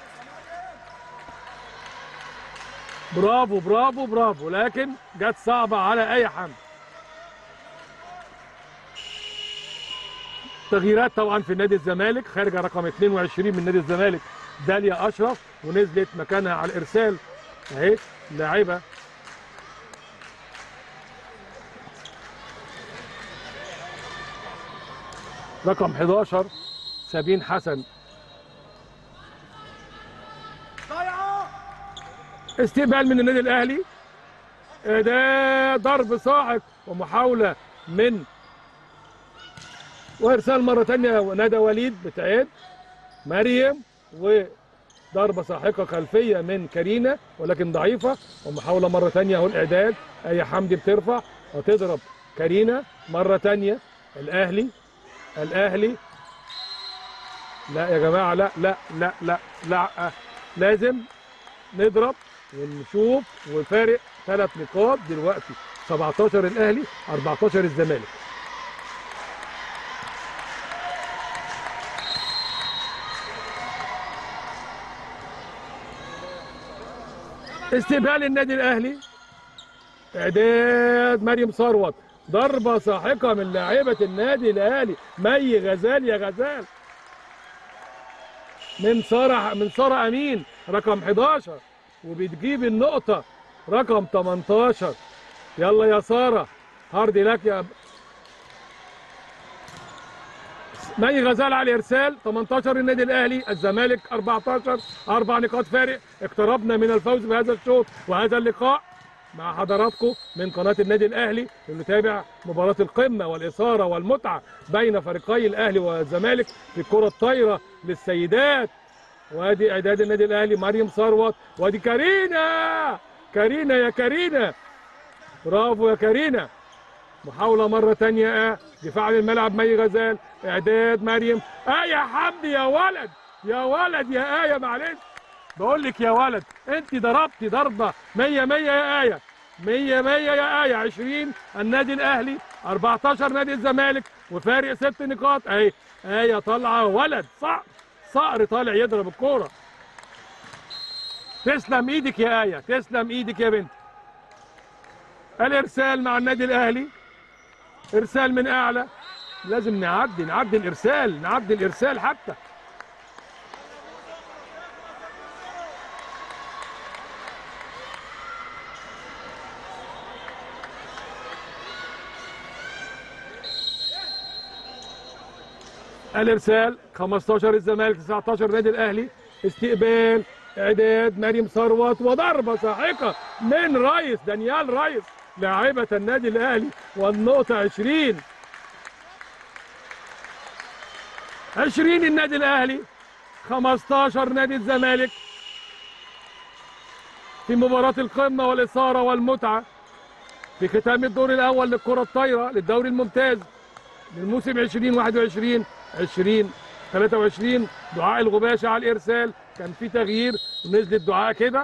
برافو برافو برافو لكن جت صعبه على اي حمد تغييرات طبعا في نادي الزمالك خارجه رقم 22 من نادي الزمالك داليا اشرف ونزلت مكانها على الارسال اهي لاعبه رقم 11 سابين حسن استقبال من النادي الاهلي ده ضرب صاعد ومحاوله من وارسال مره ثانيه ندى وليد بتعيد مريم وضربه ساحقه خلفيه من كارينا ولكن ضعيفه ومحاوله مره ثانيه اهو الاعداد اي حمدي بترفع وتضرب كارينا مره ثانيه الاهلي الاهلي لا يا جماعه لا لا لا لا لا لازم نضرب ونشوف وفارق ثلاث نقاط دلوقتي 17 الاهلي 14 الزمالك استقبال النادي الاهلي اعداد مريم ثروت ضربه ساحقه من لاعبه النادي الاهلي مي غزال يا غزال من ساره من ساره امين رقم 11 وبتجيب النقطه رقم 18 يلا يا ساره هارد لك يا مي غزال على الارسال 18 النادي الاهلي الزمالك 14 اربع نقاط فارق اقتربنا من الفوز بهذا الشوط وهذا اللقاء مع حضراتكم من قناه النادي الاهلي اللي تابع مباراه القمه والاثاره والمتعه بين فريقي الاهلي والزمالك في الكره الطايره للسيدات وادي اعداد النادي الاهلي مريم ثروت وادي كارينا كارينا يا كارينا برافو يا كارينا محاولة مرة تانية اه دفاع عن الملعب مي غزال اعداد مريم اه يا حمدي يا ولد يا ولد يا آية معلش بقول لك يا ولد انت ضربتي ضربة 100 100 يا آية 100 100 يا آية 20 النادي الأهلي 14 نادي الزمالك وفارق ست نقاط اهي آية طالعة ولد صقر صقر طالع يضرب الكورة تسلم ايدك يا آية تسلم ايدك يا بنت الارسال مع النادي الاهلي ارسال من اعلى لازم نعدي نعدي الارسال نعدي الارسال حتى الارسال 15 الزمالك 19 نادي الاهلي استقبال اعداد مريم ثروت وضربه ساحقه من ريس دانيال ريس لاعبه النادي الاهلي والنقطه 20 20 النادي الاهلي 15 نادي الزمالك في مباراة القمة والإثارة والمتعة في ختام الدور الأول للكرة الطايرة للدوري الممتاز للموسم 2021 20 23 دعاء الغباشة على الإرسال كان في تغيير ونزلت دعاء كده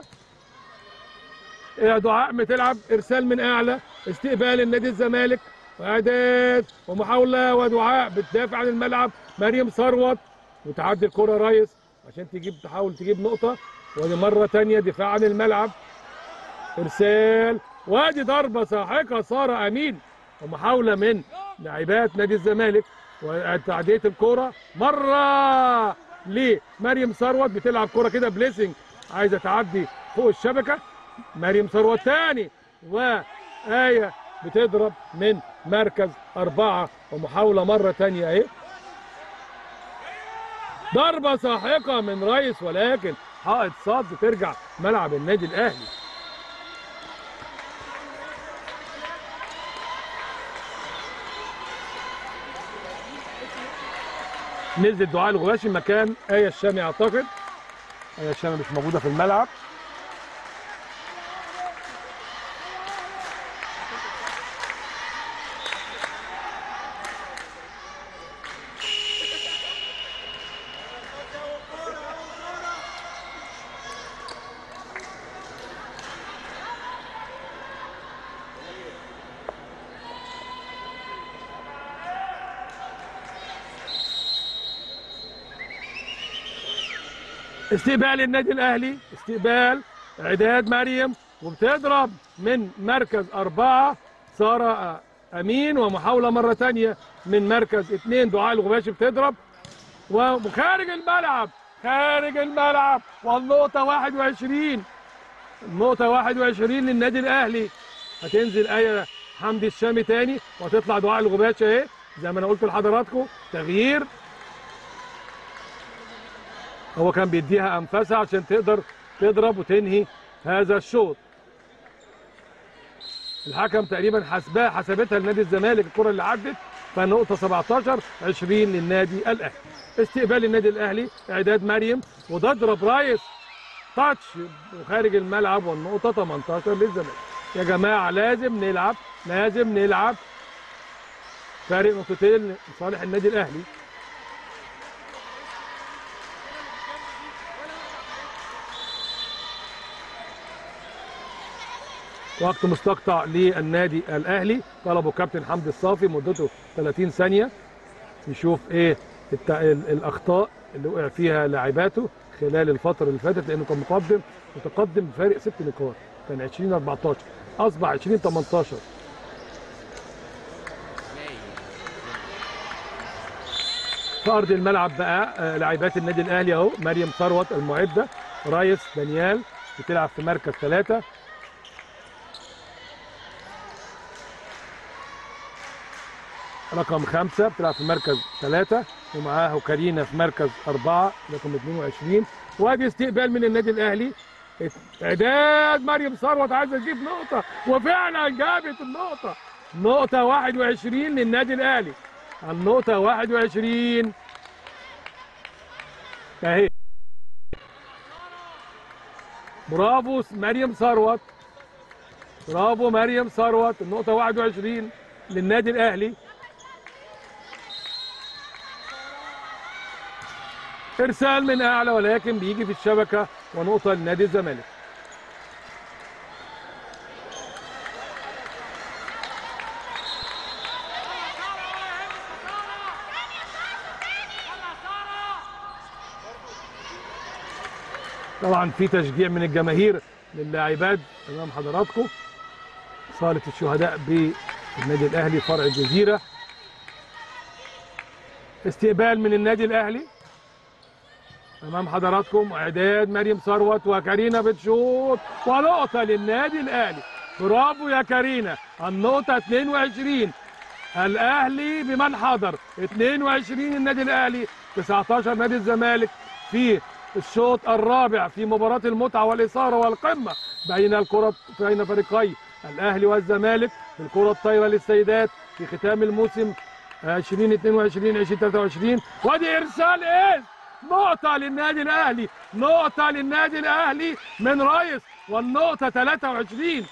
دعاء بتلعب إرسال من أعلى استقبال النادي الزمالك وإعداد ومحاولة ودعاء بتدافع عن الملعب مريم ثروت وتعدي الكرة ريس عشان تجيب تحاول تجيب نقطة ودي مرة تانية دفاع عن الملعب إرسال وادي ضربة ساحقة سارة أمين ومحاولة من لاعبات نادي الزمالك وتعدية الكرة مرة لمريم ثروت بتلعب كرة كده بليسنج عايزة تعدي فوق الشبكة مريم ثروت تاني وآية بتضرب من مركز أربعة ومحاولة مرة تانية أهي ضربة ساحقة من ريس ولكن حائط صد ترجع ملعب النادي الأهلي نزل دعاء الغباشي مكان آية الشامي أعتقد آية الشامي مش موجودة في الملعب استقبال النادي الاهلي استقبال اعداد مريم وبتضرب من مركز اربعه ساره امين ومحاوله مره تانية من مركز اثنين دعاء الغباشي بتضرب وخارج الملعب خارج الملعب والنقطه 21 النقطه 21 للنادي الاهلي هتنزل ايه حمدي الشامي تاني وهتطلع دعاء الغباشي اهي زي ما انا قلت لحضراتكم تغيير هو كان بيديها انفاسها عشان تقدر تضرب وتنهي هذا الشوط الحكم تقريبا حسبها حسبتها لنادي الزمالك الكره اللي عدت فنقطه 17 20 للنادي الاهلي استقبال النادي الاهلي اعداد مريم وتضرب رايس تاتش وخارج الملعب والنقطه 18 للزمالك يا جماعه لازم نلعب لازم نلعب فارق نقطتين لصالح النادي الاهلي وقت مستقطع للنادي الاهلي طلبه كابتن حمدي الصافي مدته 30 ثانيه يشوف ايه الت... ال- الاخطاء اللي وقع فيها لاعباته خلال الفتره اللي فاتت لانه كان مقدم متقدم بفارق ست نقاط كان 20 14 اصبح 20 18 في ارض الملعب بقى آه، لاعبات النادي الاهلي اهو مريم ثروت المعده رايس دانيال بتلعب في مركز ثلاثه رقم خمسة بتلعب في مركز ثلاثة ومعاها كارينا في مركز أربعة رقم 22 وادي استقبال من النادي الأهلي إعداد مريم ثروت عايزة تجيب نقطة وفعلا جابت النقطة نقطة 21 للنادي الأهلي النقطة 21 أهي برافو مريم ثروت برافو مريم ثروت النقطة 21 للنادي الأهلي ارسال من اعلى ولكن بيجي في الشبكه ونقطه لنادي الزمالك طبعا في تشجيع من الجماهير للاعبات امام حضراتكم صاله الشهداء بالنادي الاهلي فرع الجزيره استقبال من النادي الاهلي امام حضراتكم اعداد مريم ثروت وكارينا بتشوط ونقطه للنادي الاهلي برافو يا كارينا النقطه 22 الاهلي بمن حضر 22 النادي الاهلي 19 نادي الزمالك في الشوط الرابع في مباراه المتعه والاثاره والقمه بين الكره بين فريقي الاهلي والزمالك في الكره الطايره للسيدات في ختام الموسم 2022 2023 وادي ارسال ايه نقطة للنادي الأهلي نقطة للنادي الأهلي من رايس والنقطة 23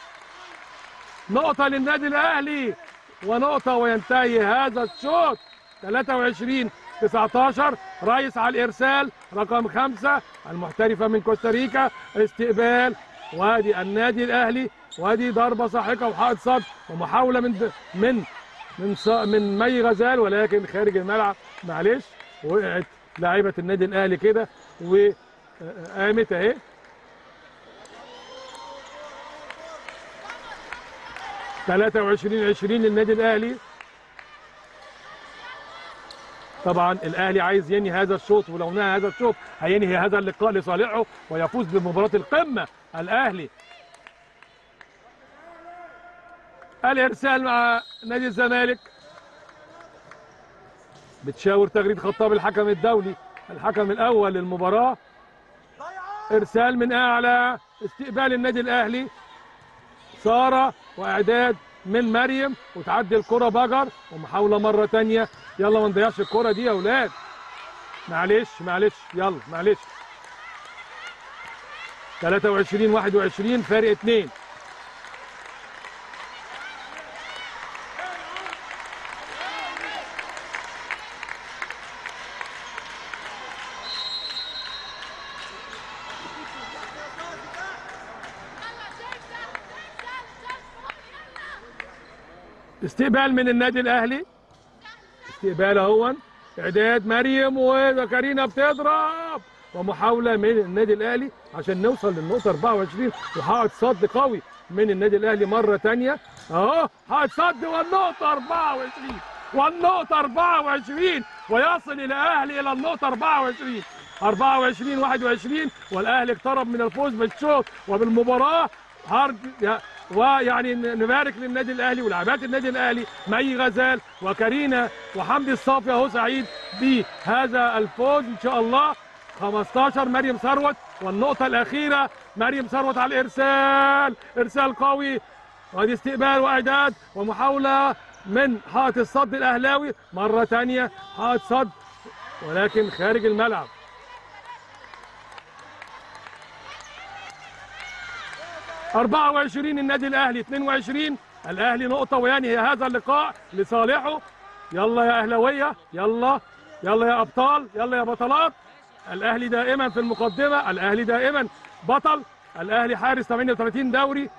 نقطة للنادي الأهلي ونقطة وينتهي هذا الشوط 23 19 رايس على الإرسال رقم خمسة المحترفة من كوستاريكا استقبال وادي النادي الأهلي وادي ضربة ساحقة وحائط صد ومحاولة من من من ص- من مي غزال ولكن خارج الملعب معلش وقعت لاعيبه النادي الاهلي كده وقامت اهي تلاتة وعشرين عشرين للنادي الاهلي طبعا الاهلي عايز ينهي هذا الشوط ولو نهى هذا الشوط هينهي هذا اللقاء لصالحه ويفوز بمباراه القمه الاهلي الارسال مع نادي الزمالك بتشاور تغريد خطاب الحكم الدولي الحكم الاول للمباراه ارسال من اعلى استقبال النادي الاهلي ساره واعداد من مريم وتعدي الكره بجر ومحاوله مره تانية يلا ما نضيعش الكره دي يا اولاد معلش معلش يلا معلش 23 21 فارق 2 استقبال من النادي الاهلي استقبال اهو اعداد مريم وكارينا بتضرب ومحاوله من النادي الاهلي عشان نوصل للنقطه 24 وحائط صد قوي من النادي الاهلي مره ثانيه اهو حائط صد والنقطه 24 والنقطه 24 ويصل الاهلي الى النقطه 24 24 21 والاهلي اقترب من الفوز بالشوط وبالمباراه هارد يا- ويعني ن- نبارك للنادي الاهلي ولاعبات النادي الاهلي مي غزال وكارينا وحمدي الصافي اهو سعيد بهذا الفوز ان شاء الله 15 مريم ثروت والنقطة الأخيرة مريم ثروت على الإرسال إرسال قوي وادي استقبال وإعداد ومحاولة من حائط الصد الأهلاوي مرة تانية حائط صد ولكن خارج الملعب أربعة وعشرين النادي الأهلي 22 الأهلي نقطة وينهي هذا اللقاء لصالحه يلا يا أهلاوية يلا يلا يا أبطال يلا يا بطلات الأهلي دائما في المقدمة الأهلي دائما بطل الأهلي حارس 38 دوري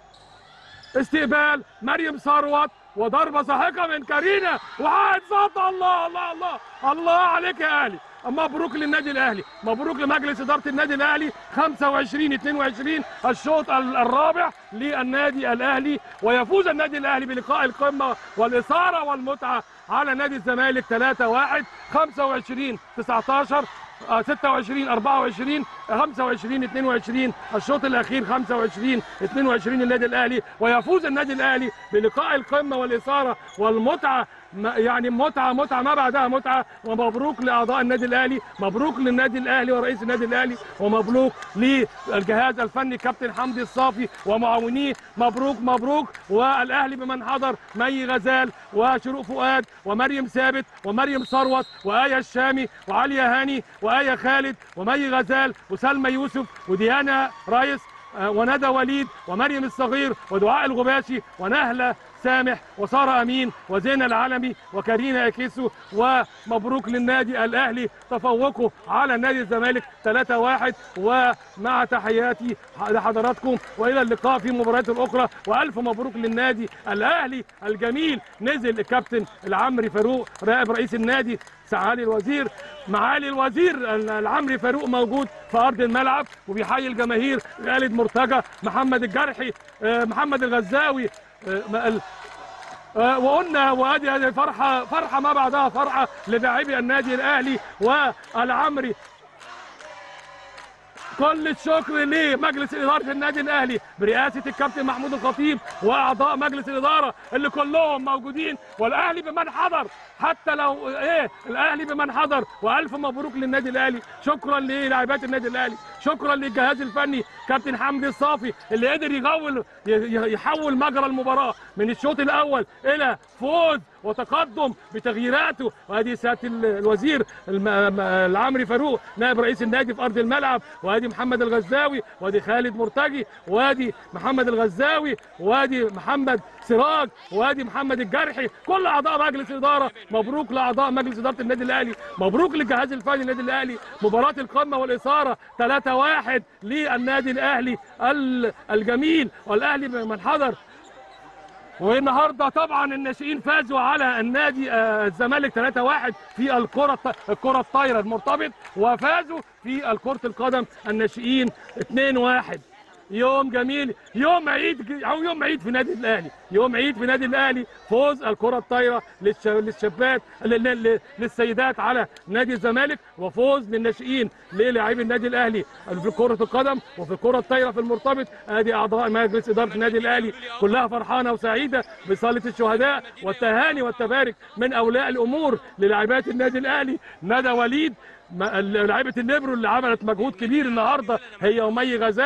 استقبال مريم ثروت وضربة ساحقة من كارينا وعاد صوت الله الله الله الله عليك يا أهلي مبروك للنادي الأهلي مبروك لمجلس إدارة النادي الأهلي 25 22 الشوط ال- الرابع للنادي الأهلي ويفوز النادي الأهلي بلقاء القمة والإثارة والمتعة على نادي الزمالك 3 1 25 19 آه، 26 24 25 22 الشوط الاخير 25 22 النادي الاهلي ويفوز النادي الاهلي بلقاء القمه والاثاره والمتعه ما- يعني متعه متعه ما بعدها متعه ومبروك لاعضاء النادي الاهلي مبروك للنادي الاهلي ورئيس النادي الاهلي ومبروك للجهاز الفني كابتن حمدي الصافي ومعاونيه مبروك مبروك والاهلي بمن حضر مي غزال وشروق فؤاد ومريم ثابت ومريم ثروت وآية الشامي وعليا هاني وآية خالد ومي غزال وسلمى يوسف وديانا رايس آه، وندى وليد ومريم الصغير ودعاء الغباشي ونهلة سامح وسارة أمين وزينة العلمي وكارينا أكيسو ومبروك للنادي الأهلي تفوقه على نادي الزمالك 3-1 ومع تحياتي لحضراتكم وإلى اللقاء في مباريات أخرى وألف مبروك للنادي الأهلي الجميل نزل الكابتن العمري فاروق رائب رئيس النادي سعالي الوزير معالي الوزير العمري فاروق موجود في ارض الملعب وبيحيي الجماهير خالد مرتجى محمد الجرحي آه، محمد الغزاوي آه، ما- ال- آه، وقلنا وادي هذه فرحه فرحه ما بعدها فرحه للاعبي النادي الاهلي والعمري كل الشكر لمجلس اداره النادي الاهلي برئاسه الكابتن محمود الخطيب واعضاء مجلس الاداره اللي كلهم موجودين والاهلي بمن حضر حتى لو ايه الاهلي بمن حضر والف مبروك للنادي الاهلي شكرا للاعبات النادي الاهلي شكرا للجهاز الفني كابتن حمدي الصافي اللي قدر يغول ي- ي- يحول مجرى المباراه من الشوط الاول الى فوز وتقدم بتغييراته وادي سياده ال- الوزير الم- م- العمري فاروق نائب رئيس النادي في ارض الملعب وادي محمد الغزاوي وادي خالد مرتجي وادي محمد الغزاوي وادي محمد سراج وادي محمد الجرحي كل اعضاء مجلس الاداره مبروك لاعضاء مجلس اداره النادي الاهلي مبروك للجهاز الفني للنادي الاهلي مباراه القمه والاثاره 3-1 للنادي الاهلي ال- الجميل والاهلي من حضر والنهارده طبعا الناشئين فازوا على النادي آه، الزمالك 3-1 في الكره الط- الكره الطايره المرتبط وفازوا في كره القدم الناشئين 2-1 يوم جميل يوم عيد او يوم عيد في نادي الاهلي يوم عيد في نادي الاهلي فوز الكره الطايره للش- للشابات ل- ل- للسيدات على نادي الزمالك وفوز للناشئين للاعبي النادي الاهلي في كره القدم وفي الكره الطايره في المرتبط ادي اعضاء مجلس اداره النادي الاهلي كلها فرحانه وسعيده بصاله الشهداء والتهاني والتبارك من اولياء الامور للاعبات النادي الاهلي ندى وليد ما- لاعيبه الليبرو اللي عملت مجهود كبير النهارده هي ومي غزال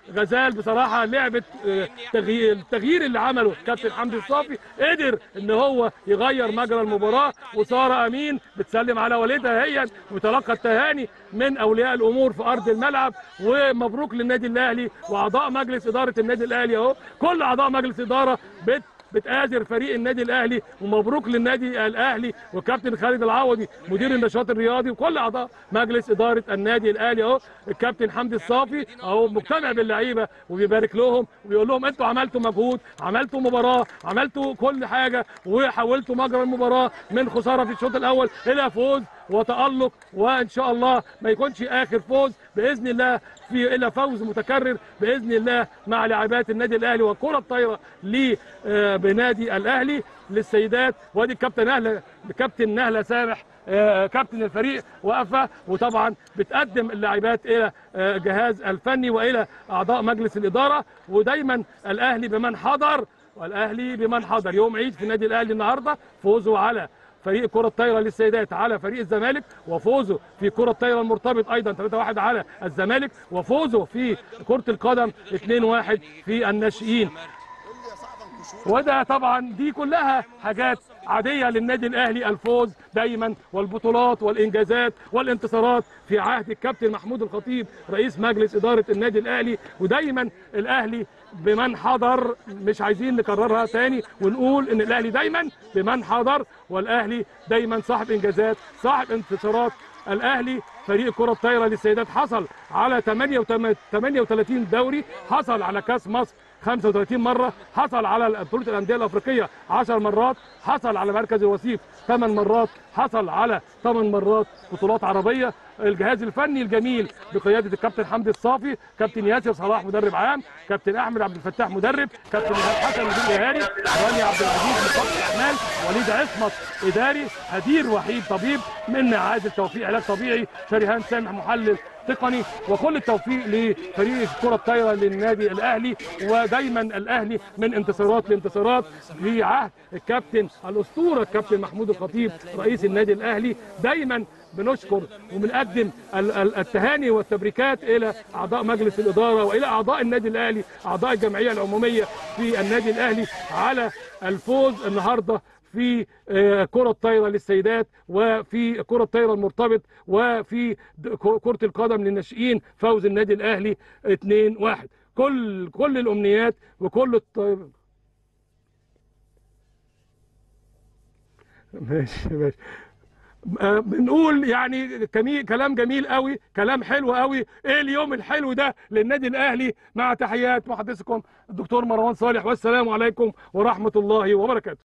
غزال بصراحه لعبه آه، تغيير التغيير اللي عمله كابتن حمدي الصافي قدر ان هو يغير مجرى المباراه وساره امين بتسلم على والدها هي وتلقى التهاني من اولياء الامور في ارض الملعب ومبروك للنادي الاهلي واعضاء مجلس اداره النادي الاهلي اهو كل اعضاء مجلس اداره بت بتآزر فريق النادي الاهلي ومبروك للنادي الاهلي وكابتن خالد العوضي مدير النشاط الرياضي وكل اعضاء مجلس اداره النادي الاهلي اهو الكابتن حمدي الصافي اهو مجتمع باللعيبه وبيبارك لهم وبيقول لهم انتوا عملتوا مجهود عملتوا مباراه عملتوا كل حاجه وحولتوا مجرى المباراه من خساره في الشوط الاول الى فوز وتألق وان شاء الله ما يكونش اخر فوز باذن الله في الى فوز متكرر باذن الله مع لاعبات النادي الاهلي والكره الطايره ل آه، بنادي الاهلي للسيدات وادي الكابتن نهله الكابتن نهله سامح آه، كابتن الفريق واقفه وطبعا بتقدم اللاعبات الى آه، جهاز الفني والى اعضاء مجلس الاداره ودايما الاهلي بمن حضر والاهلي بمن حضر يوم عيد في النادي الاهلي النهارده فوزه على فريق كرة الطايرة للسيدات على فريق الزمالك وفوزه في كرة الطايرة المرتبط أيضا 3-1 على الزمالك وفوزه في كرة القدم 2-1 في الناشئين وده طبعا دي كلها حاجات عاديه للنادي الاهلي الفوز دايما والبطولات والانجازات والانتصارات في عهد الكابتن محمود الخطيب رئيس مجلس اداره النادي الاهلي ودايما الاهلي بمن حضر مش عايزين نكررها تاني ونقول ان الاهلي دايما بمن حضر والاهلي دايما صاحب انجازات صاحب انتصارات الاهلي فريق كره الطايره للسيدات حصل على 38 دوري حصل على كاس مصر 35 مره حصل على بطوله الانديه الافريقيه 10 مرات حصل على مركز الوصيف 8 مرات حصل على 8 مرات بطولات عربيه الجهاز الفني الجميل بقياده الكابتن حمدي الصافي كابتن ياسر صلاح مدرب عام كابتن احمد عبد الفتاح مدرب كابتن ايهاب حسن مدير اهالي رانيا عبد العزيز مخطط اعمال وليد عصمت اداري هدير وحيد طبيب منى عادل توفيق علاج طبيعي شريهان سامح محلل تقني وكل التوفيق لفريق كرة الطايرة للنادي الأهلي ودايما الأهلي من انتصارات لانتصارات في عهد الكابتن الأسطورة الكابتن محمود الخطيب رئيس النادي الأهلي دايما بنشكر وبنقدم ال- ال- التهاني والتبريكات الى اعضاء مجلس الاداره والى اعضاء النادي الاهلي اعضاء الجمعيه العموميه في النادي الاهلي على الفوز النهارده في آه، كرة الطايرة للسيدات وفي كرة الطايرة المرتبط وفي د- ك- كرة القدم للناشئين فوز النادي الأهلي 2-1 كل كل الأمنيات وكل الط... ماشي ماشي آه، بنقول يعني كمي كلام جميل قوي كلام حلو قوي ايه اليوم الحلو ده للنادي الاهلي مع تحيات محدثكم الدكتور مروان صالح والسلام عليكم ورحمه الله وبركاته